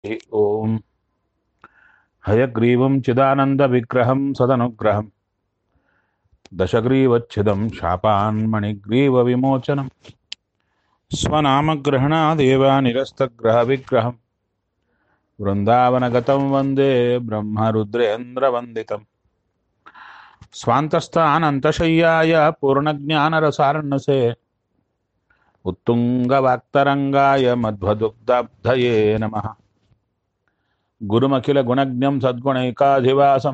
ॐ हयग्रीवं चिदानन्दविग्रहं सदनुग्रहं दशग्रीवच्छिदं शापान्मणिग्रीवविमोचनं स्वनामग्रहणादेव निरस्तग्रहविग्रहं वृन्दावनगतं वन्दे ब्रह्मरुद्रेन्द्रवन्दितम् स्वान्तस्थानन्तशय्याय पूर्णज्ञानरसार्णसे उत्तुङ्गवाक्तरङ्गाय मध्वदुग्धब्धये नमः गुरुमखिलगुणज्ञं सद्गुणैकाधिवासं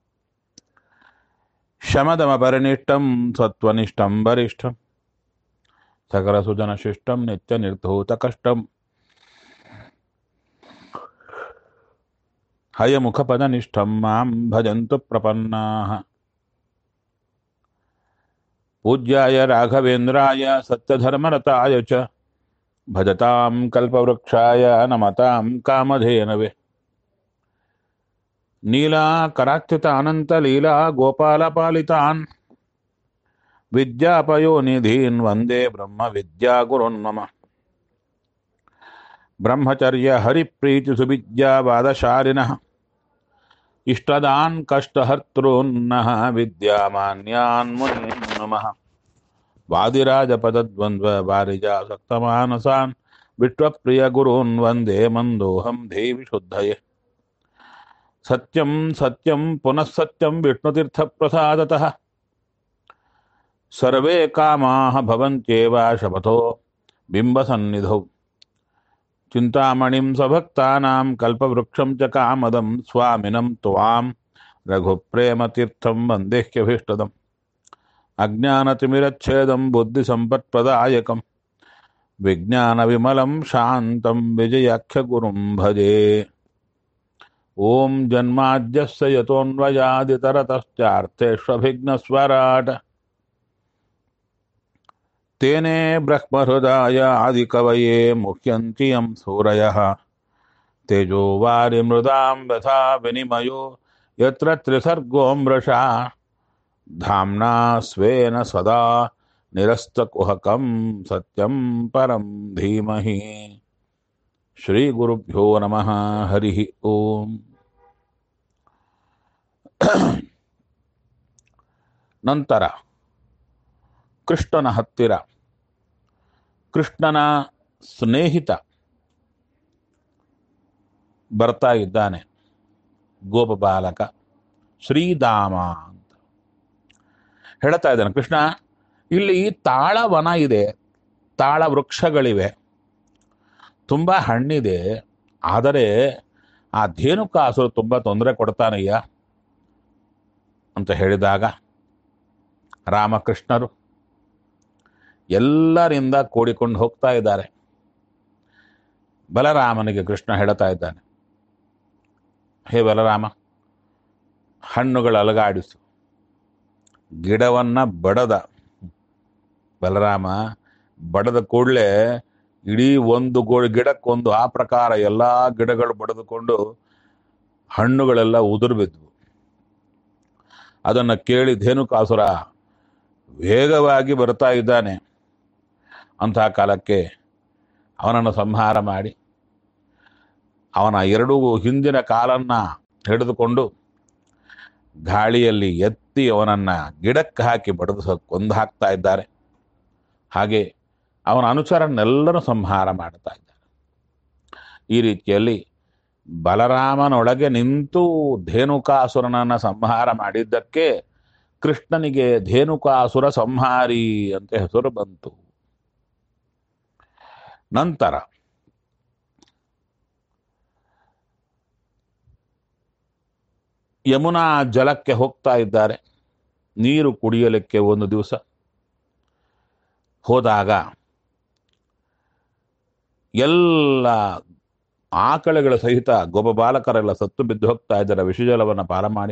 शमदमपरिनिष्टं सत्त्वनिष्ठं वरिष्ठं सकलसुजनशिष्टं नित्यनिर्धूतकष्टं हयमुखपदनिष्ठं मां भजन्तु प्रपन्नाः पूज्याय राघवेन्द्राय सत्यधर्मरताय च भजतां कल्पवृक्षाय नमतां कामधेनवे नीलाकराच्युतानन्तलीला गोपालपालितान् विद्यापयोनिधीन् वन्दे ब्रह्मविद्यागुरुन् मम ब्रह्मचर्यहरिप्रीतिसुविद्यावादशालिनः इष्टदान् कष्टहर्तॄन्नः विद्यामान्यान् मुनीन् नमः वादिराजपदद्वन्द्ववारिजासक्तमानसान् विश्वप्रियगुरून् वन्दे मन्दोऽहं देवि शुद्धये सत्यं सत्यं पुनः सत्यं विष्णुतीर्थप्रसादतः सर्वे कामाः भवन्त्येव शपथो बिम्बसन्निधौ चिन्तामणिं स्वभक्तानां कल्पवृक्षं च कामदं स्वामिनं त्वां रघुप्रेमतीर्थं वन्देह्यभीष्टदम् अज्ञानतिमिरच्छेदं बुद्धिसम्पत्प्रदायकं विज्ञानविमलं शान्तं विजयाख्यगुरुं भजे ॐ जन्माद्यस्य यतोऽन्वयादितरतश्चार्थेष्वभिघ्नस्वराट तेने ब्रह्महृदाय आदिकवये मुह्यन्ति यं सूरयः तेजो वारिमृदां यथा विनिमयो यत्र त्रिसर्गो मृषा धाम्ना स्वेन सदा निरस्तकुहकं सत्यं परं धीमहि श्रीगुरुभ्यो नमः हरिः ओम् ನಂತರ ಕೃಷ್ಣನ ಹತ್ತಿರ ಕೃಷ್ಣನ ಸ್ನೇಹಿತ ಬರ್ತಾ ಇದ್ದಾನೆ ಗೋಪಬಾಲಕ ಶ್ರೀಧಾಮ ಅಂತ ಹೇಳ್ತಾ ಇದ್ದಾನೆ ಕೃಷ್ಣ ಇಲ್ಲಿ ತಾಳವನ ಇದೆ ತಾಳ ವೃಕ್ಷಗಳಿವೆ ತುಂಬ ಹಣ್ಣಿದೆ ಆದರೆ ಆ ಧೇನುಕಾಸುರು ತುಂಬ ತೊಂದರೆ ಕೊಡ್ತಾನಯ್ಯ ಅಂತ ಹೇಳಿದಾಗ ರಾಮಕೃಷ್ಣರು ಎಲ್ಲರಿಂದ ಕೂಡಿಕೊಂಡು ಹೋಗ್ತಾ ಇದ್ದಾರೆ ಬಲರಾಮನಿಗೆ ಕೃಷ್ಣ ಹೇಳ್ತಾ ಇದ್ದಾನೆ ಹೇ ಬಲರಾಮ ಹಣ್ಣುಗಳ ಅಲಗಾಡಿಸು ಗಿಡವನ್ನ ಬಡದ ಬಲರಾಮ ಬಡದ ಕೂಡಲೇ ಇಡೀ ಒಂದು ಗೋ ಗಿಡಕ್ಕೊಂದು ಆ ಪ್ರಕಾರ ಎಲ್ಲ ಗಿಡಗಳು ಬಡಿದುಕೊಂಡು ಹಣ್ಣುಗಳೆಲ್ಲ ಉದುರು ಬಿದ್ವು ಅದನ್ನು ಕೇಳಿ ಧೇನುಕಾಸುರ ವೇಗವಾಗಿ ಬರ್ತಾ ಇದ್ದಾನೆ ಅಂತಹ ಕಾಲಕ್ಕೆ ಅವನನ್ನು ಸಂಹಾರ ಮಾಡಿ ಅವನ ಎರಡೂ ಹಿಂದಿನ ಕಾಲನ್ನ ಹಿಡಿದುಕೊಂಡು ಗಾಳಿಯಲ್ಲಿ ಎತ್ತಿ ಅವನನ್ನ ಗಿಡಕ್ಕೆ ಹಾಕಿ ಬಡಿದು ಕೊಂದು ಹಾಕ್ತಾ ಇದ್ದಾರೆ ಹಾಗೆ ಅವನ ಅನುಚರನ್ನೆಲ್ಲರೂ ಸಂಹಾರ ಮಾಡ್ತಾ ಇದ್ದಾರೆ ಈ ರೀತಿಯಲ್ಲಿ ಬಲರಾಮನೊಳಗೆ ನಿಂತು ಧೇನುಕಾಸುರನನ್ನ ಸಂಹಾರ ಮಾಡಿದ್ದಕ್ಕೆ ಕೃಷ್ಣನಿಗೆ ಧೇನುಕಾಸುರ ಸಂಹಾರಿ ಅಂತ ಹೆಸರು ಬಂತು ನಂತರ ಯಮುನಾ ಜಲಕ್ಕೆ ಹೋಗ್ತಾ ಇದ್ದಾರೆ ನೀರು ಕುಡಿಯಲಿಕ್ಕೆ ಒಂದು ದಿವಸ ಹೋದಾಗ ಎಲ್ಲ ಆಕಳೆಗಳ ಸಹಿತ ಗೊಬ್ಬ ಬಾಲಕರೆಲ್ಲ ಸತ್ತು ಬಿದ್ದು ಹೋಗ್ತಾ ಇದ್ದಾರೆ ವಿಷಜಲವನ್ನು ಪಾರ ಮಾಡಿ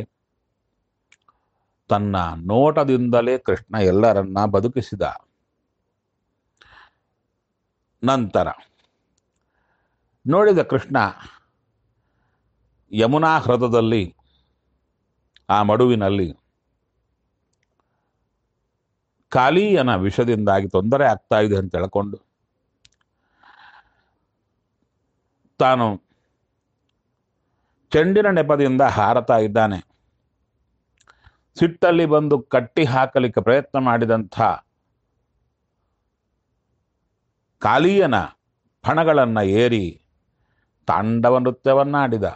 ತನ್ನ ನೋಟದಿಂದಲೇ ಕೃಷ್ಣ ಎಲ್ಲರನ್ನ ಬದುಕಿಸಿದ ನಂತರ ನೋಡಿದ ಕೃಷ್ಣ ಯಮುನಾ ಹೃದದಲ್ಲಿ ಆ ಮಡುವಿನಲ್ಲಿ ಕಾಲಿಯನ ವಿಷದಿಂದಾಗಿ ತೊಂದರೆ ಆಗ್ತಾ ಇದೆ ಅಂತ ಹೇಳ್ಕೊಂಡು ತಾನು ಚೆಂಡಿನ ನೆಪದಿಂದ ಹಾರತಾ ಇದ್ದಾನೆ ಸಿಟ್ಟಲ್ಲಿ ಬಂದು ಕಟ್ಟಿ ಹಾಕಲಿಕ್ಕೆ ಪ್ರಯತ್ನ ಮಾಡಿದಂಥ ಕಾಲಿಯನ ಫಣಗಳನ್ನು ಏರಿ ತಾಂಡವ ನೃತ್ಯವನ್ನಾಡಿದ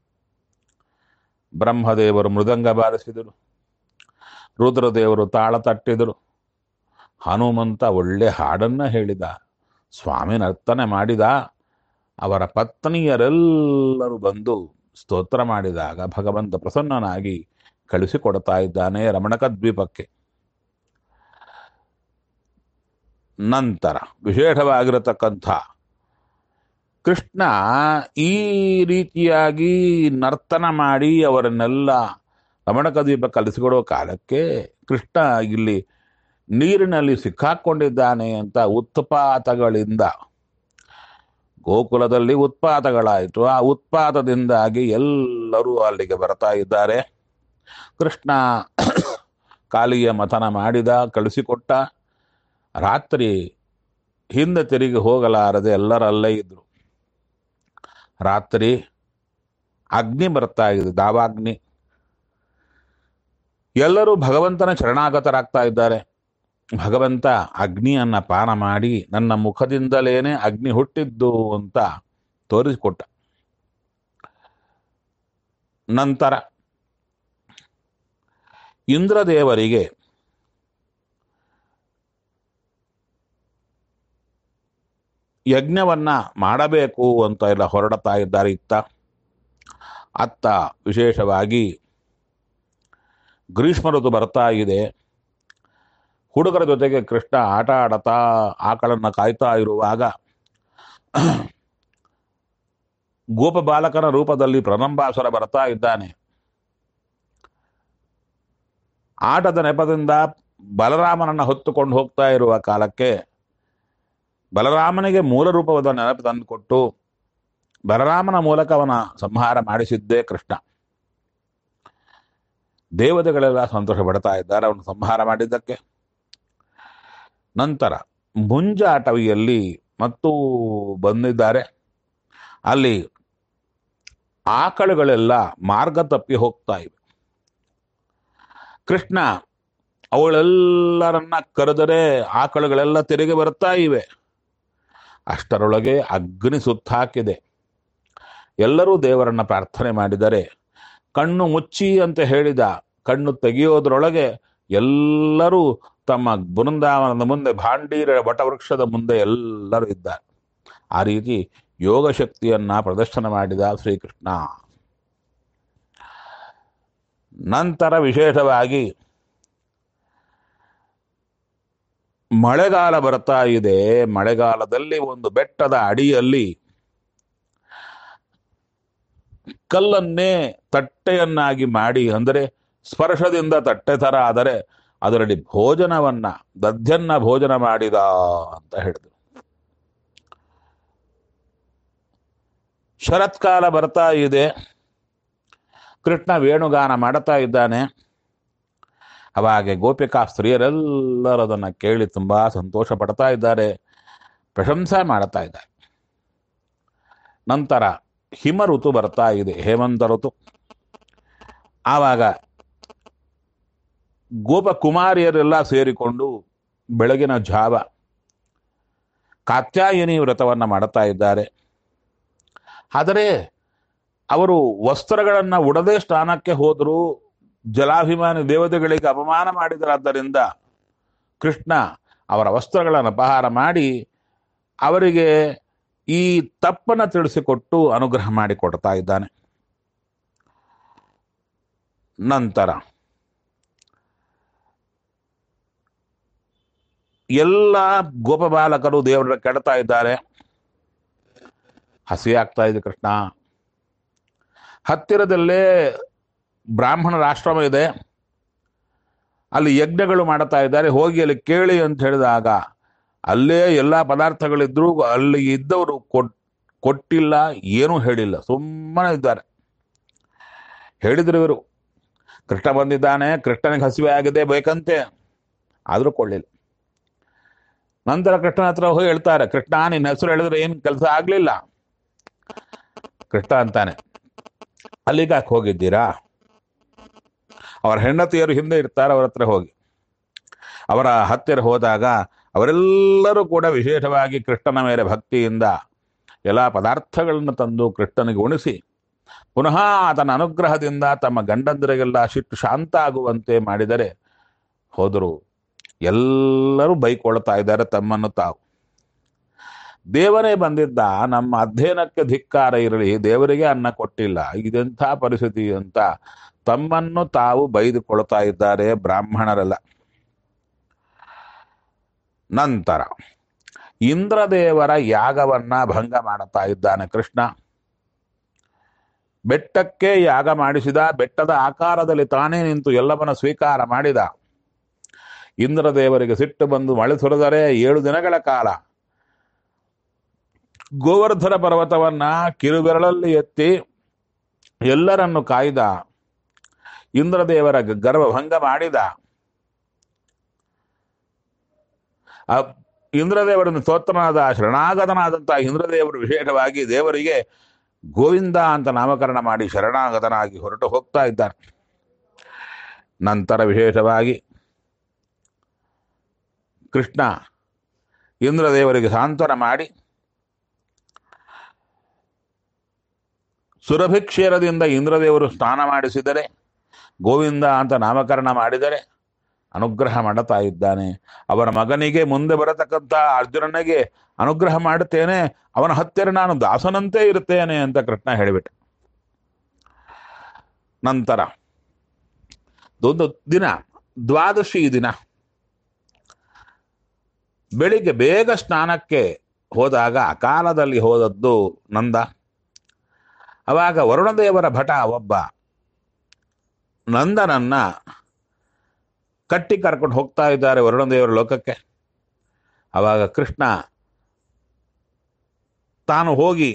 ಬ್ರಹ್ಮದೇವರು ಮೃದಂಗ ಬಾರಿಸಿದರು ರುದ್ರದೇವರು ತಾಳ ತಟ್ಟಿದರು ಹನುಮಂತ ಒಳ್ಳೆ ಹಾಡನ್ನ ಹೇಳಿದ ಸ್ವಾಮಿ ನರ್ತನೆ ಮಾಡಿದ ಅವರ ಪತ್ನಿಯರೆಲ್ಲರೂ ಬಂದು ಸ್ತೋತ್ರ ಮಾಡಿದಾಗ ಭಗವಂತ ಪ್ರಸನ್ನನಾಗಿ ಕಳಿಸಿಕೊಡ್ತಾ ಇದ್ದಾನೆ ರಮಣಕ ದ್ವೀಪಕ್ಕೆ ನಂತರ ವಿಶೇಷವಾಗಿರತಕ್ಕಂಥ ಕೃಷ್ಣ ಈ ರೀತಿಯಾಗಿ ನರ್ತನ ಮಾಡಿ ಅವರನ್ನೆಲ್ಲ ರಮಣಕ ದ್ವೀಪ ಕಲಿಸಿಕೊಡೋ ಕಾಲಕ್ಕೆ ಕೃಷ್ಣ ಇಲ್ಲಿ ನೀರಿನಲ್ಲಿ ಸಿಕ್ಕಾಕೊಂಡಿದ್ದಾನೆ ಅಂತ ಉತ್ಪಾತಗಳಿಂದ ಗೋಕುಲದಲ್ಲಿ ಉತ್ಪಾತಗಳಾಯಿತು ಆ ಉತ್ಪಾತದಿಂದಾಗಿ ಎಲ್ಲರೂ ಅಲ್ಲಿಗೆ ಬರ್ತಾ ಇದ್ದಾರೆ ಕೃಷ್ಣ ಕಾಲಿಯ ಮಥನ ಮಾಡಿದ ಕಳಿಸಿಕೊಟ್ಟ ರಾತ್ರಿ ಹಿಂದೆ ತಿರುಗಿ ಹೋಗಲಾರದೆ ಎಲ್ಲರಲ್ಲೇ ಇದ್ರು ರಾತ್ರಿ ಅಗ್ನಿ ಬರ್ತಾ ಇದೆ ದಾವಾಗ್ನಿ ಎಲ್ಲರೂ ಭಗವಂತನ ಶರಣಾಗತರಾಗ್ತಾ ಇದ್ದಾರೆ ಭಗವಂತ ಅಗ್ನಿಯನ್ನ ಪಾನ ಮಾಡಿ ನನ್ನ ಮುಖದಿಂದಲೇನೆ ಅಗ್ನಿ ಹುಟ್ಟಿದ್ದು ಅಂತ ತೋರಿಸಿಕೊಟ್ಟ ನಂತರ ಇಂದ್ರದೇವರಿಗೆ ಯಜ್ಞವನ್ನ ಮಾಡಬೇಕು ಅಂತ ಎಲ್ಲ ಹೊರಡ್ತಾ ಇದ್ದಾರೆ ಇತ್ತ ಅತ್ತ ವಿಶೇಷವಾಗಿ ಗ್ರೀಷ್ಮ ಋತು ಬರ್ತಾ ಇದೆ ಹುಡುಗರ ಜೊತೆಗೆ ಕೃಷ್ಣ ಆಟ ಆಡತಾ ಆಕಳನ್ನ ಕಾಯ್ತಾ ಇರುವಾಗ ಗೋಪ ಬಾಲಕನ ರೂಪದಲ್ಲಿ ಪ್ರಣಂಬಾಸುರ ಬರ್ತಾ ಇದ್ದಾನೆ ಆಟದ ನೆಪದಿಂದ ಬಲರಾಮನನ್ನ ಹೊತ್ತುಕೊಂಡು ಹೋಗ್ತಾ ಇರುವ ಕಾಲಕ್ಕೆ ಬಲರಾಮನಿಗೆ ಮೂಲ ರೂಪವಾದ ನೆನಪು ತಂದುಕೊಟ್ಟು ಬಲರಾಮನ ಮೂಲಕ ಅವನ ಸಂಹಾರ ಮಾಡಿಸಿದ್ದೇ ಕೃಷ್ಣ ದೇವತೆಗಳೆಲ್ಲ ಸಂತೋಷ ಪಡ್ತಾ ಇದ್ದಾರೆ ಅವನು ಸಂಹಾರ ಮಾಡಿದ್ದಕ್ಕೆ ನಂತರ ಮುಂಜಾಟವಿಯಲ್ಲಿ ಮತ್ತು ಬಂದಿದ್ದಾರೆ ಅಲ್ಲಿ ಆಕಳುಗಳೆಲ್ಲ ಮಾರ್ಗ ತಪ್ಪಿ ಹೋಗ್ತಾ ಇವೆ ಕೃಷ್ಣ ಅವಳೆಲ್ಲರನ್ನ ಕರೆದರೆ ಆಕಳುಗಳೆಲ್ಲ ತಿರುಗಿ ಬರ್ತಾ ಇವೆ ಅಷ್ಟರೊಳಗೆ ಅಗ್ನಿ ಸುತ್ತಾಕಿದೆ ಎಲ್ಲರೂ ದೇವರನ್ನ ಪ್ರಾರ್ಥನೆ ಮಾಡಿದರೆ ಕಣ್ಣು ಮುಚ್ಚಿ ಅಂತ ಹೇಳಿದ ಕಣ್ಣು ತೆಗೆಯೋದ್ರೊಳಗೆ ಎಲ್ಲರೂ ತಮ್ಮ ಬೃಂದಾವನದ ಮುಂದೆ ಭಾಂಡೀರ ವಟವೃಕ್ಷದ ಮುಂದೆ ಎಲ್ಲರೂ ಇದ್ದಾರೆ ಆ ರೀತಿ ಯೋಗ ಶಕ್ತಿಯನ್ನ ಪ್ರದರ್ಶನ ಮಾಡಿದ ಶ್ರೀಕೃಷ್ಣ ನಂತರ ವಿಶೇಷವಾಗಿ ಮಳೆಗಾಲ ಬರ್ತಾ ಇದೆ ಮಳೆಗಾಲದಲ್ಲಿ ಒಂದು ಬೆಟ್ಟದ ಅಡಿಯಲ್ಲಿ ಕಲ್ಲನ್ನೇ ತಟ್ಟೆಯನ್ನಾಗಿ ಮಾಡಿ ಅಂದರೆ ಸ್ಪರ್ಶದಿಂದ ತಟ್ಟೆ ತರ ಆದರೆ ಅದರಲ್ಲಿ ಭೋಜನವನ್ನ ದಧ್ಯನ್ನ ಭೋಜನ ಮಾಡಿದ ಅಂತ ಹೇಳಿದ್ರು ಶರತ್ಕಾಲ ಬರ್ತಾ ಇದೆ ಕೃಷ್ಣ ವೇಣುಗಾನ ಮಾಡುತ್ತಾ ಇದ್ದಾನೆ ಅವಾಗೆ ಗೋಪಿಕಾ ಸ್ತ್ರೀಯರೆಲ್ಲರೂ ಅದನ್ನ ಕೇಳಿ ತುಂಬಾ ಸಂತೋಷ ಪಡ್ತಾ ಇದ್ದಾರೆ ಪ್ರಶಂಸೆ ಮಾಡುತ್ತಾ ಇದ್ದಾರೆ ನಂತರ ಹಿಮ ಋತು ಬರ್ತಾ ಇದೆ ಹೇಮಂತ ಋತು ಆವಾಗ ಗೋಪಕುಮಾರಿಯರೆಲ್ಲ ಸೇರಿಕೊಂಡು ಬೆಳಗಿನ ಜಾವ ಕಾತ್ಯಾಯನಿ ವ್ರತವನ್ನ ಮಾಡುತ್ತಾ ಇದ್ದಾರೆ ಆದರೆ ಅವರು ವಸ್ತ್ರಗಳನ್ನ ಉಡದೆ ಸ್ನಾನಕ್ಕೆ ಹೋದರೂ ಜಲಾಭಿಮಾನಿ ದೇವತೆಗಳಿಗೆ ಅಪಮಾನ ಮಾಡಿದರಾದ್ದರಿಂದ ಕೃಷ್ಣ ಅವರ ವಸ್ತ್ರಗಳನ್ನು ಅಪಹಾರ ಮಾಡಿ ಅವರಿಗೆ ಈ ತಪ್ಪನ್ನು ತಿಳಿಸಿಕೊಟ್ಟು ಅನುಗ್ರಹ ಮಾಡಿ ಕೊಡ್ತಾ ಇದ್ದಾನೆ ನಂತರ ಎಲ್ಲ ಗೋಪಬಾಲಕರು ದೇವರ ಕೆಡ್ತಾ ಇದ್ದಾರೆ ಹಸಿ ಆಗ್ತಾ ಇದೆ ಕೃಷ್ಣ ಹತ್ತಿರದಲ್ಲೇ ಬ್ರಾಹ್ಮಣರ ಆಶ್ರಮ ಇದೆ ಅಲ್ಲಿ ಯಜ್ಞಗಳು ಮಾಡ್ತಾ ಇದ್ದಾರೆ ಹೋಗಿ ಅಲ್ಲಿ ಕೇಳಿ ಅಂತ ಹೇಳಿದಾಗ ಅಲ್ಲೇ ಎಲ್ಲ ಪದಾರ್ಥಗಳಿದ್ರು ಅಲ್ಲಿ ಇದ್ದವರು ಕೊಟ್ ಕೊಟ್ಟಿಲ್ಲ ಏನೂ ಹೇಳಿಲ್ಲ ಸುಮ್ಮನೆ ಇದ್ದಾರೆ ಹೇಳಿದ್ರು ಇವರು ಕೃಷ್ಣ ಬಂದಿದ್ದಾನೆ ಕೃಷ್ಣನಿಗೆ ಹಸಿವೆ ಆಗಿದೆ ಬೇಕಂತೆ ಆದರೂ ಕೊಳ್ಳಿಲ್ಲ ನಂತರ ಕೃಷ್ಣನ ಹತ್ರ ಹೋಗಿ ಹೇಳ್ತಾರೆ ಕೃಷ್ಣ ನಿನ್ನ ಹೆಸರು ಹೇಳಿದ್ರೆ ಏನು ಕೆಲಸ ಆಗ್ಲಿಲ್ಲ ಕೃಷ್ಣ ಅಂತಾನೆ ಅಲ್ಲಿಗಾಕ್ ಹೋಗಿದ್ದೀರಾ ಅವರ ಹೆಂಡತಿಯರು ಹಿಂದೆ ಇರ್ತಾರೆ ಅವರ ಹತ್ರ ಹೋಗಿ ಅವರ ಹತ್ತಿರ ಹೋದಾಗ ಅವರೆಲ್ಲರೂ ಕೂಡ ವಿಶೇಷವಾಗಿ ಕೃಷ್ಣನ ಮೇಲೆ ಭಕ್ತಿಯಿಂದ ಎಲ್ಲ ಪದಾರ್ಥಗಳನ್ನು ತಂದು ಕೃಷ್ಣನಿಗೆ ಉಣಿಸಿ ಪುನಃ ಆತನ ಅನುಗ್ರಹದಿಂದ ತಮ್ಮ ಗಂಡಂದಿರಿಗೆಲ್ಲ ಸಿಟ್ಟು ಶಾಂತ ಆಗುವಂತೆ ಮಾಡಿದರೆ ಹೋದರು ಎಲ್ಲರೂ ಬೈಕೊಳ್ತಾ ಇದ್ದಾರೆ ತಮ್ಮನ್ನು ತಾವು ದೇವರೇ ಬಂದಿದ್ದ ನಮ್ಮ ಅಧ್ಯಯನಕ್ಕೆ ಧಿಕ್ಕಾರ ಇರಲಿ ದೇವರಿಗೆ ಅನ್ನ ಕೊಟ್ಟಿಲ್ಲ ಇದೆಂಥ ಪರಿಸ್ಥಿತಿ ಅಂತ ತಮ್ಮನ್ನು ತಾವು ಬೈದುಕೊಳ್ತಾ ಇದ್ದಾರೆ ಬ್ರಾಹ್ಮಣರೆಲ್ಲ ನಂತರ ಇಂದ್ರದೇವರ ಯಾಗವನ್ನ ಭಂಗ ಮಾಡುತ್ತಾ ಇದ್ದಾನೆ ಕೃಷ್ಣ ಬೆಟ್ಟಕ್ಕೆ ಯಾಗ ಮಾಡಿಸಿದ ಬೆಟ್ಟದ ಆಕಾರದಲ್ಲಿ ತಾನೇ ನಿಂತು ಎಲ್ಲವನ್ನ ಸ್ವೀಕಾರ ಮಾಡಿದ ಇಂದ್ರದೇವರಿಗೆ ಸಿಟ್ಟು ಬಂದು ಮಳೆ ಸುರಿದರೆ ಏಳು ದಿನಗಳ ಕಾಲ ಗೋವರ್ಧನ ಪರ್ವತವನ್ನ ಕಿರುಬೆರಳಲ್ಲಿ ಎತ್ತಿ ಎಲ್ಲರನ್ನು ಕಾಯ್ದ ಇಂದ್ರದೇವರ ಗರ್ವಭಂಗ ಮಾಡಿದ ಆ ಇಂದ್ರದೇವರನ್ನು ಸ್ತೋತ್ರನಾದ ಶರಣಾಗತನಾದಂತಹ ಇಂದ್ರದೇವರು ವಿಶೇಷವಾಗಿ ದೇವರಿಗೆ ಗೋವಿಂದ ಅಂತ ನಾಮಕರಣ ಮಾಡಿ ಶರಣಾಗತನಾಗಿ ಹೊರಟು ಹೋಗ್ತಾ ಇದ್ದಾನೆ ನಂತರ ವಿಶೇಷವಾಗಿ ಕೃಷ್ಣ ಇಂದ್ರದೇವರಿಗೆ ಸಾಂತ್ವನ ಮಾಡಿ ಸುರಭಿಕ್ಷೇರದಿಂದ ಇಂದ್ರದೇವರು ಸ್ನಾನ ಮಾಡಿಸಿದರೆ ಗೋವಿಂದ ಅಂತ ನಾಮಕರಣ ಮಾಡಿದರೆ ಅನುಗ್ರಹ ಮಾಡುತ್ತಾ ಇದ್ದಾನೆ ಅವರ ಮಗನಿಗೆ ಮುಂದೆ ಬರತಕ್ಕಂಥ ಅರ್ಜುನನಿಗೆ ಅನುಗ್ರಹ ಮಾಡುತ್ತೇನೆ ಅವನ ಹತ್ತಿರ ನಾನು ದಾಸನಂತೆ ಇರುತ್ತೇನೆ ಅಂತ ಕೃಷ್ಣ ಹೇಳಿಬಿಟ್ಟ ನಂತರ ಒಂದು ದಿನ ದ್ವಾದಶಿ ದಿನ ಬೆಳಿಗ್ಗೆ ಬೇಗ ಸ್ನಾನಕ್ಕೆ ಹೋದಾಗ ಅಕಾಲದಲ್ಲಿ ಹೋದದ್ದು ನಂದ ಅವಾಗ ವರುಣದೇವರ ಭಟ ಒಬ್ಬ ನಂದನನ್ನ ಕಟ್ಟಿ ಕರ್ಕೊಂಡು ಹೋಗ್ತಾ ಇದ್ದಾರೆ ವರುಣದೇವರ ಲೋಕಕ್ಕೆ ಅವಾಗ ಕೃಷ್ಣ ತಾನು ಹೋಗಿ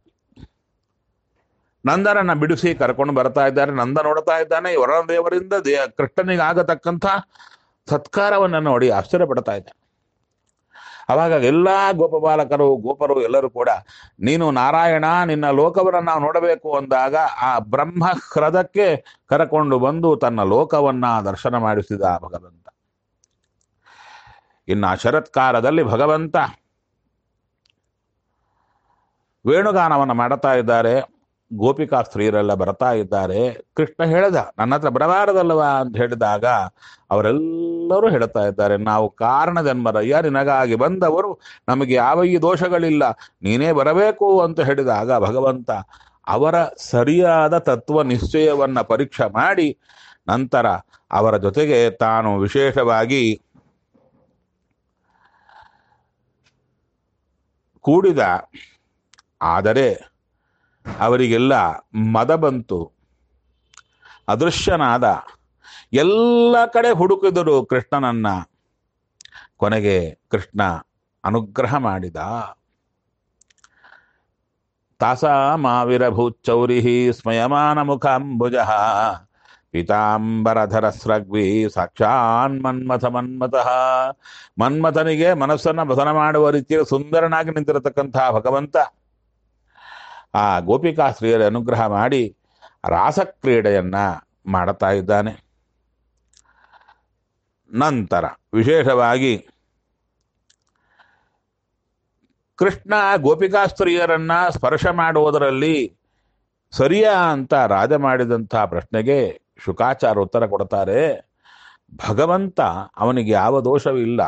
ನಂದನನ್ನ ಬಿಡಿಸಿ ಕರ್ಕೊಂಡು ಬರ್ತಾ ಇದ್ದಾರೆ ನಂದ ನೋಡ್ತಾ ಇದ್ದಾನೆ ಈ ವರುಣದೇವರಿಂದ ದೇ ಕೃಷ್ಣನಿಗೆ ಆಗತಕ್ಕಂಥ ಸತ್ಕಾರವನ್ನು ನೋಡಿ ಆಶ್ಚರ್ಯ ಪಡ್ತಾ ಇದ್ದಾನೆ ಅವಾಗ ಎಲ್ಲಾ ಗೋಪಬಾಲಕರು ಗೋಪರು ಎಲ್ಲರೂ ಕೂಡ ನೀನು ನಾರಾಯಣ ನಿನ್ನ ಲೋಕವನ್ನು ನಾವು ನೋಡಬೇಕು ಅಂದಾಗ ಆ ಬ್ರಹ್ಮ ಹೃದಕ್ಕೆ ಕರಕೊಂಡು ಬಂದು ತನ್ನ ಲೋಕವನ್ನ ದರ್ಶನ ಮಾಡಿಸಿದ ಭಗವಂತ ಇನ್ನು ಆ ಶರತ್ಕಾಲದಲ್ಲಿ ಭಗವಂತ ವೇಣುಗಾನವನ್ನು ಮಾಡುತ್ತಾ ಇದ್ದಾರೆ ಗೋಪಿಕಾ ಸ್ತ್ರೀಯರೆಲ್ಲ ಬರ್ತಾ ಇದ್ದಾರೆ ಕೃಷ್ಣ ಹೇಳಿದ ನನ್ನ ಹತ್ರ ಬರಬಾರದಲ್ವಾ ಅಂತ ಹೇಳಿದಾಗ ಅವರೆಲ್ಲರೂ ಹೇಳ್ತಾ ಇದ್ದಾರೆ ನಾವು ಕಾರಣ ಜನ್ಮರಯ್ಯ ನಿನಗಾಗಿ ಬಂದವರು ನಮಗೆ ಯಾವ ಈ ದೋಷಗಳಿಲ್ಲ ನೀನೇ ಬರಬೇಕು ಅಂತ ಹೇಳಿದಾಗ ಭಗವಂತ ಅವರ ಸರಿಯಾದ ತತ್ವ ನಿಶ್ಚಯವನ್ನ ಪರೀಕ್ಷೆ ಮಾಡಿ ನಂತರ ಅವರ ಜೊತೆಗೆ ತಾನು ವಿಶೇಷವಾಗಿ ಕೂಡಿದ ಆದರೆ ಅವರಿಗೆಲ್ಲ ಮದ ಬಂತು ಅದೃಶ್ಯನಾದ ಎಲ್ಲ ಕಡೆ ಹುಡುಕಿದರು ಕೃಷ್ಣನನ್ನ ಕೊನೆಗೆ ಕೃಷ್ಣ ಅನುಗ್ರಹ ಮಾಡಿದ ತಾಸಾ ಮಾವಿರಭೂಚೌರಿ ಸ್ಮಯಮಾನ ಮುಖಾಂಬುಜ ಪೀತಾಂಬರಧರ ಸ್ರಗ್ವಿ ಸಾಕ್ಷಾನ್ ಮನ್ಮಥ ಮನ್ಮಥಃ ಮನ್ಮಥನಿಗೆ ಮನಸ್ಸನ್ನ ಬಸನ ಮಾಡುವ ರೀತಿಯಲ್ಲಿ ಸುಂದರನಾಗಿ ನಿಂತಿರತಕ್ಕಂತಹ ಭಗವಂತ ಆ ಗೋಪಿಕಾ ಸ್ತ್ರೀಯರ ಅನುಗ್ರಹ ಮಾಡಿ ರಾಸಕ್ರೀಡೆಯನ್ನ ಮಾಡುತ್ತಾ ಇದ್ದಾನೆ ನಂತರ ವಿಶೇಷವಾಗಿ ಕೃಷ್ಣ ಗೋಪಿಕಾ ಸ್ತ್ರೀಯರನ್ನ ಸ್ಪರ್ಶ ಮಾಡುವುದರಲ್ಲಿ ಸರಿಯಾ ಅಂತ ರಾಜ ಮಾಡಿದಂತಹ ಪ್ರಶ್ನೆಗೆ ಶುಕಾಚಾರ ಉತ್ತರ ಕೊಡ್ತಾರೆ ಭಗವಂತ ಅವನಿಗೆ ಯಾವ ದೋಷವೂ ಇಲ್ಲ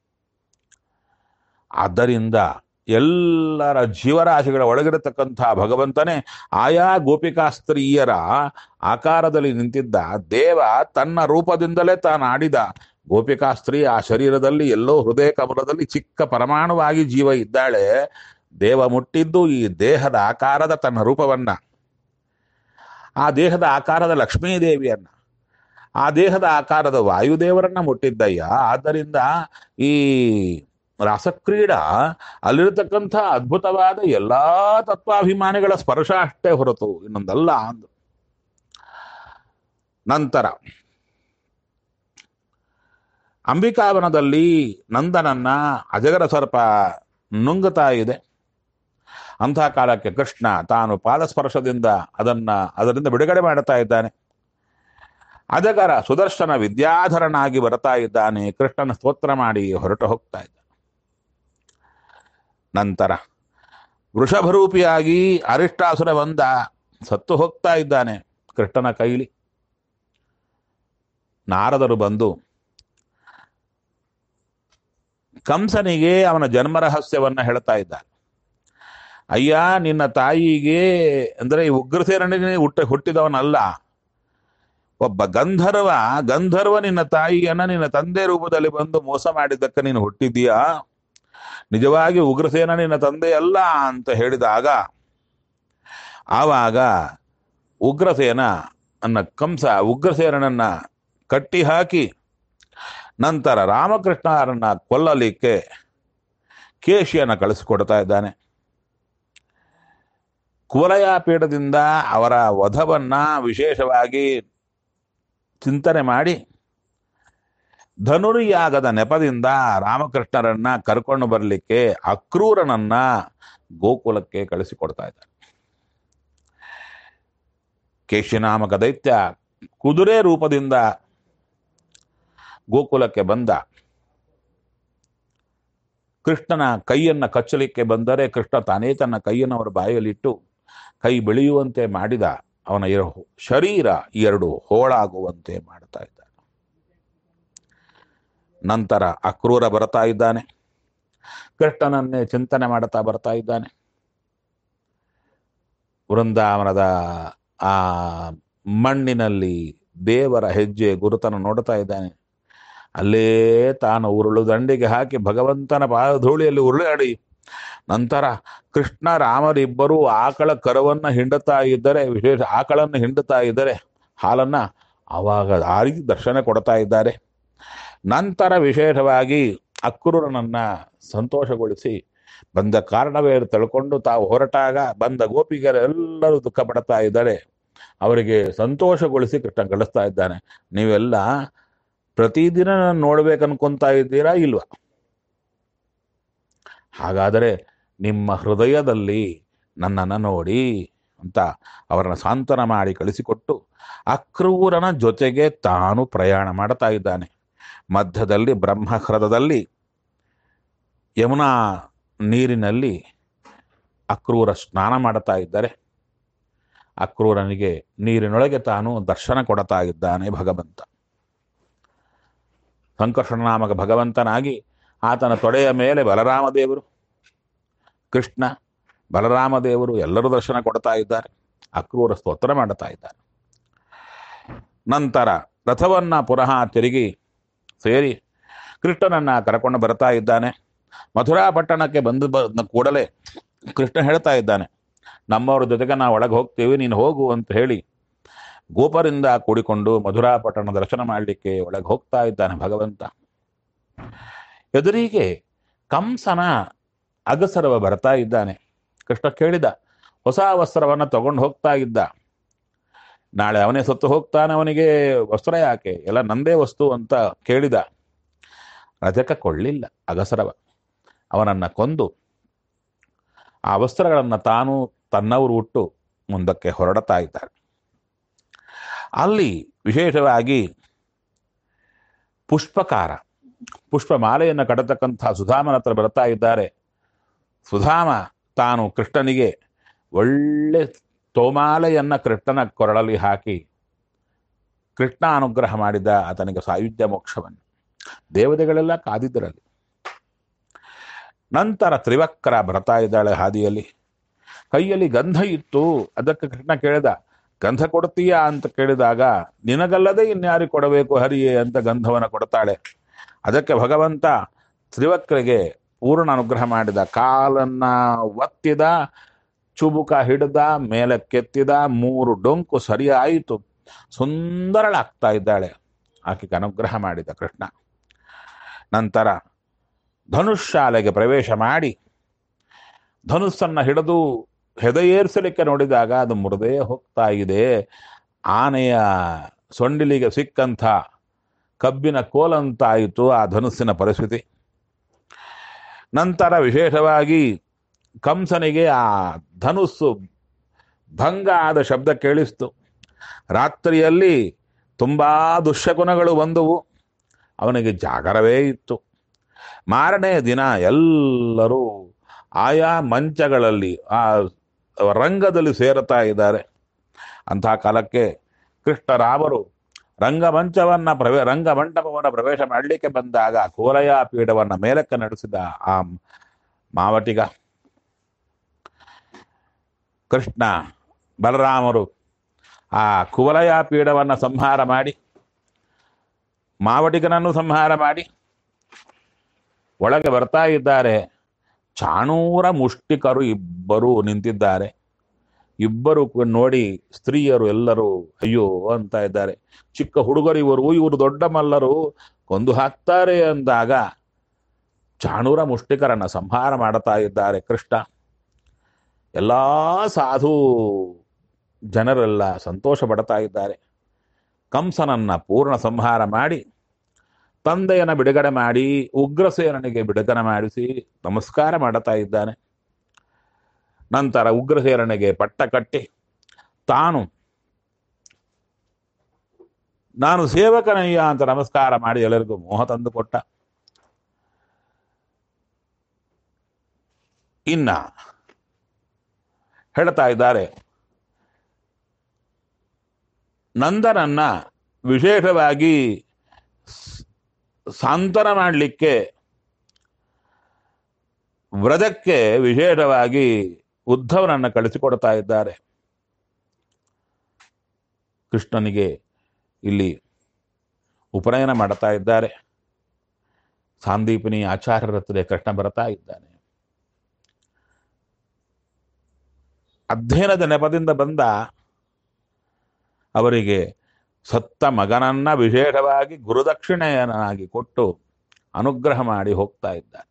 ಆದ್ದರಿಂದ ಎಲ್ಲರ ಜೀವರಾಶಿಗಳ ಒಳಗಿರತಕ್ಕಂತಹ ಭಗವಂತನೇ ಆಯಾ ಗೋಪಿಕಾ ಸ್ತ್ರೀಯರ ಆಕಾರದಲ್ಲಿ ನಿಂತಿದ್ದ ದೇವ ತನ್ನ ರೂಪದಿಂದಲೇ ತಾನು ಆಡಿದ ಗೋಪಿಕಾ ಸ್ತ್ರೀ ಆ ಶರೀರದಲ್ಲಿ ಎಲ್ಲೋ ಹೃದಯ ಕಮಲದಲ್ಲಿ ಚಿಕ್ಕ ಪರಮಾಣುವಾಗಿ ಜೀವ ಇದ್ದಾಳೆ ದೇವ ಮುಟ್ಟಿದ್ದು ಈ ದೇಹದ ಆಕಾರದ ತನ್ನ ರೂಪವನ್ನ ಆ ದೇಹದ ಆಕಾರದ ಲಕ್ಷ್ಮೀದೇವಿಯನ್ನ ಆ ದೇಹದ ಆಕಾರದ ವಾಯುದೇವರನ್ನ ಮುಟ್ಟಿದ್ದಯ್ಯ ಆದ್ದರಿಂದ ಈ ರಾಸಕ್ರೀಡಾ ಅಲ್ಲಿರತಕ್ಕಂಥ ಅದ್ಭುತವಾದ ಎಲ್ಲಾ ತತ್ವಾಭಿಮಾನಿಗಳ ಸ್ಪರ್ಶ ಅಷ್ಟೇ ಹೊರತು ಇನ್ನೊಂದಲ್ಲ ಅಂದು ನಂತರ ಅಂಬಿಕಾವನದಲ್ಲಿ ನಂದನನ್ನ ಅಜಗರ ಸರ್ಪ ನುಂಗುತ್ತಾ ಇದೆ ಅಂಥ ಕಾಲಕ್ಕೆ ಕೃಷ್ಣ ತಾನು ಪಾದಸ್ಪರ್ಶದಿಂದ ಅದನ್ನ ಅದರಿಂದ ಬಿಡುಗಡೆ ಮಾಡುತ್ತಾ ಇದ್ದಾನೆ ಅದಗರ ಸುದರ್ಶನ ವಿದ್ಯಾಧರನಾಗಿ ಬರ್ತಾ ಇದ್ದಾನೆ ಕೃಷ್ಣನ ಸ್ತೋತ್ರ ಮಾಡಿ ಹೊರಟು ಹೋಗ್ತಾ ಇದ್ದಾನೆ ನಂತರ ವೃಷಭರೂಪಿಯಾಗಿ ಅರಿಷ್ಟಾಸುರ ಬಂದ ಸತ್ತು ಹೋಗ್ತಾ ಇದ್ದಾನೆ ಕೃಷ್ಣನ ಕೈಲಿ ನಾರದರು ಬಂದು ಕಂಸನಿಗೆ ಅವನ ಜನ್ಮ ರಹಸ್ಯವನ್ನ ಹೇಳ್ತಾ ಇದ್ದಾರೆ ಅಯ್ಯ ನಿನ್ನ ತಾಯಿಗೆ ಅಂದ್ರೆ ಈ ಉಗ್ರಸೇನಿಗೆ ಹುಟ್ಟ ಹುಟ್ಟಿದವನಲ್ಲ ಒಬ್ಬ ಗಂಧರ್ವ ಗಂಧರ್ವ ನಿನ್ನ ತಾಯಿಯನ್ನ ನಿನ್ನ ತಂದೆ ರೂಪದಲ್ಲಿ ಬಂದು ಮೋಸ ಮಾಡಿದ್ದಕ್ಕೆ ನೀನು ಹುಟ್ಟಿದ್ದೀಯಾ ನಿಜವಾಗಿ ಉಗ್ರಸೇನ ನಿನ್ನ ತಂದೆ ಅಲ್ಲ ಅಂತ ಹೇಳಿದಾಗ ಆವಾಗ ಉಗ್ರಸೇನ ಅನ್ನ ಕಂಸ ಉಗ್ರಸೇನನನ್ನ ಕಟ್ಟಿ ಹಾಕಿ ನಂತರ ರಾಮಕೃಷ್ಣರನ್ನ ಕೊಲ್ಲಲಿಕ್ಕೆ ಕೇಶಿಯನ್ನ ಕಳಿಸಿಕೊಡ್ತಾ ಇದ್ದಾನೆ ಕುವಲಯ ಪೀಠದಿಂದ ಅವರ ವಧವನ್ನ ವಿಶೇಷವಾಗಿ ಚಿಂತನೆ ಮಾಡಿ ಧನುರ್ಯಾಗದ ನೆಪದಿಂದ ರಾಮಕೃಷ್ಣರನ್ನ ಕರ್ಕೊಂಡು ಬರಲಿಕ್ಕೆ ಅಕ್ರೂರನನ್ನ ಗೋಕುಲಕ್ಕೆ ಕಳಿಸಿಕೊಡ್ತಾ ಇದ್ದಾರೆ ಕೇಶಿನಾಮಕ ದೈತ್ಯ ಕುದುರೆ ರೂಪದಿಂದ ಗೋಕುಲಕ್ಕೆ ಬಂದ ಕೃಷ್ಣನ ಕೈಯನ್ನ ಕಚ್ಚಲಿಕ್ಕೆ ಬಂದರೆ ಕೃಷ್ಣ ತಾನೇ ತನ್ನ ಕೈಯನ್ನು ಅವರ ಬಾಯಲ್ಲಿಟ್ಟು ಕೈ ಬೆಳೆಯುವಂತೆ ಮಾಡಿದ ಅವನ ಎರ- ಶರೀರ ಎರಡು ಹೋಳಾಗುವಂತೆ ಮಾಡ್ತಾ ಇದ್ದಾನೆ ನಂತರ ಅಕ್ರೂರ ಬರ್ತಾ ಇದ್ದಾನೆ ಕೃಷ್ಣನನ್ನೇ ಚಿಂತನೆ ಮಾಡ್ತಾ ಬರ್ತಾ ಇದ್ದಾನೆ ವೃಂದಾವನದ ಆ ಮಣ್ಣಿನಲ್ಲಿ ದೇವರ ಹೆಜ್ಜೆ ಗುರುತನ್ನು ನೋಡ್ತಾ ಇದ್ದಾನೆ ಅಲ್ಲೇ ತಾನು ಉರುಳು ದಂಡಿಗೆ ಹಾಕಿ ಭಗವಂತನ ಪಾದಧೂಳಿಯಲ್ಲಿ ಉರುಳಾಡಿ ನಂತರ ಕೃಷ್ಣ ರಾಮರಿಬ್ಬರು ಆಕಳ ಕರವನ್ನ ಹಿಂಡುತ್ತಾ ಇದ್ದರೆ ವಿಶೇಷ ಆಕಳನ್ನು ಹಿಂಡುತ್ತಾ ಇದ್ದರೆ ಹಾಲನ್ನ ಆವಾಗ ಆ ರೀತಿ ದರ್ಶನ ಕೊಡ್ತಾ ಇದ್ದಾರೆ ನಂತರ ವಿಶೇಷವಾಗಿ ಅಕ್ರೂರನನ್ನ ಸಂತೋಷಗೊಳಿಸಿ ಬಂದ ಕಾರಣವೇ ತಿಳ್ಕೊಂಡು ತಾವು ಹೊರಟಾಗ ಬಂದ ಗೋಪಿಗರೆಲ್ಲರೂ ದುಃಖ ಪಡ್ತಾ ಇದ್ದಾರೆ ಅವರಿಗೆ ಸಂತೋಷಗೊಳಿಸಿ ಕೃಷ್ಣ ಕಳಿಸ್ತಾ ಇದ್ದಾನೆ ನೀವೆಲ್ಲ ಪ್ರತಿದಿನ ನಾನು ನೋಡ್ಬೇಕು ಅನ್ಕೊಂತಾ ಇದ್ದೀರಾ ಇಲ್ವಾ ಹಾಗಾದರೆ ನಿಮ್ಮ ಹೃದಯದಲ್ಲಿ ನನ್ನನ್ನು ನೋಡಿ ಅಂತ ಅವರನ್ನ ಸಾಂತ್ವನ ಮಾಡಿ ಕಳಿಸಿಕೊಟ್ಟು ಅಕ್ರೂರನ ಜೊತೆಗೆ ತಾನು ಪ್ರಯಾಣ ಮಾಡ್ತಾ ಇದ್ದಾನೆ ಮಧ್ಯದಲ್ಲಿ ಬ್ರಹ್ಮಹೃದದಲ್ಲಿ ಯಮುನಾ ನೀರಿನಲ್ಲಿ ಅಕ್ರೂರ ಸ್ನಾನ ಮಾಡುತ್ತಾ ಇದ್ದರೆ ಅಕ್ರೂರನಿಗೆ ನೀರಿನೊಳಗೆ ತಾನು ದರ್ಶನ ಕೊಡ್ತಾ ಇದ್ದಾನೆ ಭಗವಂತ ಸಂಕರ್ಷಣನಾಮಕ ಭಗವಂತನಾಗಿ ಆತನ ತೊಡೆಯ ಮೇಲೆ ಬಲರಾಮದೇವರು ಕೃಷ್ಣ ಬಲರಾಮದೇವರು ಎಲ್ಲರೂ ದರ್ಶನ ಕೊಡ್ತಾ ಇದ್ದಾರೆ ಅಕ್ರೂರ ಸ್ತೋತ್ರ ಮಾಡುತ್ತಾ ಇದ್ದಾರೆ ನಂತರ ರಥವನ್ನ ಪುನಃ ತಿರುಗಿ ಸೇರಿ ಕೃಷ್ಣನನ್ನ ಕರ್ಕೊಂಡು ಬರ್ತಾ ಇದ್ದಾನೆ ಮಥುರಾ ಪಟ್ಟಣಕ್ಕೆ ಬಂದು ಬಂದ ಕೂಡಲೇ ಕೃಷ್ಣ ಹೇಳ್ತಾ ಇದ್ದಾನೆ ನಮ್ಮವ್ರ ಜೊತೆಗೆ ನಾವು ಒಳಗೆ ಹೋಗ್ತೀವಿ ನೀನು ಹೋಗು ಅಂತ ಹೇಳಿ ಗೋಪರಿಂದ ಕೂಡಿಕೊಂಡು ಮಧುರಾ ಪಟ್ಟಣ ದರ್ಶನ ಮಾಡಲಿಕ್ಕೆ ಒಳಗೆ ಹೋಗ್ತಾ ಇದ್ದಾನೆ ಭಗವಂತ ಎದುರಿಗೆ ಕಂಸನ ಅಗಸರವ ಬರ್ತಾ ಇದ್ದಾನೆ ಕೃಷ್ಣ ಕೇಳಿದ ಹೊಸ ವಸ್ತ್ರವನ್ನ ತಗೊಂಡು ಹೋಗ್ತಾ ಇದ್ದ ನಾಳೆ ಅವನೇ ಸತ್ತು ಹೋಗ್ತಾನೆ ಅವನಿಗೆ ವಸ್ತ್ರ ಯಾಕೆ ಎಲ್ಲ ನಂದೇ ವಸ್ತು ಅಂತ ಕೇಳಿದ ರಜಕ ಕೊಳ್ಳಿಲ್ಲ ಅಗಸರವ ಅವನನ್ನ ಕೊಂದು ಆ ವಸ್ತ್ರಗಳನ್ನ ತಾನು ತನ್ನವರು ಉಟ್ಟು ಮುಂದಕ್ಕೆ ಹೊರಡ್ತಾ ಇದ್ದಾರೆ ಅಲ್ಲಿ ವಿಶೇಷವಾಗಿ ಪುಷ್ಪಕಾರ ಪುಷ್ಪ ಮಾಲೆಯನ್ನು ಕಡತಕ್ಕಂಥ ಸುಧಾಮನ ಹತ್ರ ಬರ್ತಾ ಇದ್ದಾರೆ ಸುಧಾಮ ತಾನು ಕೃಷ್ಣನಿಗೆ ಒಳ್ಳೆ ತೋಮಾಲೆಯನ್ನ ಕೃಷ್ಣನ ಕೊರಳಲ್ಲಿ ಹಾಕಿ ಕೃಷ್ಣ ಅನುಗ್ರಹ ಮಾಡಿದ ಆತನಿಗೆ ಸಾಯುಧ್ಯ ಮೋಕ್ಷವನ್ನು ದೇವತೆಗಳೆಲ್ಲ ಕಾದಿದ್ದರಲ್ಲಿ ನಂತರ ತ್ರಿವಕ್ರ ಬರ್ತಾ ಇದ್ದಾಳೆ ಹಾದಿಯಲ್ಲಿ ಕೈಯಲ್ಲಿ ಗಂಧ ಇತ್ತು ಅದಕ್ಕೆ ಕೃಷ್ಣ ಕೇಳಿದ ಗಂಧ ಕೊಡ್ತೀಯಾ ಅಂತ ಕೇಳಿದಾಗ ನಿನಗಲ್ಲದೆ ಇನ್ಯಾರಿಗೆ ಕೊಡಬೇಕು ಹರಿಯೇ ಅಂತ ಗಂಧವನ್ನು ಕೊಡ್ತಾಳೆ ಅದಕ್ಕೆ ಭಗವಂತ ತ್ರಿವಕ್ರಿಗೆ ಪೂರ್ಣ ಅನುಗ್ರಹ ಮಾಡಿದ ಕಾಲನ್ನ ಒತ್ತಿದ ಚುಬುಕ ಹಿಡಿದ ಮೇಲೆ ಕೆತ್ತಿದ ಮೂರು ಡೊಂಕು ಸರಿಯಾಯಿತು ಸುಂದರಳಾಗ್ತಾ ಇದ್ದಾಳೆ ಆಕೆಗೆ ಅನುಗ್ರಹ ಮಾಡಿದ ಕೃಷ್ಣ ನಂತರ ಧನುಶಾಲೆಗೆ ಪ್ರವೇಶ ಮಾಡಿ ಧನುಸ್ಸನ್ನ ಹಿಡಿದು ಹೆದೆಯೇರಿಸಲಿಕ್ಕೆ ನೋಡಿದಾಗ ಅದು ಮುರಿದೇ ಹೋಗ್ತಾ ಇದೆ ಆನೆಯ ಸೊಂಡಿಲಿಗೆ ಸಿಕ್ಕಂಥ ಕಬ್ಬಿನ ಕೋಲಂತಾಯಿತು ಆ ಧನುಸ್ಸಿನ ಪರಿಸ್ಥಿತಿ ನಂತರ ವಿಶೇಷವಾಗಿ ಕಂಸನಿಗೆ ಆ ಧನುಸ್ಸು ಭಂಗ ಆದ ಶಬ್ದ ಕೇಳಿಸ್ತು ರಾತ್ರಿಯಲ್ಲಿ ತುಂಬಾ ದುಶ್ಶಕುನಗಳು ಬಂದವು ಅವನಿಗೆ ಜಾಗರವೇ ಇತ್ತು ಮಾರನೇ ದಿನ ಎಲ್ಲರೂ ಆಯಾ ಮಂಚಗಳಲ್ಲಿ ಆ ರಂಗದಲ್ಲಿ ಸೇರುತ್ತಾ ಇದ್ದಾರೆ ಅಂತಹ ಕಾಲಕ್ಕೆ ಕೃಷ್ಣರಾಮರು ರಂಗಮಂಚವನ್ನ ಪ್ರವೇ ರಂಗಮಂಟಪವನ್ನು ಪ್ರವೇಶ ಮಾಡಲಿಕ್ಕೆ ಬಂದಾಗ ಕೋಲಯ ಪೀಠವನ್ನ ಮೇಲಕ್ಕೆ ನಡೆಸಿದ ಆ ಮಾವಟಿಗ ಕೃಷ್ಣ ಬಲರಾಮರು ಆ ಕುವಲಯ ಪೀಠವನ್ನ ಸಂಹಾರ ಮಾಡಿ ಮಾವಟಿಗನನ್ನು ಸಂಹಾರ ಮಾಡಿ ಒಳಗೆ ಬರ್ತಾ ಇದ್ದಾರೆ ಚಾಣೂರ ಮುಷ್ಟಿಕರು ಇಬ್ಬರು ನಿಂತಿದ್ದಾರೆ ಇಬ್ಬರು ಕು- ನೋಡಿ ಸ್ತ್ರೀಯರು ಎಲ್ಲರೂ ಅಯ್ಯೋ ಅಂತ ಇದ್ದಾರೆ ಚಿಕ್ಕ ಹುಡುಗರು ಇವರು ಇವರು ದೊಡ್ಡ ಮಲ್ಲರು ಕೊಂದು ಹಾಕ್ತಾರೆ ಅಂದಾಗ ಚಾಣೂರ ಮುಷ್ಟಿಕರನ್ನ ಸಂಹಾರ ಮಾಡುತ್ತಾ ಇದ್ದಾರೆ ಕೃಷ್ಣ ಎಲ್ಲಾ ಸಾಧು ಜನರೆಲ್ಲ ಸಂತೋಷ ಪಡ್ತಾ ಇದ್ದಾರೆ ಕಂಸನನ್ನ ಪೂರ್ಣ ಸಂಹಾರ ಮಾಡಿ ತಂದೆಯನ್ನ ಬಿಡುಗಡೆ ಮಾಡಿ ಉಗ್ರಸೇನನಿಗೆ ಬಿಡುಗಡೆ ಮಾಡಿಸಿ ನಮಸ್ಕಾರ ಮಾಡುತ್ತಾ ಇದ್ದಾನೆ ನಂತರ ಉಗ್ರಸೇನನಿಗೆ ಪಟ್ಟ ಕಟ್ಟಿ ತಾನು ನಾನು ಸೇವಕನಯ್ಯ ಅಂತ ನಮಸ್ಕಾರ ಮಾಡಿ ಎಲ್ಲರಿಗೂ ಮೋಹ ತಂದು ಕೊಟ್ಟ ಇನ್ನ ಹೇಳ್ತಾ ಇದ್ದಾರೆ ನಂದನನ್ನ ವಿಶೇಷವಾಗಿ ಸ್- ಸಾಂತ್ವನ ಮಾಡಲಿಕ್ಕೆ ವ್ರಜಕ್ಕೆ ವಿಶೇಷವಾಗಿ ಉದ್ಧವನನ್ನ ಕಳಿಸಿಕೊಡ್ತಾ ಇದ್ದಾರೆ ಕೃಷ್ಣನಿಗೆ ಇಲ್ಲಿ ಉಪನಯನ ಮಾಡ್ತಾ ಇದ್ದಾರೆ ಸಾಂದೀಪಿನಿ ಆಚಾರ್ಯರ ಹತ್ರ ಕೃಷ್ಣ ಬರ್ತಾ ಇದ್ದಾನೆ ಅಧ್ಯಯನದ ನೆಪದಿಂದ ಬಂದ ಅವರಿಗೆ ಸತ್ತ ಮಗನನ್ನ ವಿಶೇಷವಾಗಿ ಗುರುದಕ್ಷಿಣೆಯನ್ನಾಗಿ ಕೊಟ್ಟು ಅನುಗ್ರಹ ಮಾಡಿ ಹೋಗ್ತಾ ಇದ್ದಾರೆ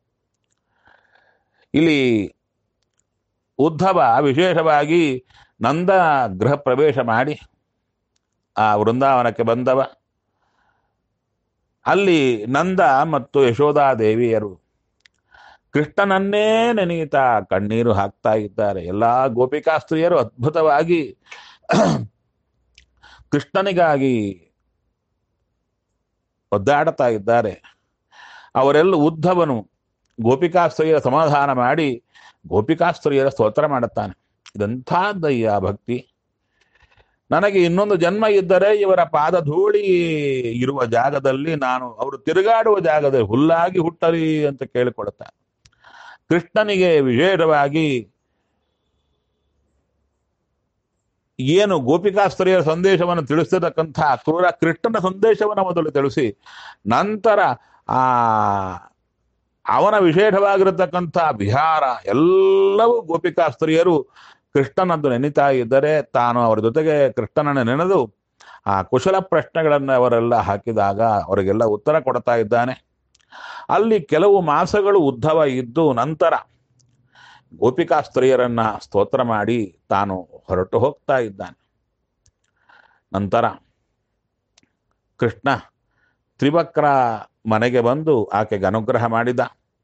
ಇಲ್ಲಿ ಉದ್ಧವ ವಿಶೇಷವಾಗಿ ನಂದ ಗೃಹ ಪ್ರವೇಶ ಮಾಡಿ ಆ ವೃಂದಾವನಕ್ಕೆ ಬಂದವ ಅಲ್ಲಿ ನಂದ ಮತ್ತು ಯಶೋಧಾದೇವಿಯರು ಕೃಷ್ಣನನ್ನೇ ನೆನೆಯುತ್ತಾ ಕಣ್ಣೀರು ಹಾಕ್ತಾ ಇದ್ದಾರೆ ಎಲ್ಲಾ ಗೋಪಿಕಾಸ್ತ್ರೀಯರು ಅದ್ಭುತವಾಗಿ ಕೃಷ್ಣನಿಗಾಗಿ ಒದ್ದಾಡುತ್ತಾ ಇದ್ದಾರೆ ಅವರೆಲ್ಲ ಉದ್ಧವನು ಗೋಪಿಕಾಸ್ತ್ರೀಯರ ಸಮಾಧಾನ ಮಾಡಿ ಗೋಪಿಕಾಸ್ತ್ರೀಯರ ಸ್ತೋತ್ರ ಮಾಡುತ್ತಾನೆ ಇದಂಥದ್ದಯ್ಯ ಭಕ್ತಿ ನನಗೆ ಇನ್ನೊಂದು ಜನ್ಮ ಇದ್ದರೆ ಇವರ ಪಾದ ಧೂಳಿ ಇರುವ ಜಾಗದಲ್ಲಿ ನಾನು ಅವರು ತಿರುಗಾಡುವ ಜಾಗದಲ್ಲಿ ಹುಲ್ಲಾಗಿ ಹುಟ್ಟಲಿ ಅಂತ ಕೇಳಿಕೊಡುತ್ತಾನೆ ಕೃಷ್ಣನಿಗೆ ವಿಶೇಷವಾಗಿ ಏನು ಗೋಪಿಕಾಸ್ತ್ರೀಯರ ಸಂದೇಶವನ್ನು ತಿಳಿಸಿರತಕ್ಕಂಥ ಕ್ರೂರ ಕೃಷ್ಣನ ಸಂದೇಶವನ್ನು ಮೊದಲು ತಿಳಿಸಿ ನಂತರ ಆ ಅವನ ವಿಶೇಷವಾಗಿರತಕ್ಕಂಥ ವಿಹಾರ ಎಲ್ಲವೂ ಗೋಪಿಕಾಸ್ತ್ರೀಯರು ಕೃಷ್ಣನದ್ದು ನೆನೀತಾ ಇದ್ದರೆ ತಾನು ಅವರ ಜೊತೆಗೆ ಕೃಷ್ಣನನ್ನು ನೆನೆದು ಆ ಕುಶಲ ಪ್ರಶ್ನೆಗಳನ್ನು ಅವರೆಲ್ಲ ಹಾಕಿದಾಗ ಅವರಿಗೆಲ್ಲ ಉತ್ತರ ಕೊಡ್ತಾ ಇದ್ದಾನೆ ಅಲ್ಲಿ ಕೆಲವು ಮಾಸಗಳು ಉದ್ಧವ ಇದ್ದು ನಂತರ ಗೋಪಿಕಾಸ್ತ್ರೀಯರನ್ನ ಸ್ತೋತ್ರ ಮಾಡಿ ತಾನು ಹೊರಟು ಹೋಗ್ತಾ ಇದ್ದಾನೆ ನಂತರ ಕೃಷ್ಣ ತ್ರಿವಕ್ರ ಮನೆಗೆ ಬಂದು ಆಕೆಗೆ ಅನುಗ್ರಹ ಮಾಡಿದ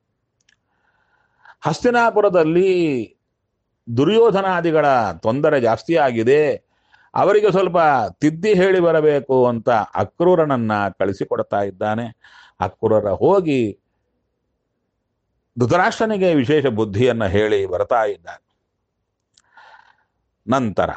ಹಸ್ತಿನಾಪುರದಲ್ಲಿ ದುರ್ಯೋಧನಾದಿಗಳ ತೊಂದರೆ ಜಾಸ್ತಿ ಆಗಿದೆ ಅವರಿಗೆ ಸ್ವಲ್ಪ ತಿದ್ದಿ ಹೇಳಿ ಬರಬೇಕು ಅಂತ ಅಕ್ರೂರನನ್ನ ಕಳಿಸಿಕೊಡ್ತಾ ಇದ್ದಾನೆ ಅಕ್ರೂರ ಹೋಗಿ ಧೃತರಾಷ್ಟ್ರನಿಗೆ ವಿಶೇಷ ಬುದ್ಧಿಯನ್ನ ಹೇಳಿ ಬರ್ತಾ ಇದ್ದಾನೆ ನಂತರ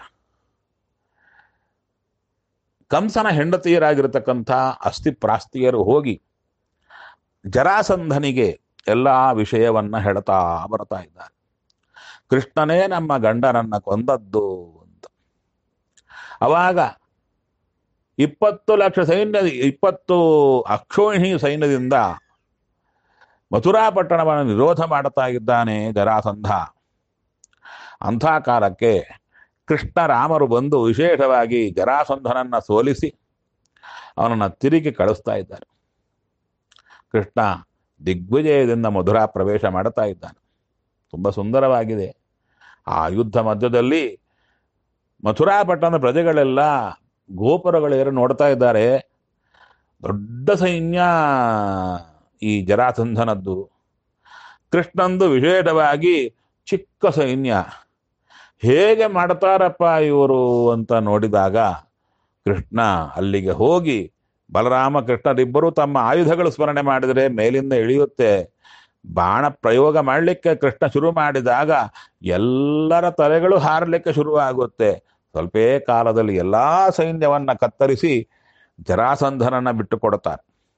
ಕಂಸನ ಹೆಂಡತಿಯರಾಗಿರತಕ್ಕಂಥ ಅಸ್ಥಿಪ್ರಾಸ್ತಿಯರು ಹೋಗಿ ಜರಾಸಂಧನಿಗೆ ಎಲ್ಲಾ ವಿಷಯವನ್ನ ಹೇಳ್ತಾ ಬರ್ತಾ ಇದ್ದಾರೆ ಕೃಷ್ಣನೇ ನಮ್ಮ ಗಂಡನನ್ನ ಕೊಂದದ್ದು ಅಂತ ಅವಾಗ ಇಪ್ಪತ್ತು ಲಕ್ಷ ಸೈನ್ಯ ಇಪ್ಪತ್ತು ಅಕ್ಷೋಹಿಣಿ ಸೈನ್ಯದಿಂದ ಮಥುರಾ ಪಟ್ಟಣವನ್ನು ನಿರೋಧ ಮಾಡುತ್ತಾ ಇದ್ದಾನೆ ಜರಾಸಂಧ ಅಂಥ ಕಾಲಕ್ಕೆ ಕೃಷ್ಣ ರಾಮರು ಬಂದು ವಿಶೇಷವಾಗಿ ಜರಾಸಂಧನನ್ನ ಸೋಲಿಸಿ ಅವನನ್ನು ತಿರುಗಿ ಕಳಿಸ್ತಾ ಇದ್ದಾರೆ ಕೃಷ್ಣ ದಿಗ್ವಿಜಯದಿಂದ ಮಧುರಾ ಪ್ರವೇಶ ಮಾಡುತ್ತಾ ಇದ್ದಾನೆ ತುಂಬ ಸುಂದರವಾಗಿದೆ ಆ ಯುದ್ಧ ಮಧ್ಯದಲ್ಲಿ ಮಥುರಾ ಪಟ್ಟಣದ ಪ್ರಜೆಗಳೆಲ್ಲ ಗೋಪುರಗಳೇರು ನೋಡ್ತಾ ಇದ್ದಾರೆ ದೊಡ್ಡ ಸೈನ್ಯ ಈ ಜರಾಸಂಧನದ್ದು ಕೃಷ್ಣಂದು ವಿಶೇಷವಾಗಿ ಚಿಕ್ಕ ಸೈನ್ಯ ಹೇಗೆ ಮಾಡ್ತಾರಪ್ಪ ಇವರು ಅಂತ ನೋಡಿದಾಗ ಕೃಷ್ಣ ಅಲ್ಲಿಗೆ ಹೋಗಿ ಬಲರಾಮ ಕೃಷ್ಣರಿಬ್ಬರು ತಮ್ಮ ಆಯುಧಗಳು ಸ್ಮರಣೆ ಮಾಡಿದರೆ ಮೇಲಿಂದ ಇಳಿಯುತ್ತೆ ಬಾಣ ಪ್ರಯೋಗ ಮಾಡಲಿಕ್ಕೆ ಕೃಷ್ಣ ಶುರು ಮಾಡಿದಾಗ ಎಲ್ಲರ ತಲೆಗಳು ಹಾರಲಿಕ್ಕೆ ಶುರುವಾಗುತ್ತೆ ಸ್ವಲ್ಪೇ ಕಾಲದಲ್ಲಿ ಎಲ್ಲಾ ಸೈನ್ಯವನ್ನ ಕತ್ತರಿಸಿ ಜರಾಸಂಧನನ್ನ ಬಿಟ್ಟು ಕೊಡುತ್ತಾರೆ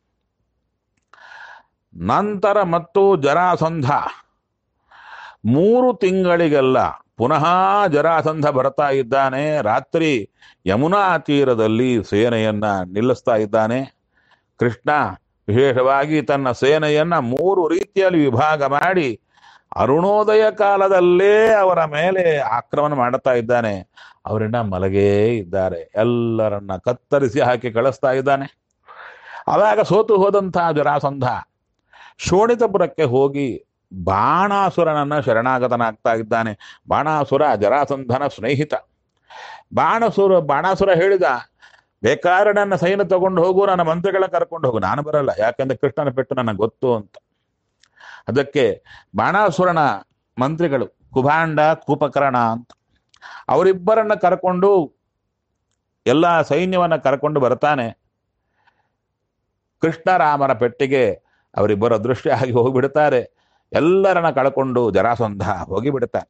ನಂತರ ಮತ್ತು ಜರಾಸಂಧ ಮೂರು ತಿಂಗಳಿಗೆಲ್ಲ ಪುನಃ ಜರಾಸಂಧ ಬರ್ತಾ ಇದ್ದಾನೆ ರಾತ್ರಿ ಯಮುನಾ ತೀರದಲ್ಲಿ ಸೇನೆಯನ್ನ ನಿಲ್ಲಿಸ್ತಾ ಇದ್ದಾನೆ ಕೃಷ್ಣ ವಿಶೇಷವಾಗಿ ತನ್ನ ಸೇನೆಯನ್ನ ಮೂರು ರೀತಿಯಲ್ಲಿ ವಿಭಾಗ ಮಾಡಿ ಅರುಣೋದಯ ಕಾಲದಲ್ಲೇ ಅವರ ಮೇಲೆ ಆಕ್ರಮಣ ಮಾಡುತ್ತಾ ಇದ್ದಾನೆ ಅವರನ್ನ ಮಲಗೇ ಇದ್ದಾರೆ ಎಲ್ಲರನ್ನ ಕತ್ತರಿಸಿ ಹಾಕಿ ಕಳಿಸ್ತಾ ಇದ್ದಾನೆ ಆವಾಗ ಸೋತು ಹೋದಂತಹ ಜರಾಸಂಧ ಶೋಣಿತಪುರಕ್ಕೆ ಹೋಗಿ ಬಾಣಾಸುರನನ್ನ ಶರಣಾಗತನಾಗ್ತಾ ಇದ್ದಾನೆ ಬಾಣಾಸುರ ಜರಾಸಂಧನ ಸ್ನೇಹಿತ ಬಾಣಸುರ ಬಾಣಾಸುರ ಹೇಳಿದ ಬೇಕಾದ್ರೆ ನನ್ನ ಸೈನ್ಯ ತಗೊಂಡು ಹೋಗು ನನ್ನ ಮಂತ್ರಿಗಳ ಕರ್ಕೊಂಡು ಹೋಗು ನಾನು ಬರಲ್ಲ ಯಾಕಂದ್ರೆ ಕೃಷ್ಣನ ಪೆಟ್ಟು ನನಗೆ ಗೊತ್ತು ಅಂತ ಅದಕ್ಕೆ ಬಾಣಾಸುರನ ಮಂತ್ರಿಗಳು ಕುಭಾಂಡ ಕೂಪಕರ್ಣ ಅಂತ ಅವರಿಬ್ಬರನ್ನ ಕರ್ಕೊಂಡು ಎಲ್ಲ ಸೈನ್ಯವನ್ನ ಕರ್ಕೊಂಡು ಬರ್ತಾನೆ ಕೃಷ್ಣರಾಮನ ಪೆಟ್ಟಿಗೆ ಅವರಿಬ್ಬರು ಅದೃಷ್ಟಿ ಆಗಿ ಹೋಗಿಬಿಡ್ತಾರೆ ಎಲ್ಲರನ್ನ ಕಳ್ಕೊಂಡು ಜರಾಸಂಧ ಹೋಗಿಬಿಡುತ್ತಾನೆ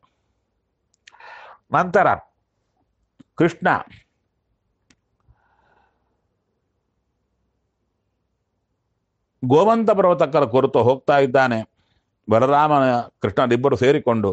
ನಂತರ ಕೃಷ್ಣ ಗೋವಂತ ಪರ್ವತಕ್ಕರ ಕುರಿತು ಹೋಗ್ತಾ ಇದ್ದಾನೆ ಬಲರಾಮನ ಕೃಷ್ಣರಿಬ್ಬರು ಸೇರಿಕೊಂಡು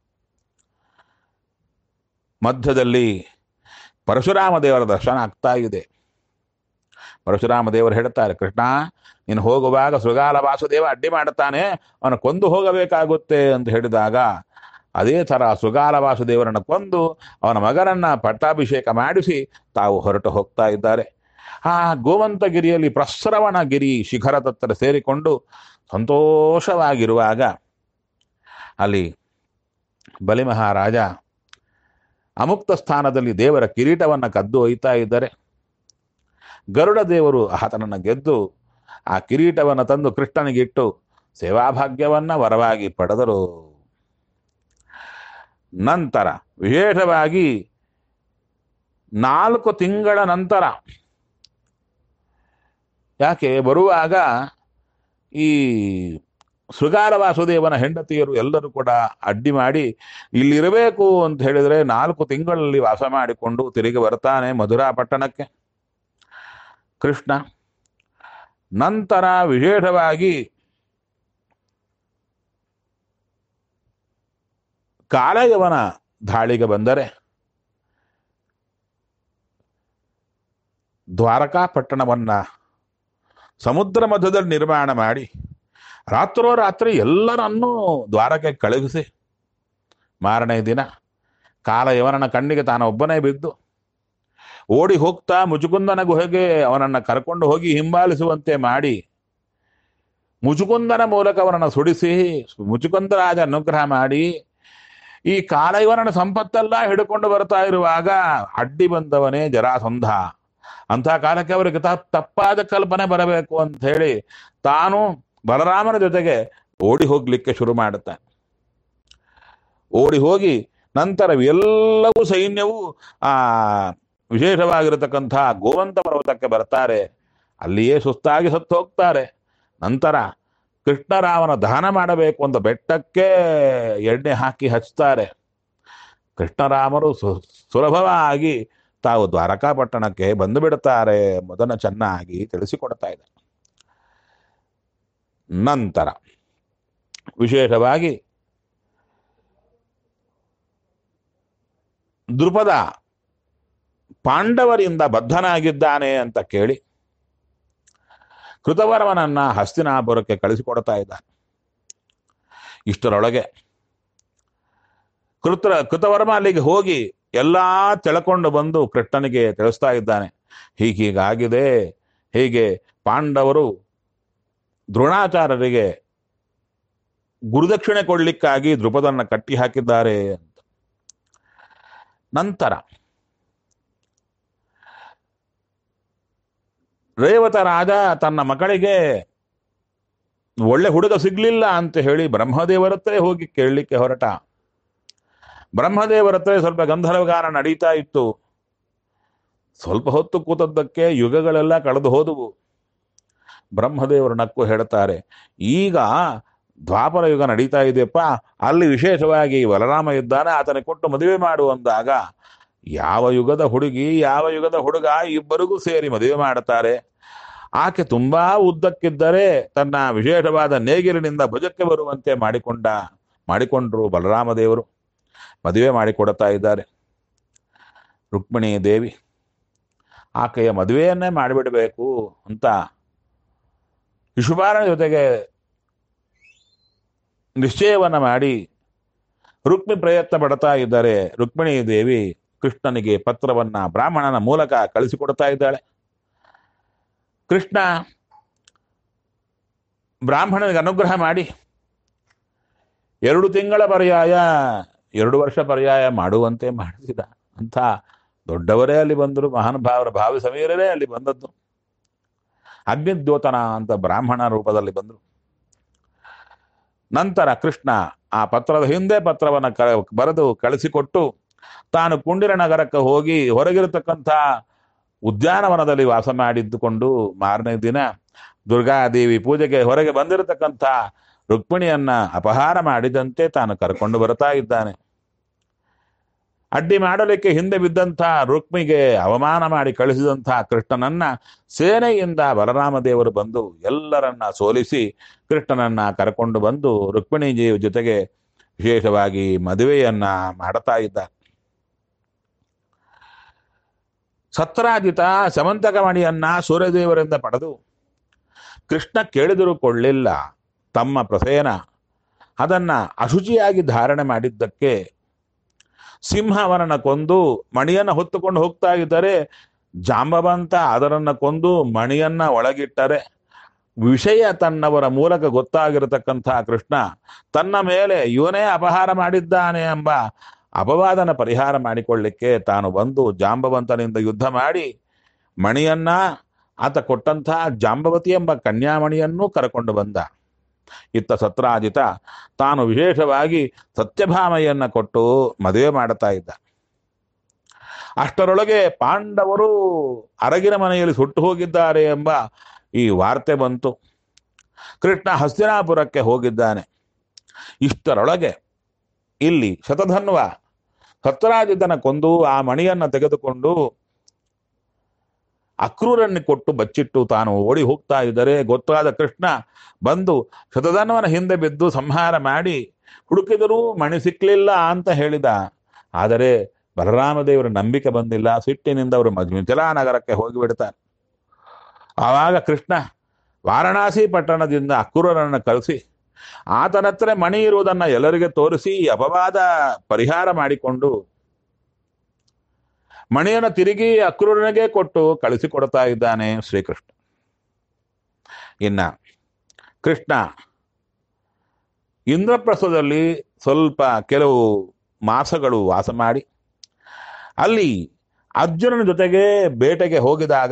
ಮಧ್ಯದಲ್ಲಿ ಪರಶುರಾಮ ದೇವರ ದರ್ಶನ ಆಗ್ತಾ ಇದೆ ಪರಶುರಾಮ ದೇವರು ಹೇಳ್ತಾರೆ ಕೃಷ್ಣ ನೀನು ಹೋಗುವಾಗ ಶೃಗಾಲ ವಾಸುದೇವ ಅಡ್ಡಿ ಮಾಡುತ್ತಾನೆ ಅವನ ಕೊಂದು ಹೋಗಬೇಕಾಗುತ್ತೆ ಅಂತ ಹೇಳಿದಾಗ ಅದೇ ಥರ ಶೃಗಾಲ ವಾಸುದೇವರನ್ನು ಕೊಂದು ಅವನ ಮಗನನ್ನ ಪಟ್ಟಾಭಿಷೇಕ ಮಾಡಿಸಿ ತಾವು ಹೊರಟು ಹೋಗ್ತಾ ಇದ್ದಾರೆ ಆ ಗೋವಂತಗಿರಿಯಲ್ಲಿ ಪ್ರಸ್ರವಣಗಿರಿ ಶಿಖರ ತತ್ತರ ಸೇರಿಕೊಂಡು ಸಂತೋಷವಾಗಿರುವಾಗ ಅಲ್ಲಿ ಬಲಿಮಹಾರಾಜ ಅಮುಕ್ತ ಸ್ಥಾನದಲ್ಲಿ ದೇವರ ಕಿರೀಟವನ್ನು ಕದ್ದು ಒಯ್ತಾ ಇದ್ದಾರೆ ಗರುಡ ದೇವರು ಆತನನ್ನು ಗೆದ್ದು ಆ ಕಿರೀಟವನ್ನು ತಂದು ಕೃಷ್ಣನಿಗಿಟ್ಟು ಸೇವಾಭಾಗ್ಯವನ್ನ ವರವಾಗಿ ಪಡೆದರು ನಂತರ ವಿಶೇಷವಾಗಿ ನಾಲ್ಕು ತಿಂಗಳ ನಂತರ ಯಾಕೆ ಬರುವಾಗ ಈ ಶೃಗಾಲ ವಾಸುದೇವನ ಹೆಂಡತಿಯರು ಎಲ್ಲರೂ ಕೂಡ ಅಡ್ಡಿ ಮಾಡಿ ಇಲ್ಲಿರಬೇಕು ಅಂತ ಹೇಳಿದ್ರೆ ನಾಲ್ಕು ತಿಂಗಳಲ್ಲಿ ವಾಸ ಮಾಡಿಕೊಂಡು ತಿರುಗಿ ಬರ್ತಾನೆ ಮಧುರಾ ಪಟ್ಟಣಕ್ಕೆ ಕೃಷ್ಣ ನಂತರ ವಿಶೇಷವಾಗಿ ಕಾಲಯವನ ದಾಳಿಗೆ ಬಂದರೆ ದ್ವಾರಕಾ ಪಟ್ಟಣವನ್ನ ಸಮುದ್ರ ಮಧ್ಯದಲ್ಲಿ ನಿರ್ಮಾಣ ಮಾಡಿ ರಾತ್ರೋರಾತ್ರಿ ಎಲ್ಲರನ್ನೂ ದ್ವಾರಕ್ಕೆ ಕಳುಹಿಸಿ ಮಾರನೇ ದಿನ ಕಾಲಯವನನ ಕಣ್ಣಿಗೆ ತಾನೊಬ್ಬನೇ ಬಿದ್ದು ಓಡಿ ಹೋಗ್ತಾ ಮುಚುಕುಂದನ ಗುಹೆಗೆ ಅವನನ್ನ ಕರ್ಕೊಂಡು ಹೋಗಿ ಹಿಂಬಾಲಿಸುವಂತೆ ಮಾಡಿ ಮುಚುಕುಂದನ ಮೂಲಕ ಅವನನ್ನು ಸುಡಿಸಿ ಮುಚುಕುಂದರಾಜ ಅನುಗ್ರಹ ಮಾಡಿ ಈ ಕಾಲಯವನನ ಸಂಪತ್ತೆಲ್ಲ ಹಿಡ್ಕೊಂಡು ಬರ್ತಾ ಇರುವಾಗ ಅಡ್ಡಿ ಬಂದವನೇ ಜರಾಸಂಧ ಅಂಥ ಕಾಲಕ್ಕೆ ಅವರಿಗೆ ತ ತಪ್ಪಾದ ಕಲ್ಪನೆ ಬರಬೇಕು ಅಂತ ಹೇಳಿ ತಾನು ಬಲರಾಮನ ಜೊತೆಗೆ ಓಡಿ ಹೋಗ್ಲಿಕ್ಕೆ ಶುರು ಮಾಡುತ್ತಾನೆ ಓಡಿ ಹೋಗಿ ನಂತರ ಎಲ್ಲವೂ ಸೈನ್ಯವು ಆ ವಿಶೇಷವಾಗಿರತಕ್ಕಂಥ ಗೋವಂತ ಪರ್ವತಕ್ಕೆ ಬರ್ತಾರೆ ಅಲ್ಲಿಯೇ ಸುಸ್ತಾಗಿ ಸತ್ತು ಹೋಗ್ತಾರೆ ನಂತರ ಕೃಷ್ಣರಾಮನ ದಹನ ಮಾಡಬೇಕು ಅಂತ ಬೆಟ್ಟಕ್ಕೆ ಎಣ್ಣೆ ಹಾಕಿ ಹಚ್ತಾರೆ ಕೃಷ್ಣರಾಮರು ಸು ಸುಲಭವಾಗಿ ತಾವು ದ್ವಾರಕಾ ಪಟ್ಟಣಕ್ಕೆ ಬಂದು ಬಿಡುತ್ತಾರೆ ಮೊದಲ ಚೆನ್ನಾಗಿ ತಿಳಿಸಿಕೊಡ್ತಾ ಇದೆ ನಂತರ ವಿಶೇಷವಾಗಿ ದೃಪದ ಪಾಂಡವರಿಂದ ಬದ್ಧನಾಗಿದ್ದಾನೆ ಅಂತ ಕೇಳಿ ಕೃತವರ್ಮನನ್ನ ಹಸ್ತಿನಾಪುರಕ್ಕೆ ಕಳಿಸಿಕೊಡ್ತಾ ಇದ್ದಾನೆ ಇಷ್ಟರೊಳಗೆ ಕೃತ ಕೃತವರ್ಮ ಅಲ್ಲಿಗೆ ಹೋಗಿ ಎಲ್ಲಾ ತಿಳ್ಕೊಂಡು ಬಂದು ಕೃಷ್ಣನಿಗೆ ತಿಳಿಸ್ತಾ ಇದ್ದಾನೆ ಹೀಗೀಗಾಗಿದೆ ಹೀಗೆ ಪಾಂಡವರು ದ್ರೋಣಾಚಾರ್ಯರಿಗೆ ಗುರುದಕ್ಷಿಣೆ ಕೊಡ್ಲಿಕ್ಕಾಗಿ ದೃಪದನ್ನ ಕಟ್ಟಿ ಹಾಕಿದ್ದಾರೆ ಅಂತ ನಂತರ ರೇವತ ರಾಜ ತನ್ನ ಮಕ್ಕಳಿಗೆ ಒಳ್ಳೆ ಹುಡುಗ ಸಿಗ್ಲಿಲ್ಲ ಅಂತ ಹೇಳಿ ಬ್ರಹ್ಮದೇವರ ಹತ್ರ ಹೋಗಿ ಕೇಳಲಿಕ್ಕೆ ಹೊರಟ ಬ್ರಹ್ಮದೇವರ ಹತ್ರ ಸ್ವಲ್ಪ ಗಂಧರ್ವಗಾನ ನಡೀತಾ ಇತ್ತು ಸ್ವಲ್ಪ ಹೊತ್ತು ಕೂತದ್ದಕ್ಕೆ ಯುಗಗಳೆಲ್ಲ ಕಳೆದು ಹೋದವು ಬ್ರಹ್ಮದೇವರು ನಕ್ಕು ಹೇಳ್ತಾರೆ ಈಗ ದ್ವಾಪರ ಯುಗ ನಡೀತಾ ಇದೆಯಪ್ಪ ಅಲ್ಲಿ ವಿಶೇಷವಾಗಿ ಬಲರಾಮ ಇದ್ದಾನೆ ಆತನಿಗೆ ಕೊಟ್ಟು ಮದುವೆ ಮಾಡು ಅಂದಾಗ ಯಾವ ಯುಗದ ಹುಡುಗಿ ಯಾವ ಯುಗದ ಹುಡುಗ ಇಬ್ಬರಿಗೂ ಸೇರಿ ಮದುವೆ ಮಾಡುತ್ತಾರೆ ಆಕೆ ತುಂಬಾ ಉದ್ದಕ್ಕಿದ್ದರೆ ತನ್ನ ವಿಶೇಷವಾದ ನೇಗಿಲಿನಿಂದ ಭುಜಕ್ಕೆ ಬರುವಂತೆ ಮಾಡಿಕೊಂಡ ಮಾಡಿಕೊಂಡ್ರು ಬಲರಾಮ ದೇವರು ಮದುವೆ ಮಾಡಿಕೊಡುತ್ತಾ ಇದ್ದಾರೆ ರುಕ್ಮಿಣಿ ದೇವಿ ಆಕೆಯ ಮದುವೆಯನ್ನೇ ಮಾಡಿಬಿಡಬೇಕು ಅಂತ ಶಿಶುಪಾಲನ ಜೊತೆಗೆ ನಿಶ್ಚಯವನ್ನ ಮಾಡಿ ರುಕ್ಮಿ ಪ್ರಯತ್ನ ಪಡ್ತಾ ಇದ್ದಾರೆ ರುಕ್ಮಿಣಿ ದೇವಿ ಕೃಷ್ಣನಿಗೆ ಪತ್ರವನ್ನ ಬ್ರಾಹ್ಮಣನ ಮೂಲಕ ಕಳಿಸಿಕೊಡ್ತಾ ಇದ್ದಾಳೆ ಕೃಷ್ಣ ಬ್ರಾಹ್ಮಣನಿಗೆ ಅನುಗ್ರಹ ಮಾಡಿ ಎರಡು ತಿಂಗಳ ಪರ್ಯಾಯ ಎರಡು ವರ್ಷ ಪರ್ಯಾಯ ಮಾಡುವಂತೆ ಮಾಡಿಸಿದ ಅಂತ ದೊಡ್ಡವರೇ ಅಲ್ಲಿ ಬಂದರು ಮಹಾನುಭಾವರ ಭಾವಿ ಸಮೀರರೇ ಅಲ್ಲಿ ಬಂದದ್ದು ಅಗ್ನಿದ್ಯೋತನ ಅಂತ ಬ್ರಾಹ್ಮಣ ರೂಪದಲ್ಲಿ ಬಂದರು ನಂತರ ಕೃಷ್ಣ ಆ ಪತ್ರದ ಹಿಂದೆ ಪತ್ರವನ್ನು ಕ ಬರೆದು ಕಳಿಸಿಕೊಟ್ಟು ತಾನು ಕುಂಡಿರ ನಗರಕ್ಕೆ ಹೋಗಿ ಹೊರಗಿರತಕ್ಕಂಥ ಉದ್ಯಾನವನದಲ್ಲಿ ವಾಸ ಮಾಡಿದ್ದುಕೊಂಡು ಮಾರನೇ ದಿನ ದುರ್ಗಾದೇವಿ ಪೂಜೆಗೆ ಹೊರಗೆ ಬಂದಿರತಕ್ಕಂಥ ರುಕ್ಮಿಣಿಯನ್ನ ಅಪಹಾರ ಮಾಡಿದಂತೆ ತಾನು ಕರ್ಕೊಂಡು ಬರ್ತಾ ಇದ್ದಾನೆ ಅಡ್ಡಿ ಮಾಡಲಿಕ್ಕೆ ಹಿಂದೆ ಬಿದ್ದಂಥ ರುಕ್ಮಿಗೆ ಅವಮಾನ ಮಾಡಿ ಕಳಿಸಿದಂಥ ಕೃಷ್ಣನನ್ನ ಸೇನೆಯಿಂದ ಬಲರಾಮ ದೇವರು ಬಂದು ಎಲ್ಲರನ್ನ ಸೋಲಿಸಿ ಕೃಷ್ಣನನ್ನ ಕರ್ಕೊಂಡು ಬಂದು ರುಕ್ಮಿಣಿ ಜೊತೆಗೆ ವಿಶೇಷವಾಗಿ ಮದುವೆಯನ್ನ ಮಾಡ್ತಾ ಇದ್ದ ಸತ್ರಾಜಿತ ಸಮಂತಕಮಣಿಯನ್ನ ಸೂರ್ಯದೇವರಿಂದ ಪಡೆದು ಕೃಷ್ಣ ಕೇಳಿದರೂ ಕೊಳ್ಳಿಲ್ಲ ತಮ್ಮ ಪ್ರಸೇನ ಅದನ್ನ ಅಶುಚಿಯಾಗಿ ಧಾರಣೆ ಮಾಡಿದ್ದಕ್ಕೆ ಸಿಂಹವನನ್ನ ಕೊಂದು ಮಣಿಯನ್ನ ಹೊತ್ತುಕೊಂಡು ಹೋಗ್ತಾ ಇದ್ದರೆ ಜಾಂಬವಂತ ಅದರನ್ನ ಕೊಂದು ಮಣಿಯನ್ನ ಒಳಗಿಟ್ಟರೆ ವಿಷಯ ತನ್ನವರ ಮೂಲಕ ಗೊತ್ತಾಗಿರತಕ್ಕಂಥ ಕೃಷ್ಣ ತನ್ನ ಮೇಲೆ ಇವನೇ ಅಪಹಾರ ಮಾಡಿದ್ದಾನೆ ಎಂಬ ಅಪವಾದನ ಪರಿಹಾರ ಮಾಡಿಕೊಳ್ಳಿಕ್ಕೆ ತಾನು ಬಂದು ಜಾಂಬವಂತನಿಂದ ಯುದ್ಧ ಮಾಡಿ ಮಣಿಯನ್ನ ಆತ ಕೊಟ್ಟಂತಹ ಜಾಂಬವತಿ ಎಂಬ ಕನ್ಯಾಮಣಿಯನ್ನೂ ಕರಕೊಂಡು ಬಂದ ಇತ್ತ ಸತ್ರಾಜಿತ ತಾನು ವಿಶೇಷವಾಗಿ ಸತ್ಯಭಾಮೆಯನ್ನ ಕೊಟ್ಟು ಮದುವೆ ಮಾಡುತ್ತಾ ಇದ್ದ ಅಷ್ಟರೊಳಗೆ ಪಾಂಡವರು ಅರಗಿನ ಮನೆಯಲ್ಲಿ ಸುಟ್ಟು ಹೋಗಿದ್ದಾರೆ ಎಂಬ ಈ ವಾರ್ತೆ ಬಂತು ಕೃಷ್ಣ ಹಸ್ತಿನಾಪುರಕ್ಕೆ ಹೋಗಿದ್ದಾನೆ ಇಷ್ಟರೊಳಗೆ ಇಲ್ಲಿ ಶತಧನ್ವ ಸತ್ರಾಜಿತನ ಕೊಂದು ಆ ಮಣಿಯನ್ನ ತೆಗೆದುಕೊಂಡು ಅಕ್ರೂರನ್ನು ಕೊಟ್ಟು ಬಚ್ಚಿಟ್ಟು ತಾನು ಓಡಿ ಹೋಗ್ತಾ ಇದ್ದರೆ ಗೊತ್ತಾದ ಕೃಷ್ಣ ಬಂದು ಶತಧನ್ವನ ಹಿಂದೆ ಬಿದ್ದು ಸಂಹಾರ ಮಾಡಿ ಹುಡುಕಿದರೂ ಮಣಿ ಸಿಕ್ಲಿಲ್ಲ ಅಂತ ಹೇಳಿದ ಆದರೆ ಬಲರಾಮದೇವರ ನಂಬಿಕೆ ಬಂದಿಲ್ಲ ಸಿಟ್ಟಿನಿಂದ ಅವರು ಮಿಥಿಲಾ ನಗರಕ್ಕೆ ಹೋಗಿಬಿಡ್ತಾರೆ ಆವಾಗ ಕೃಷ್ಣ ವಾರಣಾಸಿ ಪಟ್ಟಣದಿಂದ ಅಕ್ರೂರನನ್ನು ಕಳಿಸಿ ಆತನ ಹತ್ರ ಮಣಿ ಇರುವುದನ್ನ ಎಲ್ಲರಿಗೆ ತೋರಿಸಿ ಅಪವಾದ ಪರಿಹಾರ ಮಾಡಿಕೊಂಡು ಮಣಿಯನ್ನು ತಿರುಗಿ ಅಕ್ರೂರನಿಗೆ ಕೊಟ್ಟು ಕಳಿಸಿಕೊಡ್ತಾ ಇದ್ದಾನೆ ಶ್ರೀಕೃಷ್ಣ ಇನ್ನ ಕೃಷ್ಣ ಇಂದ್ರಪ್ರಸ್ಥದಲ್ಲಿ ಸ್ವಲ್ಪ ಕೆಲವು ಮಾಸಗಳು ವಾಸ ಮಾಡಿ ಅಲ್ಲಿ ಅರ್ಜುನನ ಜೊತೆಗೆ ಬೇಟೆಗೆ ಹೋಗಿದಾಗ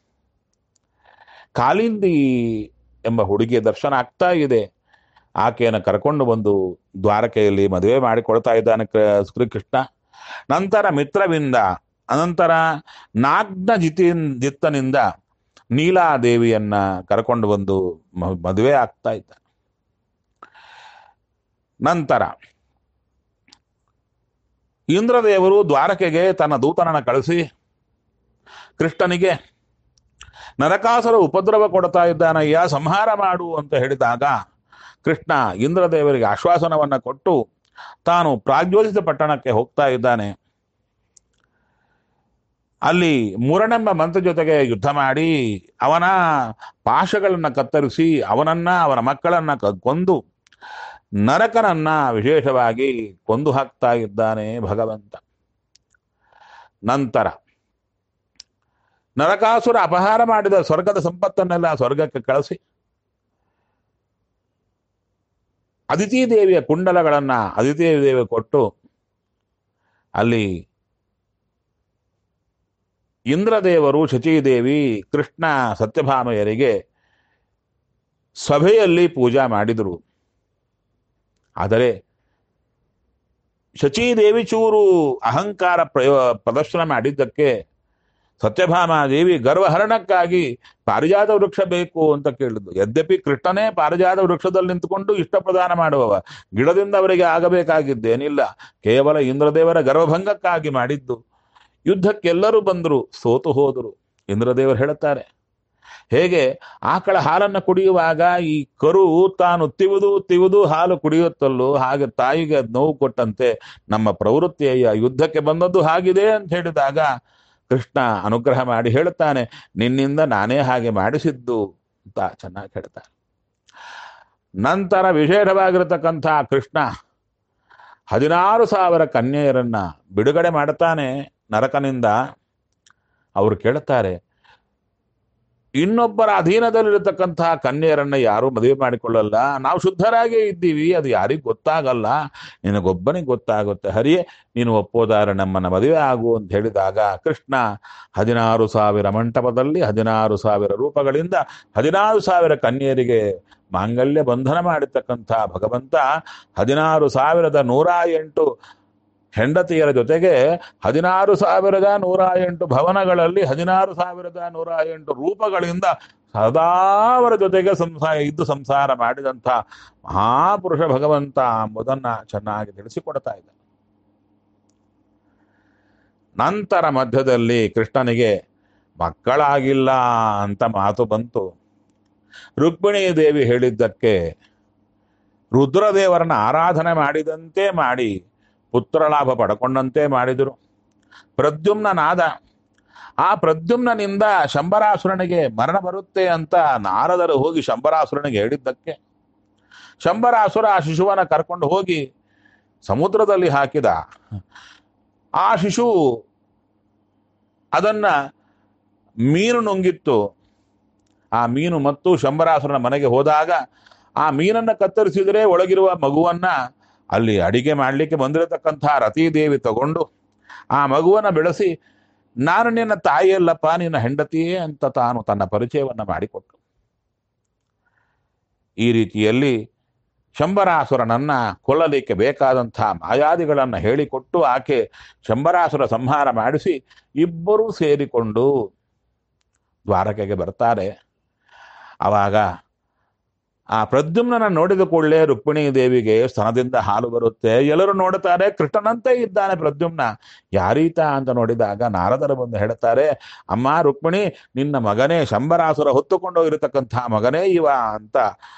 ಕಾಲಿಂದಿ ಎಂಬ ಹುಡುಗಿಯ ದರ್ಶನ ಆಗ್ತಾ ಇದೆ ಆಕೆಯನ್ನು ಕರ್ಕೊಂಡು ಬಂದು ದ್ವಾರಕೆಯಲ್ಲಿ ಮದುವೆ ಮಾಡಿಕೊಳ್ತಾ ಇದ್ದಾನೆ ಕೃ- ಶ್ರೀಕೃಷ್ಣ ನಂತರ ಮಿತ್ರವಿಂದ ಅನಂತರ ನಾಗ್ನ ಜಿತಿ ಜಿತ್ತನಿಂದ ನೀಲಾದೇವಿಯನ್ನ ಕರ್ಕೊಂಡು ಬಂದು ಮ- ಮದುವೆ ಆಗ್ತಾ ಇದ್ದ ನಂತರ ಇಂದ್ರದೇವರು ದ್ವಾರಕೆಗೆ ತನ್ನ ದೂತನನ್ನ ಕಳಿಸಿ ಕೃಷ್ಣನಿಗೆ ನರಕಾಸುರ ಉಪದ್ರವ ಕೊಡ್ತಾ ಇದ್ದಾನಯ್ಯ ಸಂಹಾರ ಮಾಡು ಅಂತ ಹೇಳಿದಾಗ ಕೃಷ್ಣ ಇಂದ್ರದೇವರಿಗೆ ಆಶ್ವಾಸನವನ್ನ ಕೊಟ್ಟು ತಾನು ಪ್ರಾಗ್ಯೋಜಿತ ಪಟ್ಟಣಕ್ಕೆ ಹೋಗ್ತಾ ಇದ್ದಾನೆ ಅಲ್ಲಿ ಮೂರನೆಂಬ ಮಂತ್ರ ಜೊತೆಗೆ ಯುದ್ಧ ಮಾಡಿ ಅವನ ಪಾಶಗಳನ್ನ ಕತ್ತರಿಸಿ ಅವನನ್ನ ಅವನ ಮಕ್ಕಳನ್ನ ಕ- ಕೊಂದು ನರಕನನ್ನ ವಿಶೇಷವಾಗಿ ಕೊಂದು ಹಾಕ್ತಾ ಇದ್ದಾನೆ ಭಗವಂತ ನಂತರ ನರಕಾಸುರ ಅಪಹಾರ ಮಾಡಿದ ಸ್ವರ್ಗದ ಸಂಪತ್ತನ್ನೆಲ್ಲ ಸ್ವರ್ಗಕ್ಕೆ ಕಳಿಸಿ ಅದಿತಿ ದೇವಿಯ ಕುಂಡಲಗಳನ್ನ ಅದಿತಿ ದೇವಿ ಕೊಟ್ಟು ಅಲ್ಲಿ ಇಂದ್ರದೇವರು ಶಚೀದೇವಿ ಕೃಷ್ಣ ಸತ್ಯಭಾಮೆಯರಿಗೆ ಸಭೆಯಲ್ಲಿ ಪೂಜಾ ಮಾಡಿದರು ಆದರೆ ಶಚೀದೇವಿ ಚೂರು ಅಹಂಕಾರ ಪ್ರಯೋ ಪ್ರದರ್ಶನ ಮಾಡಿದ್ದಕ್ಕೆ ಸತ್ಯಭಾಮಾದೇವಿ ಗರ್ವಹರಣಕ್ಕಾಗಿ ಪಾರಿಜಾತ ವೃಕ್ಷ ಬೇಕು ಅಂತ ಕೇಳಿದ್ದು ಯದ್ಯಪಿ ಕೃಷ್ಣನೇ ಪಾರಿಜಾತ ವೃಕ್ಷದಲ್ಲಿ ನಿಂತುಕೊಂಡು ಇಷ್ಟ ಪ್ರದಾನ ಮಾಡುವವ ಗಿಡದಿಂದ ಅವರಿಗೆ ಆಗಬೇಕಾಗಿದ್ದೇನಿಲ್ಲ ಕೇವಲ ಇಂದ್ರದೇವರ ಗರ್ವಭಂಗಕ್ಕಾಗಿ ಮಾಡಿದ್ದು ಯುದ್ಧಕ್ಕೆಲ್ಲರೂ ಬಂದರು ಸೋತು ಹೋದರು ಇಂದ್ರದೇವರು ಹೇಳುತ್ತಾರೆ ಹೇಗೆ ಆಕಳ ಹಾಲನ್ನು ಕುಡಿಯುವಾಗ ಈ ಕರು ತಾನು ತಿವಿದು ತಿವಿದು ಹಾಲು ಕುಡಿಯುತ್ತಲ್ಲೋ ಹಾಗೆ ತಾಯಿಗೆ ಅದ್ ನೋವು ಕೊಟ್ಟಂತೆ ನಮ್ಮ ಪ್ರವೃತ್ತಿಯ ಯುದ್ಧಕ್ಕೆ ಬಂದದ್ದು ಹಾಗಿದೆ ಅಂತ ಹೇಳಿದಾಗ ಕೃಷ್ಣ ಅನುಗ್ರಹ ಮಾಡಿ ಹೇಳುತ್ತಾನೆ ನಿನ್ನಿಂದ ನಾನೇ ಹಾಗೆ ಮಾಡಿಸಿದ್ದು ಅಂತ ಚೆನ್ನಾಗಿ ಹೇಳ್ತಾನೆ ನಂತರ ವಿಶೇಷವಾಗಿರತಕ್ಕಂಥ ಕೃಷ್ಣ ಹದಿನಾರು ಸಾವಿರ ಕನ್ಯೆಯರನ್ನ ಬಿಡುಗಡೆ ಮಾಡುತ್ತಾನೆ ನರಕನಿಂದ ಅವರು ಕೇಳುತ್ತಾರೆ ಇನ್ನೊಬ್ಬರ ಅಧೀನದಲ್ಲಿರತಕ್ಕಂತಹ ಕನ್ಯೆಯರನ್ನ ಯಾರೂ ಮದುವೆ ಮಾಡಿಕೊಳ್ಳಲ್ಲ ನಾವು ಶುದ್ಧರಾಗೇ ಇದ್ದೀವಿ ಅದು ಯಾರಿಗೂ ಗೊತ್ತಾಗಲ್ಲ ನಿನಗೊಬ್ಬನಿಗೆ ಗೊತ್ತಾಗುತ್ತೆ ಹರಿಯೇ ನೀನು ಒಪ್ಪೋದಾರ ನಮ್ಮನ್ನ ಮದುವೆ ಆಗು ಅಂತ ಹೇಳಿದಾಗ ಕೃಷ್ಣ ಹದಿನಾರು ಸಾವಿರ ಮಂಟಪದಲ್ಲಿ ಹದಿನಾರು ಸಾವಿರ ರೂಪಗಳಿಂದ ಹದಿನಾರು ಸಾವಿರ ಕನ್ಯೆಯರಿಗೆ ಮಾಂಗಲ್ಯ ಬಂಧನ ಮಾಡಿರ್ತಕ್ಕಂಥ ಭಗವಂತ ಹದಿನಾರು ಸಾವಿರದ ನೂರ ಎಂಟು ಹೆಂಡತಿಯರ ಜೊತೆಗೆ ಹದಿನಾರು ಸಾವಿರದ ನೂರ ಎಂಟು ಭವನಗಳಲ್ಲಿ ಹದಿನಾರು ಸಾವಿರದ ನೂರ ಎಂಟು ರೂಪಗಳಿಂದ ಸದಾ ಅವರ ಜೊತೆಗೆ ಸಂಸಾರ ಇದ್ದು ಸಂಸಾರ ಮಾಡಿದಂಥ ಮಹಾಪುರುಷ ಭಗವಂತ ಎಂಬುದನ್ನ ಚೆನ್ನಾಗಿ ತಿಳಿಸಿಕೊಡ್ತಾ ಇದ್ದ ನಂತರ ಮಧ್ಯದಲ್ಲಿ ಕೃಷ್ಣನಿಗೆ ಮಕ್ಕಳಾಗಿಲ್ಲ ಅಂತ ಮಾತು ಬಂತು ರುಕ್ಮಿಣಿ ದೇವಿ ಹೇಳಿದ್ದಕ್ಕೆ ರುದ್ರದೇವರನ್ನ ಆರಾಧನೆ ಮಾಡಿದಂತೆ ಮಾಡಿ ಪುತ್ರ ಲಾಭ ಪಡ್ಕೊಂಡಂತೆ ಮಾಡಿದರು ಪ್ರದ್ಯುಮ್ನಾದ ಆ ಪ್ರದ್ಯುಮ್ನಿಂದ ಶಂಬರಾಸುರನಿಗೆ ಮರಣ ಬರುತ್ತೆ ಅಂತ ನಾರದರು ಹೋಗಿ ಶಂಬರಾಸುರನಿಗೆ ಹೇಳಿದ್ದಕ್ಕೆ ಶಂಬರಾಸುರ ಆ ಶಿಶುವನ್ನ ಕರ್ಕೊಂಡು ಹೋಗಿ ಸಮುದ್ರದಲ್ಲಿ ಹಾಕಿದ ಆ ಶಿಶು ಅದನ್ನ ಮೀನು ನುಂಗಿತ್ತು ಆ ಮೀನು ಮತ್ತು ಶಂಬರಾಸುರನ ಮನೆಗೆ ಹೋದಾಗ ಆ ಮೀನನ್ನ ಕತ್ತರಿಸಿದರೆ ಒಳಗಿರುವ ಮಗುವನ್ನ ಅಲ್ಲಿ ಅಡಿಗೆ ಮಾಡಲಿಕ್ಕೆ ಬಂದಿರತಕ್ಕಂಥ ರತೀದೇವಿ ತಗೊಂಡು ಆ ಮಗುವನ್ನ ಬೆಳೆಸಿ ನಾನು ನಿನ್ನ ತಾಯಿಯಲ್ಲಪ್ಪ ನಿನ್ನ ಹೆಂಡತಿಯೇ ಅಂತ ತಾನು ತನ್ನ ಪರಿಚಯವನ್ನ ಮಾಡಿಕೊಟ್ಟು ಈ ರೀತಿಯಲ್ಲಿ ಶಂಬರಾಸುರನನ್ನ ಕೊಲ್ಲಲಿಕ್ಕೆ ಬೇಕಾದಂಥ ಮಾಯಾದಿಗಳನ್ನ ಹೇಳಿಕೊಟ್ಟು ಆಕೆ ಶಂಬರಾಸುರ ಸಂಹಾರ ಮಾಡಿಸಿ ಇಬ್ಬರೂ ಸೇರಿಕೊಂಡು ದ್ವಾರಕೆಗೆ ಬರ್ತಾರೆ ಆವಾಗ ಆ ಪ್ರದ್ಯುಮ್ನ ನೋಡಿದ ಕೂಡಲೇ ರುಕ್ಮಿಣಿ ದೇವಿಗೆ ಸ್ತನದಿಂದ ಹಾಲು ಬರುತ್ತೆ ಎಲ್ಲರೂ ನೋಡುತ್ತಾರೆ ಕೃಷ್ಣನಂತೆ ಇದ್ದಾನೆ ಪ್ರದ್ಯುಮ್ನ ಯಾರೀತ ಅಂತ ನೋಡಿದಾಗ ನಾರದರು ಬಂದು ಹೇಳ್ತಾರೆ ಅಮ್ಮ ರುಕ್ಮಿಣಿ ನಿನ್ನ ಮಗನೇ ಶಂಬರಾಸುರ ಹೊತ್ತುಕೊಂಡೋಗಿರತಕ್ಕಂಥ ಮಗನೇ ಇವ ಅಂತ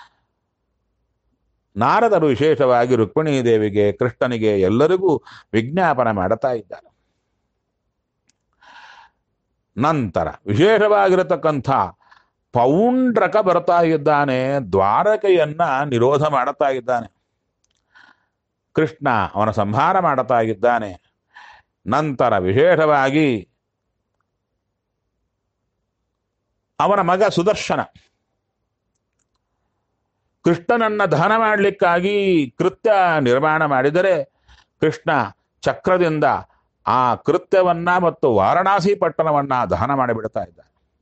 ನಾರದರು ವಿಶೇಷವಾಗಿ ರುಕ್ಮಿಣಿ ದೇವಿಗೆ ಕೃಷ್ಣನಿಗೆ ಎಲ್ಲರಿಗೂ ವಿಜ್ಞಾಪನೆ ಮಾಡುತ್ತಾ ಇದ್ದಾರೆ ನಂತರ ವಿಶೇಷವಾಗಿರತಕ್ಕಂಥ ಪೌಂಡ್ರಕ ಬರ್ತಾ ಇದ್ದಾನೆ ದ್ವಾರಕೆಯನ್ನ ನಿರೋಧ ಮಾಡುತ್ತಾ ಇದ್ದಾನೆ ಕೃಷ್ಣ ಅವನ ಸಂಹಾರ ಮಾಡುತ್ತಾ ಇದ್ದಾನೆ ನಂತರ ವಿಶೇಷವಾಗಿ ಅವನ ಮಗ ಸುದರ್ಶನ ಕೃಷ್ಣನನ್ನ ದಹನ ಮಾಡಲಿಕ್ಕಾಗಿ ಕೃತ್ಯ ನಿರ್ಮಾಣ ಮಾಡಿದರೆ ಕೃಷ್ಣ ಚಕ್ರದಿಂದ ಆ ಕೃತ್ಯವನ್ನ ಮತ್ತು ವಾರಣಾಸಿ ಪಟ್ಟಣವನ್ನ ದಹನ ಮಾಡಿಬಿಡ್ತಾ ಇದ್ದ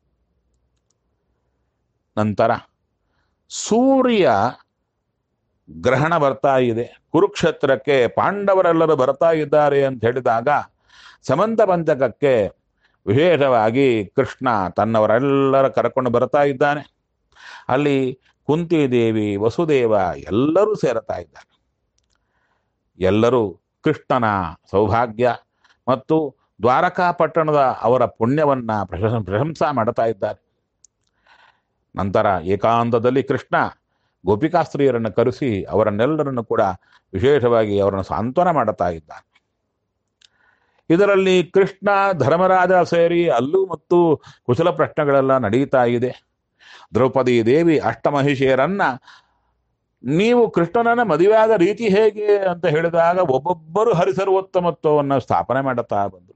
ನಂತರ ಸೂರ್ಯ ಗ್ರಹಣ ಬರ್ತಾ ಇದೆ ಕುರುಕ್ಷೇತ್ರಕ್ಕೆ ಪಾಂಡವರೆಲ್ಲರೂ ಬರ್ತಾ ಇದ್ದಾರೆ ಅಂತ ಹೇಳಿದಾಗ ಸಮಂತ ಪಂಚಕಕ್ಕೆ ವಿಶೇಷವಾಗಿ ಕೃಷ್ಣ ತನ್ನವರೆಲ್ಲರ ಕರ್ಕೊಂಡು ಬರ್ತಾ ಇದ್ದಾನೆ ಅಲ್ಲಿ ಕುಂತಿದೇವಿ ವಸುದೇವ ಎಲ್ಲರೂ ಸೇರ್ತಾ ಇದ್ದಾರೆ ಎಲ್ಲರೂ ಕೃಷ್ಣನ ಸೌಭಾಗ್ಯ ಮತ್ತು ದ್ವಾರಕಾ ಪಟ್ಟಣದ ಅವರ ಪುಣ್ಯವನ್ನ ಪ್ರಶಂಸ ಪ್ರಶಂಸಾ ಮಾಡ್ತಾ ಇದ್ದಾರೆ ನಂತರ ಏಕಾಂತದಲ್ಲಿ ಕೃಷ್ಣ ಗೋಪಿಕಾಸ್ತ್ರೀಯರನ್ನು ಕರೆಸಿ ಅವರನ್ನೆಲ್ಲರನ್ನು ಕೂಡ ವಿಶೇಷವಾಗಿ ಅವರನ್ನು ಸಾಂತ್ವನ ಮಾಡುತ್ತಾ ಇದ್ದಾನೆ ಇದರಲ್ಲಿ ಕೃಷ್ಣ ಧರ್ಮರಾಜ ಸೇರಿ ಅಲ್ಲೂ ಮತ್ತು ಕುಶಲ ಪ್ರಶ್ನೆಗಳೆಲ್ಲ ನಡೀತಾ ಇದೆ ದ್ರೌಪದಿ ದೇವಿ ಅಷ್ಟಮಹಿಷಿಯರನ್ನ ನೀವು ಕೃಷ್ಣನನ್ನ ಮದುವೆಯಾದ ರೀತಿ ಹೇಗೆ ಅಂತ ಹೇಳಿದಾಗ ಒಬ್ಬೊಬ್ಬರು ಹರಿಸರ್ವೋತ್ತಮತ್ವವನ್ನು ಸ್ಥಾಪನೆ ಮಾಡುತ್ತಾ ಬಂದರು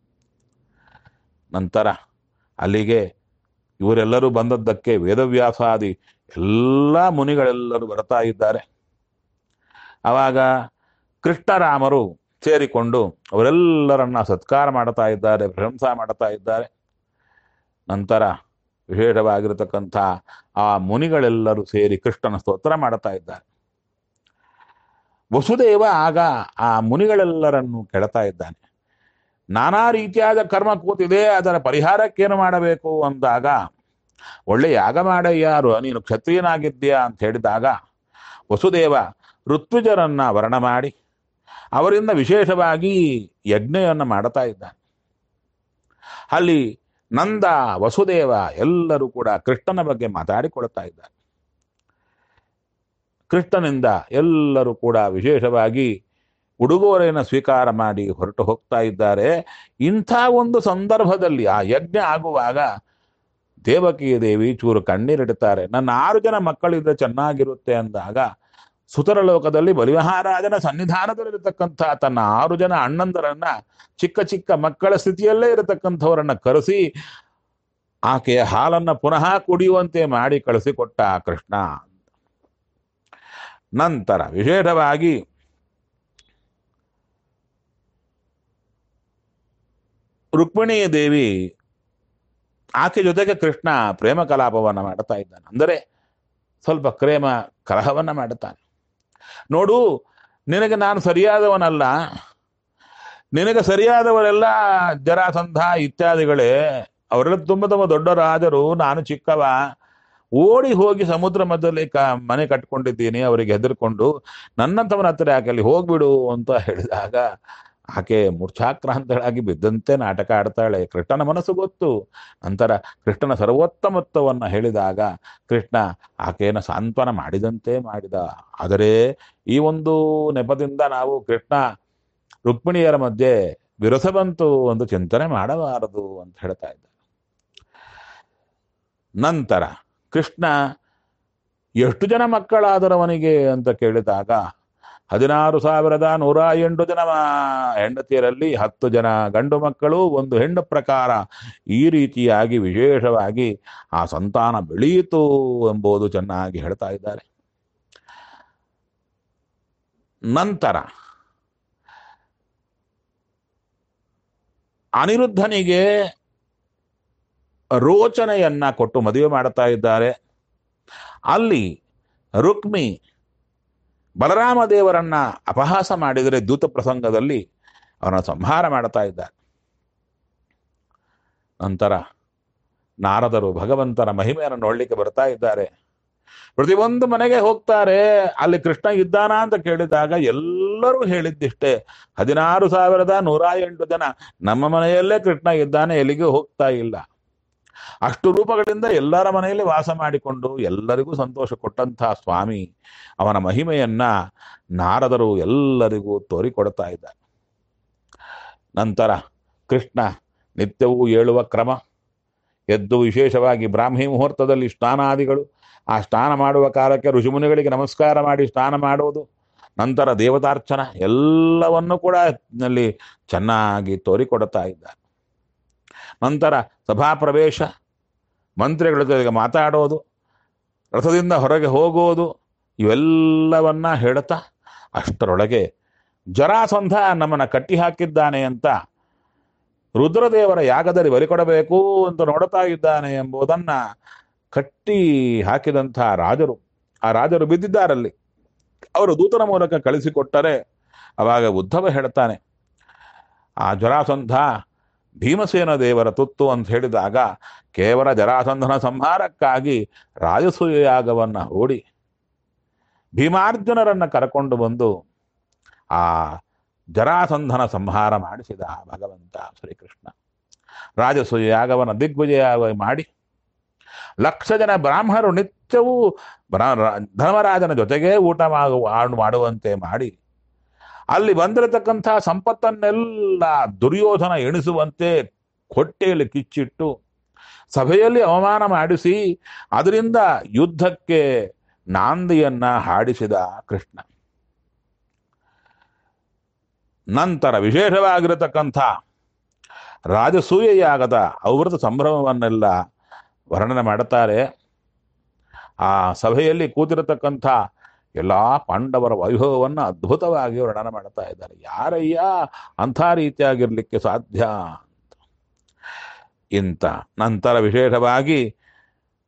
ನಂತರ ಅಲ್ಲಿಗೆ ಇವರೆಲ್ಲರೂ ಬಂದದ್ದಕ್ಕೆ ವೇದವ್ಯಾಸಾದಿ ಎಲ್ಲ ಮುನಿಗಳೆಲ್ಲರೂ ಬರ್ತಾ ಇದ್ದಾರೆ ಆವಾಗ ಕೃಷ್ಣರಾಮರು ಸೇರಿಕೊಂಡು ಅವರೆಲ್ಲರನ್ನ ಸತ್ಕಾರ ಮಾಡ್ತಾ ಇದ್ದಾರೆ ಪ್ರಶಂಸಾ ಮಾಡ್ತಾ ಇದ್ದಾರೆ ನಂತರ ವಿಶೇಷವಾಗಿರತಕ್ಕಂಥ ಆ ಮುನಿಗಳೆಲ್ಲರೂ ಸೇರಿ ಕೃಷ್ಣನ ಸ್ತೋತ್ರ ಮಾಡುತ್ತಾ ಇದ್ದಾರೆ ವಸುದೇವ ಆಗ ಆ ಮುನಿಗಳೆಲ್ಲರನ್ನು ಕೆಳತಾ ಇದ್ದಾನೆ ನಾನಾ ರೀತಿಯಾದ ಕರ್ಮ ಕೂತಿದೆ ಅದರ ಪರಿಹಾರಕ್ಕೇನು ಮಾಡಬೇಕು ಅಂದಾಗ ಒಳ್ಳೆ ಯಾಗ ಮಾಡಯ್ಯಾರು ನೀನು ಕ್ಷತ್ರಿಯನಾಗಿದ್ದೀಯಾ ಅಂತ ಹೇಳಿದಾಗ ವಸುದೇವ ಋತ್ವಿಜರನ್ನ ವರ್ಣ ಮಾಡಿ ಅವರಿಂದ ವಿಶೇಷವಾಗಿ ಯಜ್ಞವನ್ನು ಮಾಡ್ತಾ ಇದ್ದಾನೆ ಅಲ್ಲಿ ನಂದ ವಸುದೇವ ಎಲ್ಲರೂ ಕೂಡ ಕೃಷ್ಣನ ಬಗ್ಗೆ ಮಾತಾಡಿಕೊಳ್ತಾ ಇದ್ದಾರೆ ಕೃಷ್ಣನಿಂದ ಎಲ್ಲರೂ ಕೂಡ ವಿಶೇಷವಾಗಿ ಉಡುಗೊರೆಯನ್ನು ಸ್ವೀಕಾರ ಮಾಡಿ ಹೊರಟು ಹೋಗ್ತಾ ಇದ್ದಾರೆ ಇಂಥ ಒಂದು ಸಂದರ್ಭದಲ್ಲಿ ಆ ಯಜ್ಞ ಆಗುವಾಗ ದೇವಕಿ ದೇವಿ ಚೂರು ಕಣ್ಣೀರಿಡುತ್ತಾರೆ ನನ್ನ ಆರು ಜನ ಮಕ್ಕಳಿದ್ರೆ ಚೆನ್ನಾಗಿರುತ್ತೆ ಅಂದಾಗ ಸುತರ ಲೋಕದಲ್ಲಿ ಬಲಿಮಹಾರಾಜನ ಸನ್ನಿಧಾನದಲ್ಲಿರತಕ್ಕಂಥ ತನ್ನ ಆರು ಜನ ಅಣ್ಣಂದರನ್ನ ಚಿಕ್ಕ ಚಿಕ್ಕ ಮಕ್ಕಳ ಸ್ಥಿತಿಯಲ್ಲೇ ಇರತಕ್ಕಂಥವರನ್ನ ಕರೆಸಿ ಆಕೆಯ ಹಾಲನ್ನ ಪುನಃ ಕುಡಿಯುವಂತೆ ಮಾಡಿ ಕಳಿಸಿಕೊಟ್ಟ ಕೃಷ್ಣ ನಂತರ ವಿಶೇಷವಾಗಿ ರುಕ್ಮಿಣಿ ದೇವಿ ಆಕೆ ಜೊತೆಗೆ ಕೃಷ್ಣ ಪ್ರೇಮ ಕಲಾಪವನ್ನು ಮಾಡ್ತಾ ಇದ್ದಾನೆ ಅಂದರೆ ಸ್ವಲ್ಪ ಪ್ರೇಮ ಕಲಹವನ್ನ ಮಾಡುತ್ತಾನೆ ನೋಡು ನಿನಗೆ ನಾನು ಸರಿಯಾದವನಲ್ಲ ನಿನಗೆ ಸರಿಯಾದವರೆಲ್ಲ ಜರಾಸಂಧ ಇತ್ಯಾದಿಗಳೇ ಅವರೆಲ್ಲ ತುಂಬ ತುಂಬ ದೊಡ್ಡ ರಾಜರು ನಾನು ಚಿಕ್ಕವ ಓಡಿ ಹೋಗಿ ಸಮುದ್ರ ಮಧ್ಯದಲ್ಲಿ ಕ ಮನೆ ಕಟ್ಕೊಂಡಿದ್ದೀನಿ ಅವರಿಗೆ ಹೆದರ್ಕೊಂಡು ನನ್ನಂಥವನ ಹತ್ರ ಯಾಕೆ ಅಲ್ಲಿ ಹೋಗ್ಬಿಡು ಅಂತ ಹೇಳಿದಾಗ ಆಕೆ ಮೂರ್ಛಾಕ್ರಾಂತಳಾಗಿ ಬಿದ್ದಂತೆ ನಾಟಕ ಆಡ್ತಾಳೆ ಕೃಷ್ಣನ ಮನಸ್ಸು ಗೊತ್ತು ನಂತರ ಕೃಷ್ಣನ ಸರ್ವೋತ್ತಮತ್ವವನ್ನು ಹೇಳಿದಾಗ ಕೃಷ್ಣ ಆಕೆಯನ್ನು ಸಾಂತ್ವನ ಮಾಡಿದಂತೆ ಮಾಡಿದ ಆದರೆ ಈ ಒಂದು ನೆಪದಿಂದ ನಾವು ಕೃಷ್ಣ ರುಕ್ಮಿಣಿಯರ ಮಧ್ಯೆ ವಿರೋಧ ಬಂತು ಒಂದು ಚಿಂತನೆ ಮಾಡಬಾರದು ಅಂತ ಹೇಳ್ತಾ ಇದ್ದ ನಂತರ ಕೃಷ್ಣ ಎಷ್ಟು ಜನ ಮಕ್ಕಳಾದರವನಿಗೆ ಅಂತ ಕೇಳಿದಾಗ ಹದಿನಾರು ಸಾವಿರದ ನೂರ ಎಂಟು ಜನ ಹೆಂಡತಿಯರಲ್ಲಿ ಹತ್ತು ಜನ ಗಂಡು ಮಕ್ಕಳು ಒಂದು ಹೆಣ್ಣು ಪ್ರಕಾರ ಈ ರೀತಿಯಾಗಿ ವಿಶೇಷವಾಗಿ ಆ ಸಂತಾನ ಬೆಳೆಯಿತು ಎಂಬುದು ಚೆನ್ನಾಗಿ ಹೇಳ್ತಾ ಇದ್ದಾರೆ ನಂತರ ಅನಿರುದ್ಧನಿಗೆ ರೋಚನೆಯನ್ನ ಕೊಟ್ಟು ಮದುವೆ ಮಾಡ್ತಾ ಇದ್ದಾರೆ ಅಲ್ಲಿ ರುಕ್ಮಿ ಬಲರಾಮ ದೇವರನ್ನ ಅಪಹಾಸ ಮಾಡಿದರೆ ದೂತ ಪ್ರಸಂಗದಲ್ಲಿ ಅವನ ಸಂಹಾರ ಮಾಡ್ತಾ ಇದ್ದಾರೆ ನಂತರ ನಾರದರು ಭಗವಂತನ ಮಹಿಮೆಯನ್ನು ನೋಡ್ಲಿಕ್ಕೆ ಬರ್ತಾ ಇದ್ದಾರೆ ಪ್ರತಿಯೊಂದು ಮನೆಗೆ ಹೋಗ್ತಾರೆ ಅಲ್ಲಿ ಕೃಷ್ಣ ಇದ್ದಾನ ಅಂತ ಕೇಳಿದಾಗ ಎಲ್ಲರೂ ಹೇಳಿದ್ದಿಷ್ಟೇ ಹದಿನಾರು ಸಾವಿರದ ನೂರ ಎಂಟು ಜನ ನಮ್ಮ ಮನೆಯಲ್ಲೇ ಕೃಷ್ಣ ಇದ್ದಾನೆ ಎಲ್ಲಿಗೂ ಹೋಗ್ತಾ ಇಲ್ಲ ಅಷ್ಟು ರೂಪಗಳಿಂದ ಎಲ್ಲರ ಮನೆಯಲ್ಲಿ ವಾಸ ಮಾಡಿಕೊಂಡು ಎಲ್ಲರಿಗೂ ಸಂತೋಷ ಕೊಟ್ಟಂತಹ ಸ್ವಾಮಿ ಅವನ ಮಹಿಮೆಯನ್ನ ನಾರದರು ಎಲ್ಲರಿಗೂ ತೋರಿಕೊಡ್ತಾ ಇದ್ದಾರೆ ನಂತರ ಕೃಷ್ಣ ನಿತ್ಯವೂ ಏಳುವ ಕ್ರಮ ಎದ್ದು ವಿಶೇಷವಾಗಿ ಬ್ರಾಹ್ಮಿ ಮುಹೂರ್ತದಲ್ಲಿ ಸ್ನಾನಾದಿಗಳು ಆ ಸ್ನಾನ ಮಾಡುವ ಕಾಲಕ್ಕೆ ಋಷಿಮುನಿಗಳಿಗೆ ನಮಸ್ಕಾರ ಮಾಡಿ ಸ್ನಾನ ಮಾಡುವುದು ನಂತರ ದೇವತಾರ್ಚನ ಎಲ್ಲವನ್ನು ಕೂಡ ನಲ್ಲಿ ಚೆನ್ನಾಗಿ ತೋರಿಕೊಡುತ್ತಾ ಇದ್ದಾರೆ ನಂತರ ಸಭಾಪ್ರವೇಶ ಮಂತ್ರಿಗಳ ಜೊತೆಗೆ ಮಾತಾಡೋದು ರಥದಿಂದ ಹೊರಗೆ ಹೋಗೋದು ಇವೆಲ್ಲವನ್ನ ಹೇಳುತ್ತಾ ಅಷ್ಟರೊಳಗೆ ಜರಾಸಂಧ ನಮ್ಮನ್ನ ಕಟ್ಟಿ ಹಾಕಿದ್ದಾನೆ ಅಂತ ರುದ್ರದೇವರ ಯಾಗದಲ್ಲಿ ಬಲಿಕೊಡಬೇಕು ಅಂತ ನೋಡುತ್ತಾ ಇದ್ದಾನೆ ಎಂಬುದನ್ನ ಕಟ್ಟಿ ಹಾಕಿದಂಥ ರಾಜರು ಆ ರಾಜರು ಬಿದ್ದಿದ್ದಾರಲ್ಲಿ ಅವರು ದೂತನ ಮೂಲಕ ಕಳಿಸಿಕೊಟ್ಟರೆ ಅವಾಗ ಉದ್ಧವ ಹೇಳ್ತಾನೆ ಆ ಜರಾಸಂಧ ಭೀಮಸೇನ ದೇವರ ತುತ್ತು ಅಂತ ಹೇಳಿದಾಗ ಕೇವಲ ಜರಾಸಂಧನ ಸಂಹಾರಕ್ಕಾಗಿ ರಾಜಸೂಯ ಯಾಗವನ್ನ ಹೂಡಿ ಭೀಮಾರ್ಜುನರನ್ನ ಕರಕೊಂಡು ಬಂದು ಆ ಜರಾಸಂಧನ ಸಂಹಾರ ಮಾಡಿಸಿದ ಭಗವಂತ ಶ್ರೀಕೃಷ್ಣ ರಾಜಸೂಯ ಯಾಗವನ್ನು ದಿಗ್ವಿಜಯ ಮಾಡಿ ಲಕ್ಷ ಜನ ಬ್ರಾಹ್ಮಣರು ನಿತ್ಯವೂ ಬ್ರಾ- ರ- ಧರ್ಮರಾಜನ ಜೊತೆಗೆ ಊಟ ಮಾಡು- ಮಾಡುವಂತೆ ಮಾಡಿ ಅಲ್ಲಿ ಬಂದಿರತಕ್ಕಂಥ ಸಂಪತ್ತನ್ನೆಲ್ಲ ದುರ್ಯೋಧನ ಎಣಿಸುವಂತೆ ಹೊಟ್ಟೆಯಲ್ಲಿ ಕಿಚ್ಚಿಟ್ಟು ಸಭೆಯಲ್ಲಿ ಅವಮಾನ ಮಾಡಿಸಿ ಅದರಿಂದ ಯುದ್ಧಕ್ಕೆ ನಾಂದಿಯನ್ನ ಹಾಡಿಸಿದ ಕೃಷ್ಣ ನಂತರ ವಿಶೇಷವಾಗಿರತಕ್ಕಂಥ ರಾಜಸೂಯ ಯಾಗದ ಔವೃತ ಸಂಭ್ರಮವನ್ನೆಲ್ಲ ವರ್ಣನೆ ಮಾಡುತ್ತಾರೆ ಆ ಸಭೆಯಲ್ಲಿ ಕೂತಿರತಕ್ಕಂಥ ಎಲ್ಲಾ ಪಾಂಡವರ ವೈಭವವನ್ನು ಅದ್ಭುತವಾಗಿ ವರ್ಣನೆ ಮಾಡ್ತಾ ಇದ್ದಾರೆ ಯಾರಯ್ಯ ಅಂಥ ರೀತಿಯಾಗಿರ್ಲಿಕ್ಕೆ ಸಾಧ್ಯ ಅಂತ ಇಂಥ ನಂತರ ವಿಶೇಷವಾಗಿ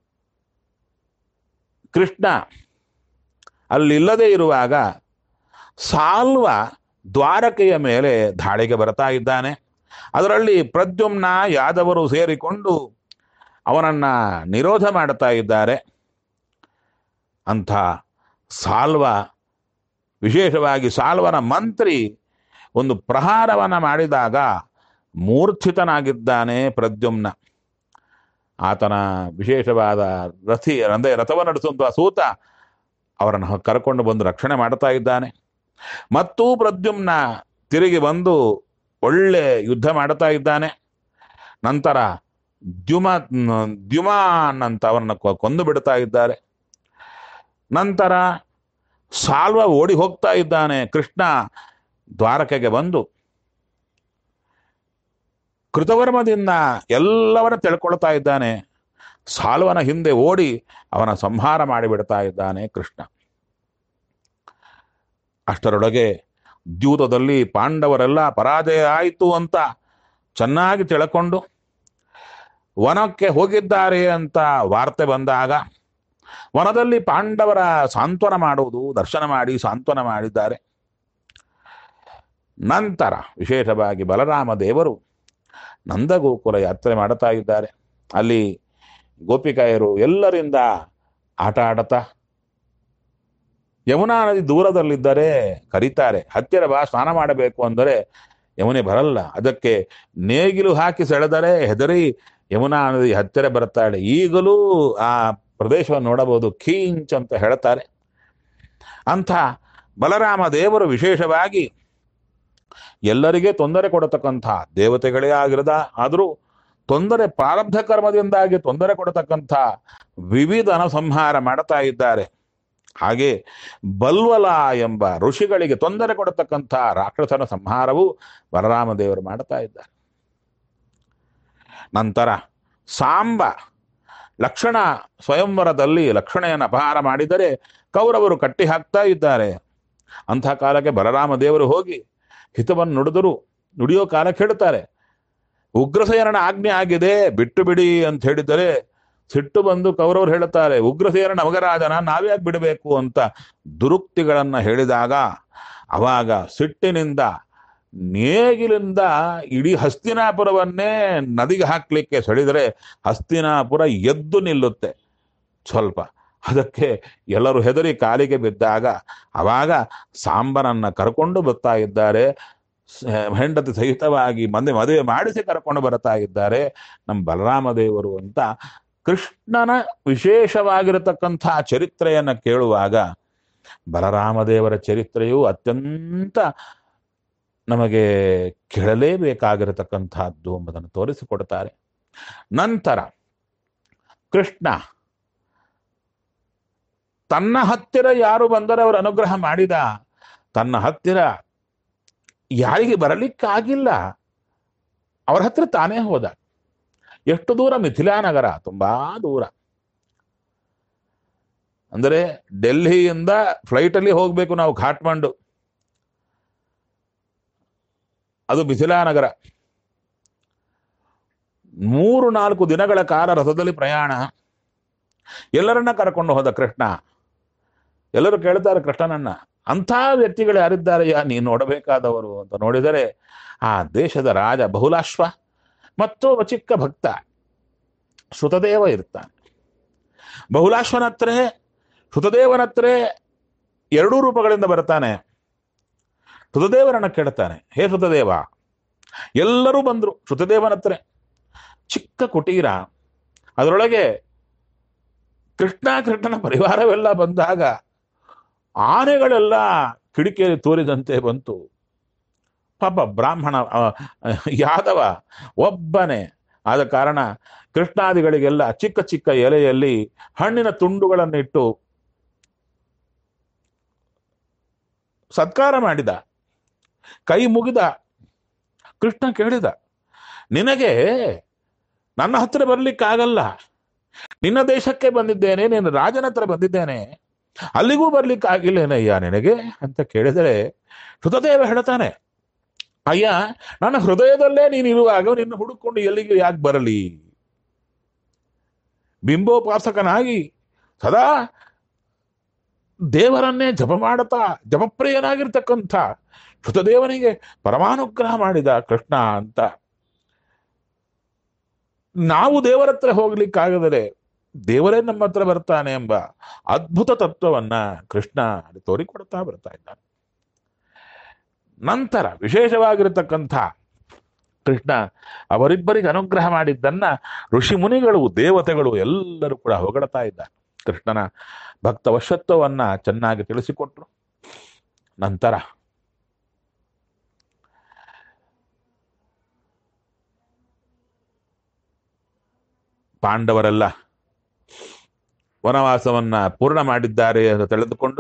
ಕೃಷ್ಣ ಅಲ್ಲಿಲ್ಲದೆ ಇರುವಾಗ ಸಾಲ್ವ ದ್ವಾರಕೆಯ ಮೇಲೆ ದಾಳಿಗೆ ಬರ್ತಾ ಇದ್ದಾನೆ ಅದರಲ್ಲಿ ಪ್ರದ್ಯುಮ್ನ ಯಾದವರು ಸೇರಿಕೊಂಡು ಅವನನ್ನ ನಿರೋಧ ಮಾಡ್ತಾ ಇದ್ದಾರೆ ಅಂಥ ಸಾಲ್ವ ವಿಶೇಷವಾಗಿ ಸಾಲ್ವನ ಮಂತ್ರಿ ಒಂದು ಪ್ರಹಾರವನ್ನ ಮಾಡಿದಾಗ ಮೂರ್ಛಿತನಾಗಿದ್ದಾನೆ ಪ್ರದ್ಯುಮ್ನ ಆತನ ವಿಶೇಷವಾದ ರಥಿ ಅಂದರೆ ರಥವ ನಡೆಸುವಂತಹ ಸೂತ ಅವರನ್ನು ಕರ್ಕೊಂಡು ಬಂದು ರಕ್ಷಣೆ ಮಾಡ್ತಾ ಇದ್ದಾನೆ ಮತ್ತೂ ಪ್ರದ್ಯುಮ್ನ ತಿರುಗಿ ಬಂದು ಒಳ್ಳೆ ಯುದ್ಧ ಮಾಡ್ತಾ ಇದ್ದಾನೆ ನಂತರ ದ್ಯುಮ ದ್ಯುಮಾನ್ ಅಂತ ಅವರನ್ನು ಕೊ- ಕೊಂದು ಬಿಡ್ತಾ ಇದ್ದಾರೆ ನಂತರ ಸಾಲ್ವ ಓಡಿ ಹೋಗ್ತಾ ಇದ್ದಾನೆ ಕೃಷ್ಣ ದ್ವಾರಕೆಗೆ ಬಂದು ಕೃತವರ್ಮದಿಂದ ಎಲ್ಲವನ್ನ ತಿಳ್ಕೊಳ್ತಾ ಇದ್ದಾನೆ ಸಾಲ್ವನ ಹಿಂದೆ ಓಡಿ ಅವನ ಸಂಹಾರ ಮಾಡಿಬಿಡ್ತಾ ಇದ್ದಾನೆ ಕೃಷ್ಣ ಅಷ್ಟರೊಳಗೆ ದ್ಯೂತದಲ್ಲಿ ಪಾಂಡವರೆಲ್ಲ ಪರಾಜಯ ಆಯಿತು ಅಂತ ಚೆನ್ನಾಗಿ ತಿಳ್ಕೊಂಡು ವನಕ್ಕೆ ಹೋಗಿದ್ದಾರೆ ಅಂತ ವಾರ್ತೆ ಬಂದಾಗ ವನದಲ್ಲಿ ಪಾಂಡವರ ಸಾಂತ್ವನ ಮಾಡುವುದು ದರ್ಶನ ಮಾಡಿ ಸಾಂತ್ವನ ಮಾಡಿದ್ದಾರೆ ನಂತರ ವಿಶೇಷವಾಗಿ ಬಲರಾಮ ದೇವರು ನಂದಗೋಕುಲ ಯಾತ್ರೆ ಮಾಡುತ್ತಾ ಇದ್ದಾರೆ ಅಲ್ಲಿ ಗೋಪಿಕಾಯರು ಎಲ್ಲರಿಂದ ಆಟ ಆಡತಾ ಯಮುನಾ ನದಿ ದೂರದಲ್ಲಿದ್ದರೆ ಕರೀತಾರೆ ಹತ್ತಿರ ಬಾ ಸ್ನಾನ ಮಾಡಬೇಕು ಅಂದರೆ ಯಮುನೆ ಬರಲ್ಲ ಅದಕ್ಕೆ ನೇಗಿಲು ಹಾಕಿ ಸೆಳೆದರೆ ಹೆದರಿ ಯಮುನಾ ನದಿ ಹತ್ತಿರ ಬರುತ್ತಾಳೆ ಈಗಲೂ ಆ ಪ್ರದೇಶವನ್ನು ನೋಡಬಹುದು ಖೀಂಚ್ ಅಂತ ಹೇಳ್ತಾರೆ ಅಂಥ ಬಲರಾಮ ದೇವರು ವಿಶೇಷವಾಗಿ ಎಲ್ಲರಿಗೆ ತೊಂದರೆ ಕೊಡತಕ್ಕಂಥ ದೇವತೆಗಳೇ ಆಗಿರದ ಆದರೂ ತೊಂದರೆ ಪ್ರಾರಬ್ಧ ಕರ್ಮದಿಂದಾಗಿ ತೊಂದರೆ ಕೊಡತಕ್ಕಂಥ ವಿವಿಧ ಸಂಹಾರ ಮಾಡ್ತಾ ಇದ್ದಾರೆ ಹಾಗೆ ಬಲ್ವಲ ಎಂಬ ಋಷಿಗಳಿಗೆ ತೊಂದರೆ ಕೊಡತಕ್ಕಂಥ ರಾಕ್ಷಸನ ಸಂಹಾರವು ಬಲರಾಮ ದೇವರು ಮಾಡ್ತಾ ಇದ್ದಾರೆ ನಂತರ ಸಾಂಬ ಲಕ್ಷಣ ಸ್ವಯಂವರದಲ್ಲಿ ಲಕ್ಷಣೆಯನ್ನು ಅಪಹಾರ ಮಾಡಿದರೆ ಕೌರವರು ಕಟ್ಟಿ ಹಾಕ್ತಾ ಇದ್ದಾರೆ ಅಂಥ ಕಾಲಕ್ಕೆ ಬಲರಾಮ ದೇವರು ಹೋಗಿ ಹಿತವನ್ನು ನುಡಿದರು ನುಡಿಯೋ ಕಾಲಕ್ಕೆ ಹೇಳ್ತಾರೆ ಉಗ್ರಸೇನನ ಆಜ್ಞೆ ಆಗಿದೆ ಬಿಟ್ಟು ಬಿಡಿ ಅಂತ ಹೇಳಿದರೆ ಸಿಟ್ಟು ಬಂದು ಕೌರವರು ಹೇಳುತ್ತಾರೆ ಉಗ್ರಸೇನ ನಮಗರಾಜನ ನಾವ್ಯಾಕೆ ಬಿಡಬೇಕು ಅಂತ ದುರುಕ್ತಿಗಳನ್ನ ಹೇಳಿದಾಗ ಅವಾಗ ಸಿಟ್ಟಿನಿಂದ ನೇಗಿಲಿಂದ ಇಡೀ ಹಸ್ತಿನಾಪುರವನ್ನೇ ನದಿಗೆ ಹಾಕ್ಲಿಕ್ಕೆ ಸೆಳೆದರೆ ಹಸ್ತಿನಾಪುರ ಎದ್ದು ನಿಲ್ಲುತ್ತೆ ಸ್ವಲ್ಪ ಅದಕ್ಕೆ ಎಲ್ಲರೂ ಹೆದರಿ ಕಾಲಿಗೆ ಬಿದ್ದಾಗ ಅವಾಗ ಸಾಂಬನನ್ನ ಕರ್ಕೊಂಡು ಬರ್ತಾ ಇದ್ದಾರೆ ಸ- ಹೆಂಡತಿ ಸಹಿತವಾಗಿ ಮಂದೆ ಮದುವೆ ಮಾಡಿಸಿ ಕರ್ಕೊಂಡು ಬರ್ತಾ ಇದ್ದಾರೆ ನಮ್ಮ ಬಲರಾಮ ದೇವರು ಅಂತ ಕೃಷ್ಣನ ವಿಶೇಷವಾಗಿರತಕ್ಕಂಥ ಚರಿತ್ರೆಯನ್ನ ಕೇಳುವಾಗ ಬಲರಾಮ ದೇವರ ಚರಿತ್ರೆಯು ಅತ್ಯಂತ ನಮಗೆ ಕೇಳಲೇಬೇಕಾಗಿರತಕ್ಕಂಥದ್ದು ಎಂಬುದನ್ನು ತೋರಿಸಿಕೊಡ್ತಾರೆ ನಂತರ ಕೃಷ್ಣ ತನ್ನ ಹತ್ತಿರ ಯಾರು ಬಂದರೆ ಅವರು ಅನುಗ್ರಹ ಮಾಡಿದ ತನ್ನ ಹತ್ತಿರ ಯಾರಿಗೆ ಬರಲಿಕ್ಕಾಗಿಲ್ಲ ಅವರ ಹತ್ರ ತಾನೇ ಹೋದ ಎಷ್ಟು ದೂರ ಮಿಥಿಲಾ ನಗರ ತುಂಬಾ ದೂರ ಅಂದರೆ ಡೆಲ್ಲಿಯಿಂದ ಫ್ಲೈಟಲ್ಲಿ ಹೋಗ್ಬೇಕು ನಾವು ಘಾಟ್ಮಂಡು ಅದು ಮಿಥಿಲಾ ನಗರ ಮೂರು ನಾಲ್ಕು ದಿನಗಳ ಕಾಲ ರಥದಲ್ಲಿ ಪ್ರಯಾಣ ಎಲ್ಲರನ್ನ ಕರ್ಕೊಂಡು ಹೋದ ಕೃಷ್ಣ ಎಲ್ಲರೂ ಕೇಳ್ತಾರೆ ಕೃಷ್ಣನನ್ನ ಅಂಥ ವ್ಯಕ್ತಿಗಳು ಯಾರಿದ್ದಾರೆಯಾ ನೀನು ನೋಡಬೇಕಾದವರು ಅಂತ ನೋಡಿದರೆ ಆ ದೇಶದ ರಾಜ ಬಹುಲಾಶ್ವ ಮತ್ತು ಒಬ್ಬ ಚಿಕ್ಕ ಭಕ್ತ ಶ್ರುತದೇವ ಇರ್ತಾನೆ ಬಹುಲಾಶ್ವನತ್ರ ಶ್ರುತದೇವನತ್ರ ಎರಡೂ ರೂಪಗಳಿಂದ ಬರ್ತಾನೆ ಶ್ರುತದೇವರನ್ನ ಕೇಳ್ತಾನೆ ಹೇ ಶ್ರುತದೇವ ಎಲ್ಲರೂ ಬಂದ್ರು ಶ್ರುತದೇವನತ್ರ ಚಿಕ್ಕ ಕುಟೀರ ಅದರೊಳಗೆ ಕೃಷ್ಣ ಕೃಷ್ಣನ ಪರಿವಾರವೆಲ್ಲ ಬಂದಾಗ ಆನೆಗಳೆಲ್ಲ ಕಿಡಿಕಿಯಲ್ಲಿ ತೋರಿದಂತೆ ಬಂತು ಪಾಪ ಬ್ರಾಹ್ಮಣ ಆ, ಯಾದವ ಒಬ್ಬನೇ ಆದ ಕಾರಣ ಕೃಷ್ಣಾದಿಗಳಿಗೆಲ್ಲ ಚಿಕ್ಕ ಚಿಕ್ಕ ಎಲೆಯಲ್ಲಿ ಹಣ್ಣಿನ ತುಂಡುಗಳನ್ನಿಟ್ಟು ಸತ್ಕಾರ ಮಾಡಿದ ಕೈ ಮುಗಿದ ಕೃಷ್ಣ ಕೇಳಿದ ನಿನಗೆ ನನ್ನ ಹತ್ರ ಬರ್ಲಿಕ್ಕಾಗಲ್ಲ ನಿನ್ನ ದೇಶಕ್ಕೆ ಬಂದಿದ್ದೇನೆ ನೀನು ರಾಜನ ಹತ್ರ ಬಂದಿದ್ದೇನೆ ಅಲ್ಲಿಗೂ ಬರ್ಲಿಕ್ಕಾಗಿಲ್ಲೇನಯ್ಯ ನಿನಗೆ ಅಂತ ಕೇಳಿದರೆ ಶ್ರುತದೇವ ಹೇಳ್ತಾನೆ ಅಯ್ಯ ನನ್ನ ಹೃದಯದಲ್ಲೇ ನೀನು ಇರುವಾಗ ನಿನ್ನ ಹುಡುಕೊಂಡು ಎಲ್ಲಿಗೆ ಯಾಕೆ ಬರಲಿ ಬಿಂಬೋಪಾಸಕನಾಗಿ ಸದಾ ದೇವರನ್ನೇ ಜಪ ಮಾಡುತ್ತಾ ಜಪಪ್ರಿಯನಾಗಿರ್ತಕ್ಕಂಥ ಶ್ರುತದೇವನಿಗೆ ಪರಮಾನುಗ್ರಹ ಮಾಡಿದ ಕೃಷ್ಣ ಅಂತ ನಾವು ದೇವರ ಹತ್ರ ಹೋಗ್ಲಿಕ್ಕಾಗದರೆ ದೇವರೇ ನಮ್ಮ ಹತ್ರ ಬರ್ತಾನೆ ಎಂಬ ಅದ್ಭುತ ತತ್ವವನ್ನ ಕೃಷ್ಣ ಅಲ್ಲಿ ತೋರಿಕೊಡ್ತಾ ಬರ್ತಾ ಇದ್ದಾನೆ ನಂತರ ವಿಶೇಷವಾಗಿರತಕ್ಕಂಥ ಕೃಷ್ಣ ಅವರಿಬ್ಬರಿಗೆ ಅನುಗ್ರಹ ಮಾಡಿದ್ದನ್ನ ಋಷಿ ಮುನಿಗಳು ದೇವತೆಗಳು ಎಲ್ಲರೂ ಕೂಡ ಹೊಗಳ್ತಾ ಇದ್ದಾರೆ ಕೃಷ್ಣನ ಭಕ್ತ ವಶತ್ವವನ್ನ ಚೆನ್ನಾಗಿ ತಿಳಿಸಿಕೊಟ್ರು ನಂತರ ಪಾಂಡವರೆಲ್ಲ ವನವಾಸವನ್ನ ಪೂರ್ಣ ಮಾಡಿದ್ದಾರೆ ಎಂದು ತಿಳಿದುಕೊಂಡು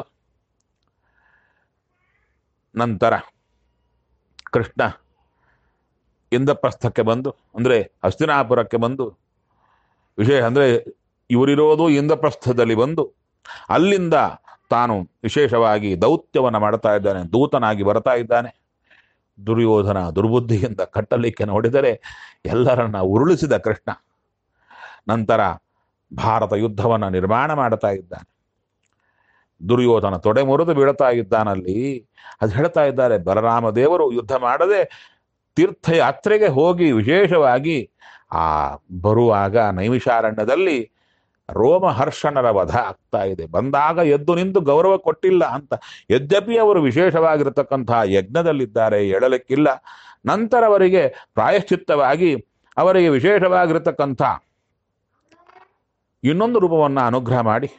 ನಂತರ ಕೃಷ್ಣ ಇಂದ್ರಪ್ರಸ್ಥಕ್ಕೆ ಬಂದು ಅಂದ್ರೆ ಹಸ್ತಿನಾಪುರಕ್ಕೆ ಬಂದು ವಿಶೇಷ ಅಂದ್ರೆ ಇವರಿರೋದು ಇಂದ್ರಪ್ರಸ್ಥದಲ್ಲಿ ಬಂದು ಅಲ್ಲಿಂದ ತಾನು ವಿಶೇಷವಾಗಿ ದೌತ್ಯವನ್ನ ಮಾಡ್ತಾ ಇದ್ದಾನೆ ದೂತನಾಗಿ ಬರ್ತಾ ಇದ್ದಾನೆ ದುರ್ಯೋಧನ ದುರ್ಬುದ್ಧಿಯಿಂದ ಕಟ್ಟಲಿಕ್ಕೆ ನೋಡಿದರೆ ಎಲ್ಲರನ್ನ ಉರುಳಿಸಿದ ಕೃಷ್ಣ ನಂತರ ಭಾರತ ಯುದ್ಧವನ್ನ ನಿರ್ಮಾಣ ಮಾಡ್ತಾ ಇದ್ದಾನೆ ದುರ್ಯೋಧನ ತೊಡೆ ಮುರಿದು ಬೀಳ್ತಾ ಇದ್ದಾನಲ್ಲಿ ಅದು ಹೇಳ್ತಾ ಇದ್ದಾರೆ ಬಲರಾಮ ದೇವರು ಯುದ್ಧ ಮಾಡದೆ ತೀರ್ಥಯಾತ್ರೆಗೆ ಹೋಗಿ ವಿಶೇಷವಾಗಿ ಆ ಬರುವಾಗ ನೈಮಿಷಾರಣ್ಯದಲ್ಲಿ ರೋಮಹರ್ಷಣರ ವಧ ಆಗ್ತಾ ಇದೆ ಬಂದಾಗ ಎದ್ದು ನಿಂತು ಗೌರವ ಕೊಟ್ಟಿಲ್ಲ ಅಂತ ಯದ್ಯಪಿ ಅವರು ವಿಶೇಷವಾಗಿರತಕ್ಕಂತಹ ಯಜ್ಞದಲ್ಲಿದ್ದಾರೆ ಹೇಳಲಿಕ್ಕಿಲ್ಲ ನಂತರ ಅವರಿಗೆ ಪ್ರಾಯಶ್ಚಿತ್ತವಾಗಿ ಅವರಿಗೆ ವಿಶೇಷವಾಗಿರತಕ್ಕಂಥ ಇನ್ನೊಂದು ರೂಪವನ್ನ ಅನುಗ್ರಹ ಮಾಡಿ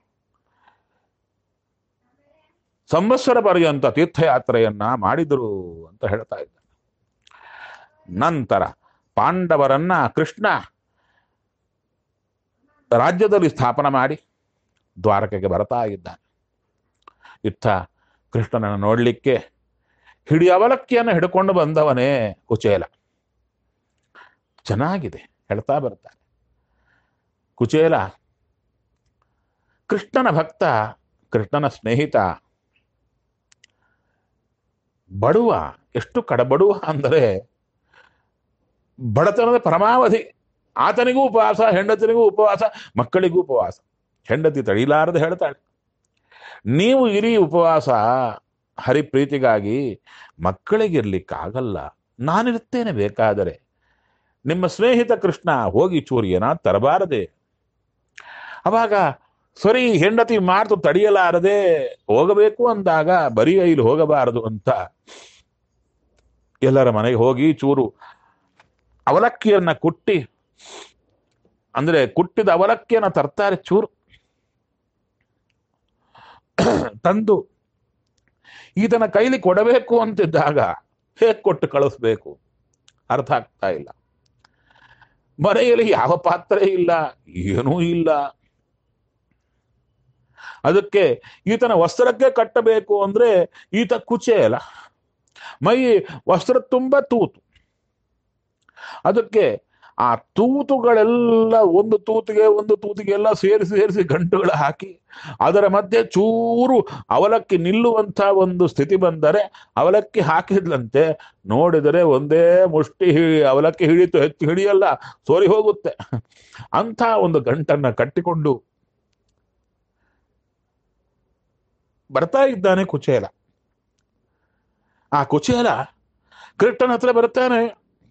ಸಂವತ್ಸರ ಪರ್ಯಂತ ತೀರ್ಥಯಾತ್ರೆಯನ್ನ ಮಾಡಿದರು ಅಂತ ಹೇಳ್ತಾ ಇದ್ದಾರೆ ನಂತರ ಪಾಂಡವರನ್ನ ಕೃಷ್ಣ ರಾಜ್ಯದಲ್ಲಿ ಸ್ಥಾಪನೆ ಮಾಡಿ ದ್ವಾರಕೆಗೆ ಬರ್ತಾ ಇದ್ದಾನೆ ಇತ್ತ ಕೃಷ್ಣನನ್ನು ನೋಡಲಿಕ್ಕೆ ಹಿಡಿ ಅವಲಕ್ಕಿಯನ್ನು ಹಿಡ್ಕೊಂಡು ಬಂದವನೇ ಕುಚೇಲ ಚೆನ್ನಾಗಿದೆ ಹೇಳ್ತಾ ಬರ್ತಾನೆ ಕುಚೇಲ ಕೃಷ್ಣನ ಭಕ್ತ ಕೃಷ್ಣನ ಸ್ನೇಹಿತ ಬಡುವ ಎಷ್ಟು ಕಡಬಡುವ ಅಂದರೆ ಬಡತನದ ಪರಮಾವಧಿ ಆತನಿಗೂ ಉಪವಾಸ ಹೆಂಡತಿನಿಗೂ ಉಪವಾಸ ಮಕ್ಕಳಿಗೂ ಉಪವಾಸ ಹೆಂಡತಿ ತಡಿಲಾರದೆ ಹೇಳ್ತಾಳೆ ನೀವು ಇರಿ ಉಪವಾಸ ಹರಿಪ್ರೀತಿಗಾಗಿ ಮಕ್ಕಳಿಗಿರ್ಲಿಕ್ಕಾಗಲ್ಲ ನಾನಿರುತ್ತೇನೆ ಬೇಕಾದರೆ ನಿಮ್ಮ ಸ್ನೇಹಿತ ಕೃಷ್ಣ ಹೋಗಿ ಚೂರು ಏನಾದ್ ತರಬಾರದೆ ಅವಾಗ ಸರಿ ಹೆಂಡತಿ ಮಾತು ತಡೆಯಲಾರದೆ ಹೋಗಬೇಕು ಅಂದಾಗ ಬರೀ ಇಲ್ಲಿ ಹೋಗಬಾರದು ಅಂತ ಎಲ್ಲರ ಮನೆಗೆ ಹೋಗಿ ಚೂರು ಅವಲಕ್ಕಿಯನ್ನ ಕುಟ್ಟಿ ಅಂದ್ರೆ ಕುಟ್ಟಿದ ಅವಲಕ್ಕಿಯನ್ನ ತರ್ತಾರೆ ಚೂರು ತಂದು ಈತನ ಕೈಲಿ ಕೊಡಬೇಕು ಅಂತಿದ್ದಾಗ ಹೇಗೆ ಕೊಟ್ಟು ಕಳಿಸ್ಬೇಕು ಅರ್ಥ ಆಗ್ತಾ ಇಲ್ಲ ಮನೆಯಲ್ಲಿ ಯಾವ ಪಾತ್ರೆ ಇಲ್ಲ ಏನೂ ಇಲ್ಲ ಅದಕ್ಕೆ ಈತನ ವಸ್ತ್ರಕ್ಕೆ ಕಟ್ಟಬೇಕು ಅಂದ್ರೆ ಈತ ಕುಚೇಲ ಮೈ ವಸ್ತ್ರ ತುಂಬ ತೂತು ಅದಕ್ಕೆ ಆ ತೂತುಗಳೆಲ್ಲ ಒಂದು ತೂತಿಗೆ ಒಂದು ತೂತಿಗೆ ಎಲ್ಲ ಸೇರಿಸಿ ಸೇರಿಸಿ ಗಂಟುಗಳು ಹಾಕಿ ಅದರ ಮಧ್ಯೆ ಚೂರು ಅವಲಕ್ಕಿ ನಿಲ್ಲುವಂತ ಒಂದು ಸ್ಥಿತಿ ಬಂದರೆ ಅವಲಕ್ಕಿ ಹಾಕಿದ್ಲಂತೆ ನೋಡಿದರೆ ಒಂದೇ ಮುಷ್ಟಿ ಹಿ- ಅವಲಕ್ಕಿ ಹಿಡಿತು ಹೆಚ್ಚು ಹಿಡಿಯಲ್ಲ ಸೋರಿ ಹೋಗುತ್ತೆ ಅಂಥ ಒಂದು ಗಂಟನ್ನ ಕಟ್ಟಿಕೊಂಡು ಬರ್ತಾ ಇದ್ದಾನೆ ಕುಚೇಲ ಆ ಕುಚೇಲ ಕೃಷ್ಣನ ಹತ್ರ ಬರ್ತಾನೆ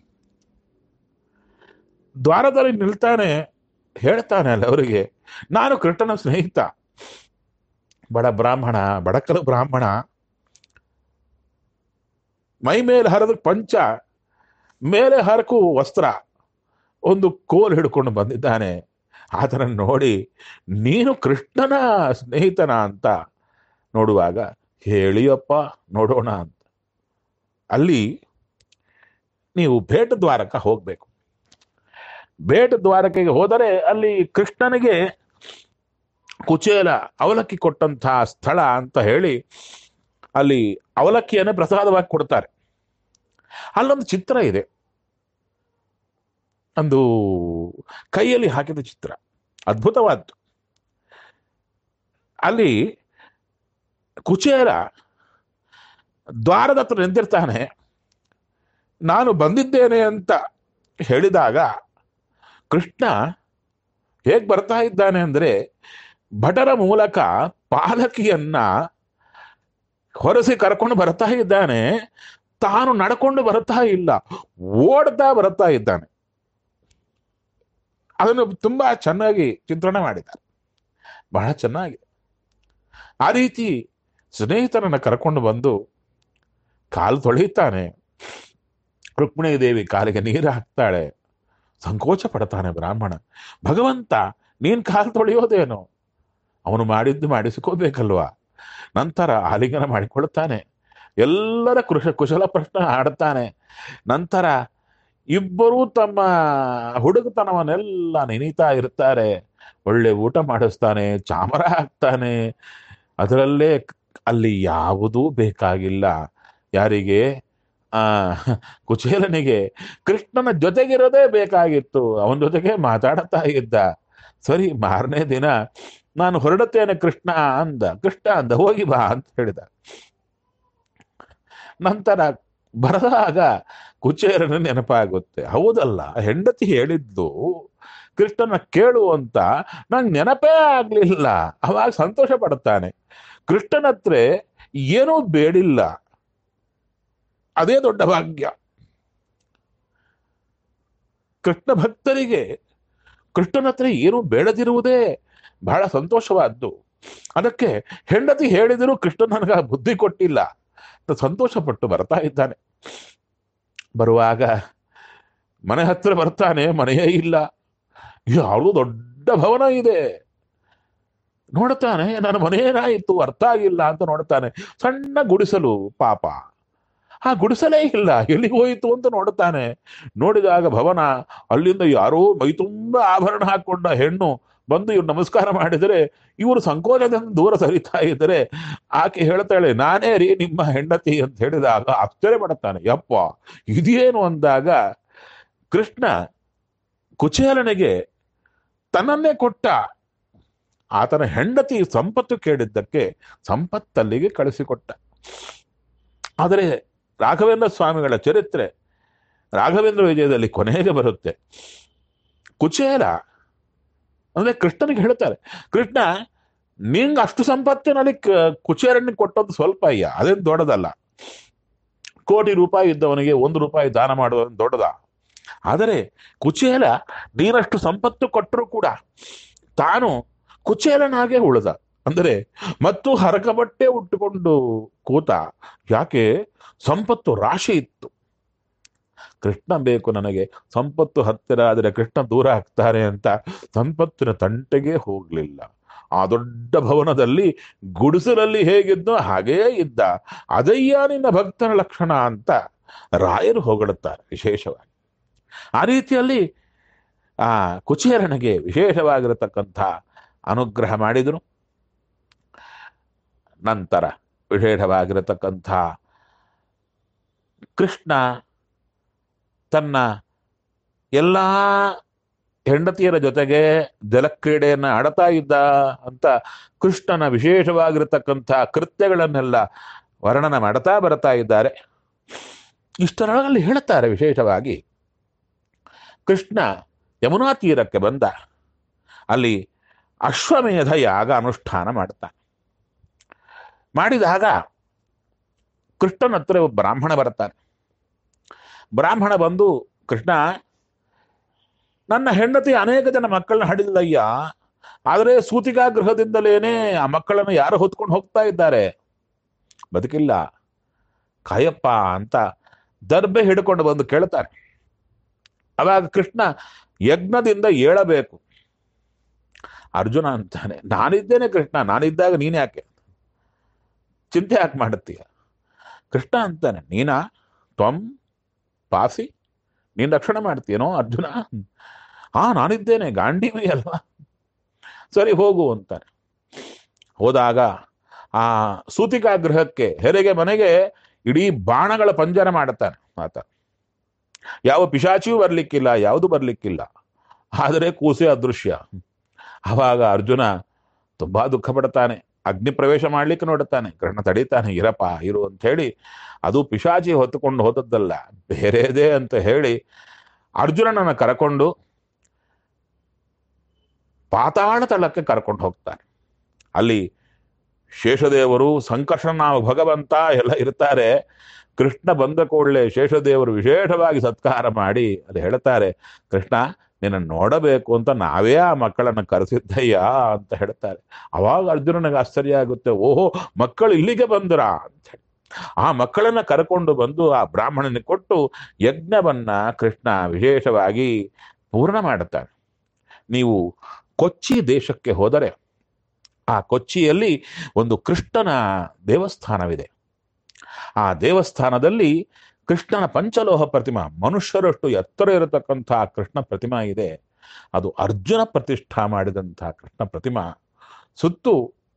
ದ್ವಾರದಲ್ಲಿ ನಿಲ್ತಾನೆ ಹೇಳ್ತಾನೆ ಅಲ್ಲ ಅವರಿಗೆ ನಾನು ಕೃಷ್ಣನ ಸ್ನೇಹಿತ ಬಡ ಬ್ರಾಹ್ಮಣ ಬಡಕಲು ಬ್ರಾಹ್ಮಣ ಮೈ ಮೇಲೆ ಹರಿದ ಪಂಚ ಮೇಲೆ ಹರಕು ವಸ್ತ್ರ ಒಂದು ಕೋಲ್ ಹಿಡ್ಕೊಂಡು ಬಂದಿದ್ದಾನೆ ಆತನನ್ನು ನೋಡಿ ನೀನು ಕೃಷ್ಣನ ಸ್ನೇಹಿತನ ಅಂತ ನೋಡುವಾಗ ಹೇಳಿಯಪ್ಪ ನೋಡೋಣ ಅಂತ ಅಲ್ಲಿ ನೀವು ಭೇಟ ದ್ವಾರಕ ಹೋಗ್ಬೇಕು ಭೇಟ ದ್ವಾರಕೆಗೆ ಹೋದರೆ ಅಲ್ಲಿ ಕೃಷ್ಣನಿಗೆ ಕುಚೇಲ ಅವಲಕ್ಕಿ ಕೊಟ್ಟಂತಹ ಸ್ಥಳ ಅಂತ ಹೇಳಿ ಅಲ್ಲಿ ಅವಲಕ್ಕಿಯನ್ನೇ ಪ್ರಸಾದವಾಗಿ ಕೊಡ್ತಾರೆ ಅಲ್ಲೊಂದು ಚಿತ್ರ ಇದೆ ಒಂದು ಕೈಯಲ್ಲಿ ಹಾಕಿದ ಚಿತ್ರ ಅದ್ಭುತವಾದ್ದು ಅಲ್ಲಿ ಕುಚೇಲ ದ್ವಾರದ ಹತ್ರ ನಿಂತಿರ್ತಾನೆ ನಾನು ಬಂದಿದ್ದೇನೆ ಅಂತ ಹೇಳಿದಾಗ ಕೃಷ್ಣ ಹೇಗೆ ಬರ್ತಾ ಇದ್ದಾನೆ ಅಂದ್ರೆ ಭಟರ ಮೂಲಕ ಪಾಲಕಿಯನ್ನ ಹೊರಸಿ ಕರ್ಕೊಂಡು ಬರ್ತಾ ಇದ್ದಾನೆ ತಾನು ನಡ್ಕೊಂಡು ಬರ್ತಾ ಇಲ್ಲ ಓಡ್ತಾ ಬರ್ತಾ ಇದ್ದಾನೆ ಅದನ್ನು ತುಂಬಾ ಚೆನ್ನಾಗಿ ಚಿತ್ರಣ ಮಾಡಿದ್ದಾರೆ ಬಹಳ ಚೆನ್ನಾಗಿ ಆ ರೀತಿ ಸ್ನೇಹಿತರನ್ನ ಕರ್ಕೊಂಡು ಬಂದು ಕಾಲು ತೊಳೆಯುತ್ತಾನೆ ರುಕ್ಮಿಣಿ ದೇವಿ ಕಾಲಿಗೆ ನೀರು ಹಾಕ್ತಾಳೆ ಸಂಕೋಚ ಪಡ್ತಾನೆ ಬ್ರಾಹ್ಮಣ ಭಗವಂತ ನೀನ್ ಕಾಲು ತೊಳೆಯೋದೇನು ಅವನು ಮಾಡಿದ್ದು ಮಾಡಿಸಿಕೋಬೇಕಲ್ವಾ ನಂತರ ಆಲಿಂಗನ ಮಾಡಿಕೊಳ್ತಾನೆ ಎಲ್ಲರ ಕೃಷ ಕುಶಲ ಪ್ರಶ್ನೆ ಆಡ್ತಾನೆ ನಂತರ ಇಬ್ಬರೂ ತಮ್ಮ ಹುಡುಗತನವನ್ನೆಲ್ಲ ನೆನೀತಾ ಇರ್ತಾರೆ ಒಳ್ಳೆ ಊಟ ಮಾಡಿಸ್ತಾನೆ ಚಾಮರ ಹಾಕ್ತಾನೆ ಅದರಲ್ಲೇ ಅಲ್ಲಿ ಯಾವುದೂ ಬೇಕಾಗಿಲ್ಲ ಯಾರಿಗೆ ಆ ಕುಚೇಲನಿಗೆ ಕೃಷ್ಣನ ಜೊತೆಗಿರೋದೇ ಬೇಕಾಗಿತ್ತು ಅವನ ಜೊತೆಗೆ ಮಾತಾಡ್ತಾ ಇದ್ದ ಸರಿ ಮಾರನೇ ದಿನ ನಾನು ಹೊರಡುತ್ತೇನೆ ಕೃಷ್ಣ ಅಂದ ಕೃಷ್ಣ ಅಂದ ಹೋಗಿ ಬಾ ಅಂತ ಹೇಳಿದ ನಂತರ ಬರದಾಗ ಕುಚೇರನ ನೆನಪಾಗುತ್ತೆ ಹೌದಲ್ಲ ಹೆಂಡತಿ ಹೇಳಿದ್ದು ಕೃಷ್ಣನ ಕೇಳು ಅಂತ ನಂಗೆ ನೆನಪೇ ಆಗ್ಲಿಲ್ಲ ಅವಾಗ ಸಂತೋಷ ಪಡ್ತಾನೆ ಕೃಷ್ಣನ ಹತ್ರ ಏನೂ ಬೇಡಿಲ್ಲ ಅದೇ ದೊಡ್ಡ ಭಾಗ್ಯ ಕೃಷ್ಣ ಭಕ್ತರಿಗೆ ಕೃಷ್ಣನ ಹತ್ರ ಏನೂ ಬೇಡದಿರುವುದೇ ಬಹಳ ಸಂತೋಷವಾದ್ದು ಅದಕ್ಕೆ ಹೆಂಡತಿ ಹೇಳಿದರೂ ಕೃಷ್ಣ ನನಗ ಬುದ್ಧಿ ಕೊಟ್ಟಿಲ್ಲ ಅಂತ ಸಂತೋಷ ಪಟ್ಟು ಬರ್ತಾ ಇದ್ದಾನೆ ಬರುವಾಗ ಮನೆ ಹತ್ರ ಬರ್ತಾನೆ ಮನೆಯೇ ಇಲ್ಲ ಯಾವುದು ದೊಡ್ಡ ಭವನ ಇದೆ ನೋಡ್ತಾನೆ ನನ್ನ ಮನೇನಾಯಿತು ಅರ್ಥ ಆಗಿಲ್ಲ ಅಂತ ನೋಡ್ತಾನೆ ಸಣ್ಣ ಗುಡಿಸಲು ಪಾಪ ಆ ಗುಡಿಸಲೇ ಇಲ್ಲ ಎಲ್ಲಿಗೆ ಹೋಯಿತು ಅಂತ ನೋಡ್ತಾನೆ ನೋಡಿದಾಗ ಭವನ ಅಲ್ಲಿಂದ ಯಾರೋ ಮೈ ತುಂಬ ಆಭರಣ ಹಾಕೊಂಡ ಹೆಣ್ಣು ಬಂದು ಇವ್ರು ನಮಸ್ಕಾರ ಮಾಡಿದರೆ ಇವರು ಸಂಕೋಚದಿಂದ ದೂರ ಸರಿತಾ ಇದ್ದರೆ ಆಕೆ ಹೇಳ್ತಾಳೆ ನಾನೇ ರೀ ನಿಮ್ಮ ಹೆಂಡತಿ ಅಂತ ಹೇಳಿದಾಗ ಆಶ್ಚರ್ಯ ಪಡುತ್ತಾನೆ ಯಪ್ಪ ಇದೇನು ಅಂದಾಗ ಕೃಷ್ಣ ಕುಚೇಲನಿಗೆ ತನ್ನನ್ನೇ ಕೊಟ್ಟ ಆತನ ಹೆಂಡತಿ ಸಂಪತ್ತು ಕೇಳಿದ್ದಕ್ಕೆ ಸಂಪತ್ತಲ್ಲಿಗೆ ಕಳಿಸಿಕೊಟ್ಟ ಆದರೆ ರಾಘವೇಂದ್ರ ಸ್ವಾಮಿಗಳ ಚರಿತ್ರೆ ರಾಘವೇಂದ್ರ ವಿಜಯದಲ್ಲಿ ಕೊನೆಗೆ ಬರುತ್ತೆ ಕುಚೇಲ ಅಂದ್ರೆ ಕೃಷ್ಣನಿಗೆ ಹೇಳ್ತಾರೆ ಕೃಷ್ಣ ನಿಂಗೆ ಅಷ್ಟು ಸಂಪತ್ತಿನಲ್ಲಿ ಕ- ಕುಚೇರನಿಗೆ ಕೊಟ್ಟದ್ದು ಸ್ವಲ್ಪ ಅಯ್ಯ ಅದೇನು ದೊಡ್ಡದಲ್ಲ ಕೋಟಿ ರೂಪಾಯಿ ಇದ್ದವನಿಗೆ ಒಂದು ರೂಪಾಯಿ ದಾನ ಮಾಡುವುದು ದೊಡ್ಡದ ಆದರೆ ಕುಚೇಲ ನೀನಷ್ಟು ಸಂಪತ್ತು ಕೊಟ್ಟರೂ ಕೂಡ ತಾನು ಕುಚೇಲನಾಗೆ ಉಳಿದ ಅಂದರೆ ಮತ್ತು ಹರಕಬಟ್ಟೆ ಉಟ್ಟುಕೊಂಡು ಕೂತ ಯಾಕೆ ಸಂಪತ್ತು ರಾಶಿ ಇತ್ತು ಕೃಷ್ಣ ಬೇಕು ನನಗೆ ಸಂಪತ್ತು ಹತ್ತಿರ ಆದರೆ ಕೃಷ್ಣ ದೂರ ಆಗ್ತಾರೆ ಅಂತ ಸಂಪತ್ತಿನ ತಂಟೆಗೆ ಹೋಗ್ಲಿಲ್ಲ ಆ ದೊಡ್ಡ ಭವನದಲ್ಲಿ ಗುಡಿಸಲಲ್ಲಿ ಹೇಗಿದ್ನೋ ಹಾಗೇ ಇದ್ದ ಅದಯ್ಯ ನಿನ್ನ ಭಕ್ತರ ಲಕ್ಷಣ ಅಂತ ರಾಯರು ಹೊಗಳುತ್ತಾರೆ ವಿಶೇಷವಾಗಿ ಆ ರೀತಿಯಲ್ಲಿ ಆ ಕುಚೇರನಿಗೆ ವಿಶೇಷವಾಗಿರತಕ್ಕಂಥ ಅನುಗ್ರಹ ಮಾಡಿದರು ನಂತರ ವಿಶೇಷವಾಗಿರತಕ್ಕಂಥ ಕೃಷ್ಣ ತನ್ನ ಎಲ್ಲ ಹೆಂಡತಿಯರ ಜೊತೆಗೆ ಜಲಕ್ರೀಡೆಯನ್ನ ಆಡ್ತಾ ಇದ್ದ ಅಂತ ಕೃಷ್ಣನ ವಿಶೇಷವಾಗಿರತಕ್ಕಂಥ ಕೃತ್ಯಗಳನ್ನೆಲ್ಲ ವರ್ಣನ ಮಾಡ್ತಾ ಬರ್ತಾ ಇದ್ದಾರೆ ಇಷ್ಟರೊಳಗಲ್ಲಿ ಹೇಳುತ್ತಾರೆ ವಿಶೇಷವಾಗಿ ಕೃಷ್ಣ ಯಮುನಾ ತೀರಕ್ಕೆ ಬಂದ ಅಲ್ಲಿ ಅಶ್ವಮೇಧ ಯಾಗ ಅನುಷ್ಠಾನ ಮಾಡ್ತಾನೆ ಮಾಡಿದಾಗ ಕೃಷ್ಣನ ಹತ್ರ ಒಬ್ಬ ಬ್ರಾಹ್ಮಣ ಬರ್ತಾನೆ ಬ್ರಾಹ್ಮಣ ಬಂದು ಕೃಷ್ಣ ನನ್ನ ಹೆಂಡತಿ ಅನೇಕ ಜನ ಮಕ್ಕಳನ್ನ ಹಡಿಲ್ಲಯ್ಯ ಆದರೆ ಸೂತಿಕಾ ಗೃಹದಿಂದಲೇನೆ ಆ ಮಕ್ಕಳನ್ನು ಯಾರು ಹೊತ್ಕೊಂಡು ಹೋಗ್ತಾ ಇದ್ದಾರೆ ಬದುಕಿಲ್ಲ ಕಾಯಪ್ಪ ಅಂತ ದರ್ಬೆ ಹಿಡ್ಕೊಂಡು ಬಂದು ಕೇಳ್ತಾನೆ ಅವಾಗ ಕೃಷ್ಣ ಯಜ್ಞದಿಂದ ಏಳಬೇಕು ಅರ್ಜುನ ಅಂತಾನೆ ನಾನಿದ್ದೇನೆ ಕೃಷ್ಣ ನಾನಿದ್ದಾಗ ನೀನ್ ಯಾಕೆ ಚಿಂತೆ ಯಾಕೆ ಮಾಡುತ್ತೀಯ ಕೃಷ್ಣ ಅಂತಾನೆ ನೀನಾ ತ್ವಂ ಪಾಸಿ ನೀನ್ ರಕ್ಷಣೆ ಮಾಡ್ತೀಯನೋ ಅರ್ಜುನ ಹಾ ನಾನಿದ್ದೇನೆ ಗಾಂಡೀವಿ ಅಲ್ವಾ ಸರಿ ಹೋಗು ಅಂತಾನೆ ಹೋದಾಗ ಆ ಸೂತಿಕಾ ಗೃಹಕ್ಕೆ ಹೆರಿಗೆ ಮನೆಗೆ ಇಡೀ ಬಾಣಗಳ ಪಂಜರ ಮಾಡುತ್ತಾನೆ ಆತ ಯಾವ ಪಿಶಾಚಿಯೂ ಬರ್ಲಿಕ್ಕಿಲ್ಲ ಯಾವುದು ಬರ್ಲಿಕ್ಕಿಲ್ಲ ಆದರೆ ಕೂಸೆ ಅದೃಶ್ಯ ಅವಾಗ ಅರ್ಜುನ ತುಂಬಾ ದುಃಖ ಪಡ್ತಾನೆ ಅಗ್ನಿ ಪ್ರವೇಶ ಮಾಡ್ಲಿಕ್ಕೆ ನೋಡುತ್ತಾನೆ ಕೃಷ್ಣ ತಡೀತಾನೆ ಇರಪ್ಪ ಇರು ಅಂತ ಹೇಳಿ ಅದು ಪಿಶಾಚಿ ಹೊತ್ತುಕೊಂಡು ಹೋದದ್ದಲ್ಲ ಬೇರೆದೇ ಅಂತ ಹೇಳಿ ಅರ್ಜುನನನ್ನು ಕರಕೊಂಡು ಪಾತಾಳ ತಳಕ್ಕೆ ಕರ್ಕೊಂಡು ಹೋಗ್ತಾನೆ ಅಲ್ಲಿ ಶೇಷದೇವರು ಸಂಕರ್ಷಣ ಭಗವಂತ ಎಲ್ಲ ಇರ್ತಾರೆ ಕೃಷ್ಣ ಬಂದ ಕೂಡಲೇ ಶೇಷದೇವರು ವಿಶೇಷವಾಗಿ ಸತ್ಕಾರ ಮಾಡಿ ಅಲ್ಲಿ ಹೇಳ್ತಾರೆ ಕೃಷ್ಣ ನಿನ್ನ ನೋಡಬೇಕು ಅಂತ ನಾವೇ ಆ ಮಕ್ಕಳನ್ನ ಕರೆಸಿದ್ದಯ್ಯ ಅಂತ ಹೇಳ್ತಾರೆ ಅವಾಗ ಅರ್ಜುನನಿಗೆ ಆಶ್ಚರ್ಯ ಆಗುತ್ತೆ ಓಹೋ ಮಕ್ಕಳು ಇಲ್ಲಿಗೆ ಬಂದ್ರ ಅಂತ ಹೇಳಿ ಆ ಮಕ್ಕಳನ್ನ ಕರ್ಕೊಂಡು ಬಂದು ಆ ಬ್ರಾಹ್ಮಣನಿಗೆ ಕೊಟ್ಟು ಯಜ್ಞವನ್ನ ಕೃಷ್ಣ ವಿಶೇಷವಾಗಿ ಪೂರ್ಣ ಮಾಡುತ್ತಾನೆ ನೀವು ಕೊಚ್ಚಿ ದೇಶಕ್ಕೆ ಹೋದರೆ ಆ ಕೊಚ್ಚಿಯಲ್ಲಿ ಒಂದು ಕೃಷ್ಣನ ದೇವಸ್ಥಾನವಿದೆ ಆ ದೇವಸ್ಥಾನದಲ್ಲಿ ಕೃಷ್ಣನ ಪಂಚಲೋಹ ಪ್ರತಿಮಾ ಮನುಷ್ಯರಷ್ಟು ಎತ್ತರ ಇರತಕ್ಕಂಥ ಕೃಷ್ಣ ಪ್ರತಿಮಾ ಇದೆ ಅದು ಅರ್ಜುನ ಪ್ರತಿಷ್ಠಾ ಮಾಡಿದಂತಹ ಕೃಷ್ಣ ಪ್ರತಿಮಾ ಸುತ್ತು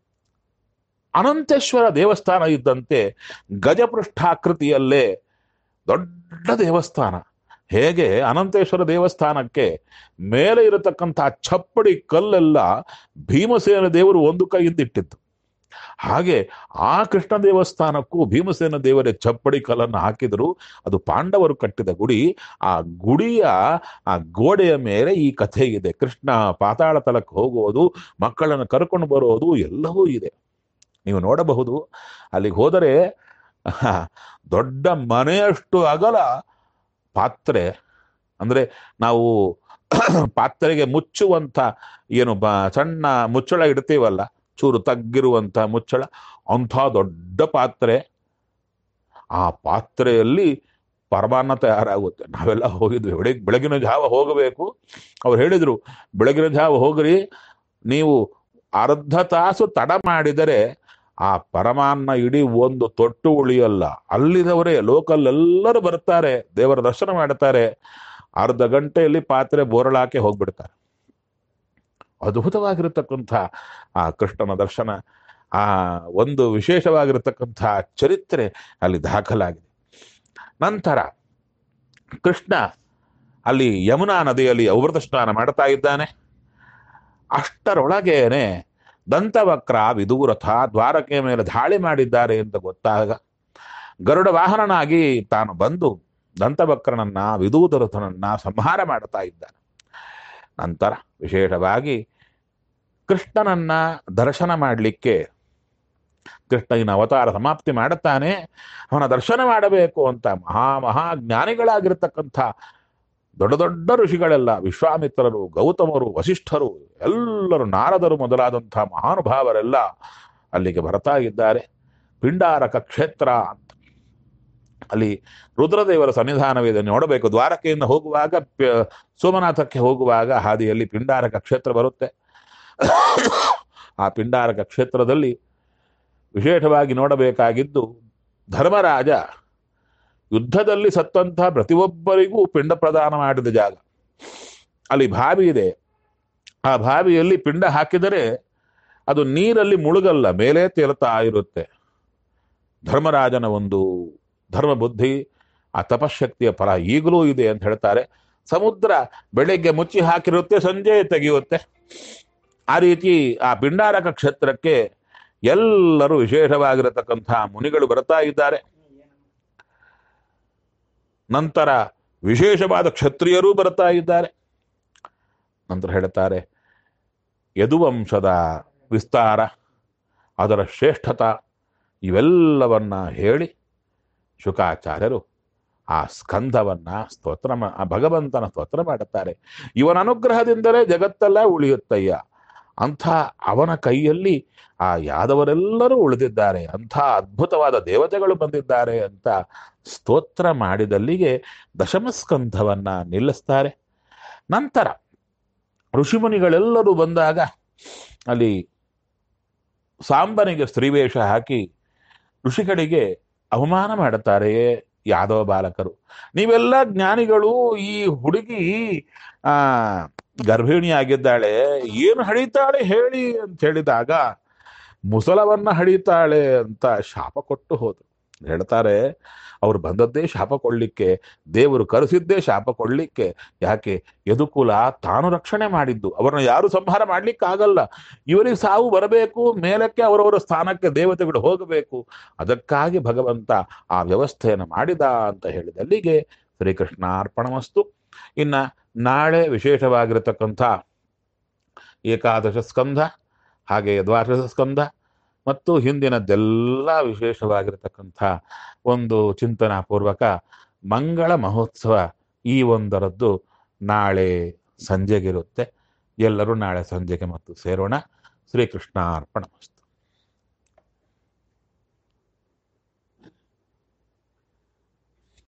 ಅನಂತೇಶ್ವರ ದೇವಸ್ಥಾನ ಇದ್ದಂತೆ ಗಜಪೃಷ್ಠಾಕೃತಿಯಲ್ಲೇ ದೊಡ್ಡ ದೇವಸ್ಥಾನ ಹೇಗೆ ಅನಂತೇಶ್ವರ ದೇವಸ್ಥಾನಕ್ಕೆ ಮೇಲೆ ಇರತಕ್ಕಂಥ ಚಪ್ಪಡಿ ಕಲ್ಲೆಲ್ಲ ಭೀಮಸೇನ ದೇವರು ಒಂದು ಕೈಯಿಂದ ಇಟ್ಟಿತ್ತು ಹಾಗೆ ಆ ಕೃಷ್ಣ ದೇವಸ್ಥಾನಕ್ಕೂ ಭೀಮಸೇನ ದೇವರ ಚಪ್ಪಡಿ ಕಲ್ಲನ್ನು ಹಾಕಿದರು ಅದು ಪಾಂಡವರು ಕಟ್ಟಿದ ಗುಡಿ ಆ ಗುಡಿಯ ಆ ಗೋಡೆಯ ಮೇಲೆ ಈ ಕಥೆ ಇದೆ ಕೃಷ್ಣ ಪಾತಾಳ ತಲಕ್ಕೆ ಹೋಗುವುದು ಮಕ್ಕಳನ್ನು ಕರ್ಕೊಂಡು ಬರೋದು ಎಲ್ಲವೂ ಇದೆ ನೀವು ನೋಡಬಹುದು ಅಲ್ಲಿಗೆ ಹೋದರೆ ಆಹ್, ದೊಡ್ಡ ಮನೆಯಷ್ಟು ಅಗಲ ಪಾತ್ರೆ ಅಂದ್ರೆ ನಾವು ಪಾತ್ರೆಗೆ ಮುಚ್ಚುವಂತ ಏನು ಬ ಸಣ್ಣ ಮುಚ್ಚಳ ಇಡ್ತೀವಲ್ಲ ಚೂರು ತಗ್ಗಿರುವಂತ ಮುಚ್ಚಳ ಅಂಥ ದೊಡ್ಡ ಪಾತ್ರೆ ಆ ಪಾತ್ರೆಯಲ್ಲಿ ಪರಮಾನ್ನ ತಯಾರಾಗುತ್ತೆ ನಾವೆಲ್ಲ ಹೋಗಿದ್ವಿ ಬೆಳಗ್ಗೆ ಬೆಳಗಿನ ಜಾವ ಹೋಗಬೇಕು ಅವ್ರು ಹೇಳಿದ್ರು ಬೆಳಗಿನ ಜಾವ ಹೋಗ್ರಿ ನೀವು ಅರ್ಧ ತಾಸು ತಡ ಮಾಡಿದರೆ ಆ ಪರಮಾನ್ನ ಇಡೀ ಒಂದು ತೊಟ್ಟು ಉಳಿಯಲ್ಲ ಅಲ್ಲಿದವರೇ ಲೋಕಲ್ ಎಲ್ಲರೂ ಬರ್ತಾರೆ ದೇವರ ದರ್ಶನ ಮಾಡ್ತಾರೆ ಅರ್ಧ ಗಂಟೆಯಲ್ಲಿ ಪಾತ್ರೆ ಬೋರಳಾಕೆ ಹೋಗ್ಬಿಡ್ತಾರೆ ಅದ್ಭುತವಾಗಿರತಕ್ಕಂಥ ಆ ಕೃಷ್ಣನ ದರ್ಶನ ಆ ಒಂದು ವಿಶೇಷವಾಗಿರತಕ್ಕಂಥ ಚರಿತ್ರೆ ಅಲ್ಲಿ ದಾಖಲಾಗಿದೆ ನಂತರ ಕೃಷ್ಣ ಅಲ್ಲಿ ಯಮುನಾ ನದಿಯಲ್ಲಿ ಅವೃತ ಸ್ನಾನ ಮಾಡ್ತಾ ಇದ್ದಾನೆ ಅಷ್ಟರೊಳಗೇನೆ ದಂತವಕ್ರ ವಿದೂರಥ ದ್ವಾರಕೆ ಮೇಲೆ ದಾಳಿ ಮಾಡಿದ್ದಾರೆ ಅಂತ ಗೊತ್ತಾಗ ಗರುಡ ವಾಹನನಾಗಿ ತಾನು ಬಂದು ದಂತವಕ್ರನನ್ನ ವಿದೂತರಥನನ್ನ ಸಂಹಾರ ಮಾಡ್ತಾ ಇದ್ದಾನೆ ನಂತರ ವಿಶೇಷವಾಗಿ ಕೃಷ್ಣನನ್ನ ದರ್ಶನ ಮಾಡಲಿಕ್ಕೆ ಕೃಷ್ಣನ ಅವತಾರ ಸಮಾಪ್ತಿ ಮಾಡುತ್ತಾನೆ ಅವನ ದರ್ಶನ ಮಾಡಬೇಕು ಅಂತ ಮಹಾ ಮಹಾ ಜ್ಞಾನಿಗಳಾಗಿರ್ತಕ್ಕಂಥ ದೊಡ್ಡ ದೊಡ್ಡ ಋಷಿಗಳೆಲ್ಲ ವಿಶ್ವಾಮಿತ್ರರು ಗೌತಮರು ವಸಿಷ್ಠರು ಎಲ್ಲರೂ ನಾರದರು ಮೊದಲಾದಂಥ ಮಹಾನುಭಾವರೆಲ್ಲ ಅಲ್ಲಿಗೆ ಬರ್ತಾ ಇದ್ದಾರೆ ಪಿಂಡಾರಕ ಕ್ಷೇತ್ರ ಅಂತ ಅಲ್ಲಿ ರುದ್ರದೇವರ ಸನ್ನಿಧಾನವಿದೆ ನೋಡಬೇಕು ದ್ವಾರಕೆಯಿಂದ ಹೋಗುವಾಗ ಪ- ಸೋಮನಾಥಕ್ಕೆ ಹೋಗುವಾಗ ಹಾದಿಯಲ್ಲಿ ಪಿಂಡಾರಕ ಕ್ಷೇತ್ರ ಬರುತ್ತೆ ಆ ಪಿಂಡಾರಕ ಕ್ಷೇತ್ರದಲ್ಲಿ ವಿಶೇಷವಾಗಿ ನೋಡಬೇಕಾಗಿದ್ದು ಧರ್ಮರಾಜ ಯುದ್ಧದಲ್ಲಿ ಸತ್ತಂತಹ ಪ್ರತಿಯೊಬ್ಬರಿಗೂ ಪಿಂಡ ಪ್ರದಾನ ಮಾಡಿದ ಜಾಗ ಅಲ್ಲಿ ಬಾವಿ ಇದೆ ಆ ಬಾವಿಯಲ್ಲಿ ಪಿಂಡ ಹಾಕಿದರೆ ಅದು ನೀರಲ್ಲಿ ಮುಳುಗಲ್ಲ ಮೇಲೆ ತೇಲ್ತಾ ಇರುತ್ತೆ ಧರ್ಮರಾಜನ ಒಂದು ಧರ್ಮ ಬುದ್ಧಿ ಆ ತಪಶಕ್ತಿಯ ಫಲ ಈಗಲೂ ಇದೆ ಅಂತ ಹೇಳ್ತಾರೆ ಸಮುದ್ರ ಬೆಳಿಗ್ಗೆ ಮುಚ್ಚಿ ಹಾಕಿರುತ್ತೆ ಸಂಜೆ ತೆಗೆಯುತ್ತೆ ಆ ರೀತಿ ಆ ಪಿಂಡಾರಕ ಕ್ಷೇತ್ರಕ್ಕೆ ಎಲ್ಲರೂ ವಿಶೇಷವಾಗಿರತಕ್ಕಂಥ ಮುನಿಗಳು ಬರ್ತಾ ಇದ್ದಾರೆ ನಂತರ ವಿಶೇಷವಾದ ಕ್ಷತ್ರಿಯರೂ ಬರ್ತಾ ಇದ್ದಾರೆ ನಂತರ ಹೇಳ್ತಾರೆ ಯದುವಂಶದ ವಿಸ್ತಾರ ಅದರ ಶ್ರೇಷ್ಠತ ಇವೆಲ್ಲವನ್ನ ಹೇಳಿ ಶುಕಾಚಾರ್ಯರು ಆ ಸ್ಕಂದವನ್ನ ಸ್ತೋತ್ರ ಮಾ- ಆ ಭಗವಂತನ ಸ್ತೋತ್ರ ಮಾಡುತ್ತಾರೆ ಇವನ ಅನುಗ್ರಹದಿಂದಲೇ ಜಗತ್ತೆಲ್ಲ ಉಳಿಯುತ್ತಯ್ಯ ಅಂಥ ಅವನ ಕೈಯಲ್ಲಿ ಆ ಯಾದವರೆಲ್ಲರೂ ಉಳಿದಿದ್ದಾರೆ ಅಂಥ ಅದ್ಭುತವಾದ ದೇವತೆಗಳು ಬಂದಿದ್ದಾರೆ ಅಂತ ಸ್ತೋತ್ರ ಮಾಡಿದಲ್ಲಿಗೆ ದಶಮಸ್ಕಂಧವನ್ನ ನಿಲ್ಲಿಸ್ತಾರೆ ನಂತರ ಋಷಿಮುನಿಗಳೆಲ್ಲರೂ ಬಂದಾಗ ಅಲ್ಲಿ ಸಾಂಬನಿಗೆ ಸ್ತ್ರೀವೇಷ ಹಾಕಿ ಋಷಿಗಳಿಗೆ ಅವಮಾನ ಮಾಡುತ್ತಾರೆ ಯಾದವ ಬಾಲಕರು ನೀವೆಲ್ಲ ಜ್ಞಾನಿಗಳು ಈ ಹುಡುಗಿ ಆ ಗರ್ಭಿಣಿಯಾಗಿದ್ದಾಳೆ ಏನು ಹಡಿತಾಳೆ ಹೇಳಿ ಅಂತ ಹೇಳಿದಾಗ ಮುಸಲವನ್ನ ಹಡಿತಾಳೆ ಅಂತ ಶಾಪ ಕೊಟ್ಟು ಹೋದ್ರು ಹೇಳ್ತಾರೆ ಅವ್ರು ಬಂದದ್ದೇ ಶಾಪ ಕೊಡ್ಲಿಕ್ಕೆ ದೇವರು ಕರೆಸಿದ್ದೇ ಶಾಪ ಕೊಡ್ಲಿಕ್ಕೆ ಯಾಕೆ ಯದುಕುಲ ತಾನು ರಕ್ಷಣೆ ಮಾಡಿದ್ದು ಅವರನ್ನ ಯಾರು ಸಂಹಾರ ಮಾಡ್ಲಿಕ್ಕೆ ಆಗಲ್ಲ ಇವರಿಗೆ ಸಾವು ಬರಬೇಕು ಮೇಲಕ್ಕೆ ಅವರವರ ಸ್ಥಾನಕ್ಕೆ ದೇವತೆಗಳು ಹೋಗಬೇಕು ಅದಕ್ಕಾಗಿ ಭಗವಂತ ಆ ವ್ಯವಸ್ಥೆಯನ್ನು ಮಾಡಿದ ಅಂತ ಹೇಳಿದಲ್ಲಿಗೆ ಶ್ರೀಕೃಷ್ಣ ಅರ್ಪಣಮಸ್ತು ಇನ್ನ ನಾಳೆ ವಿಶೇಷವಾಗಿರತಕ್ಕಂಥ ಏಕಾದಶ ಸ್ಕಂಧ ಹಾಗೆ ದ್ವಾದಶ ಸ್ಕಂದ ಮತ್ತು ಹಿಂದಿನದ್ದೆಲ್ಲ ವಿಶೇಷವಾಗಿರತಕ್ಕಂಥ ಒಂದು ಚಿಂತನಾಪೂರ್ವಕ ಮಂಗಳ ಮಹೋತ್ಸವ ಈ ಒಂದರದ್ದು ನಾಳೆ ಸಂಜೆಗಿರುತ್ತೆ ಎಲ್ಲರೂ ನಾಳೆ ಸಂಜೆಗೆ ಮತ್ತು ಸೇರೋಣ ಶ್ರೀಕೃಷ್ಣ ಅರ್ಪಣ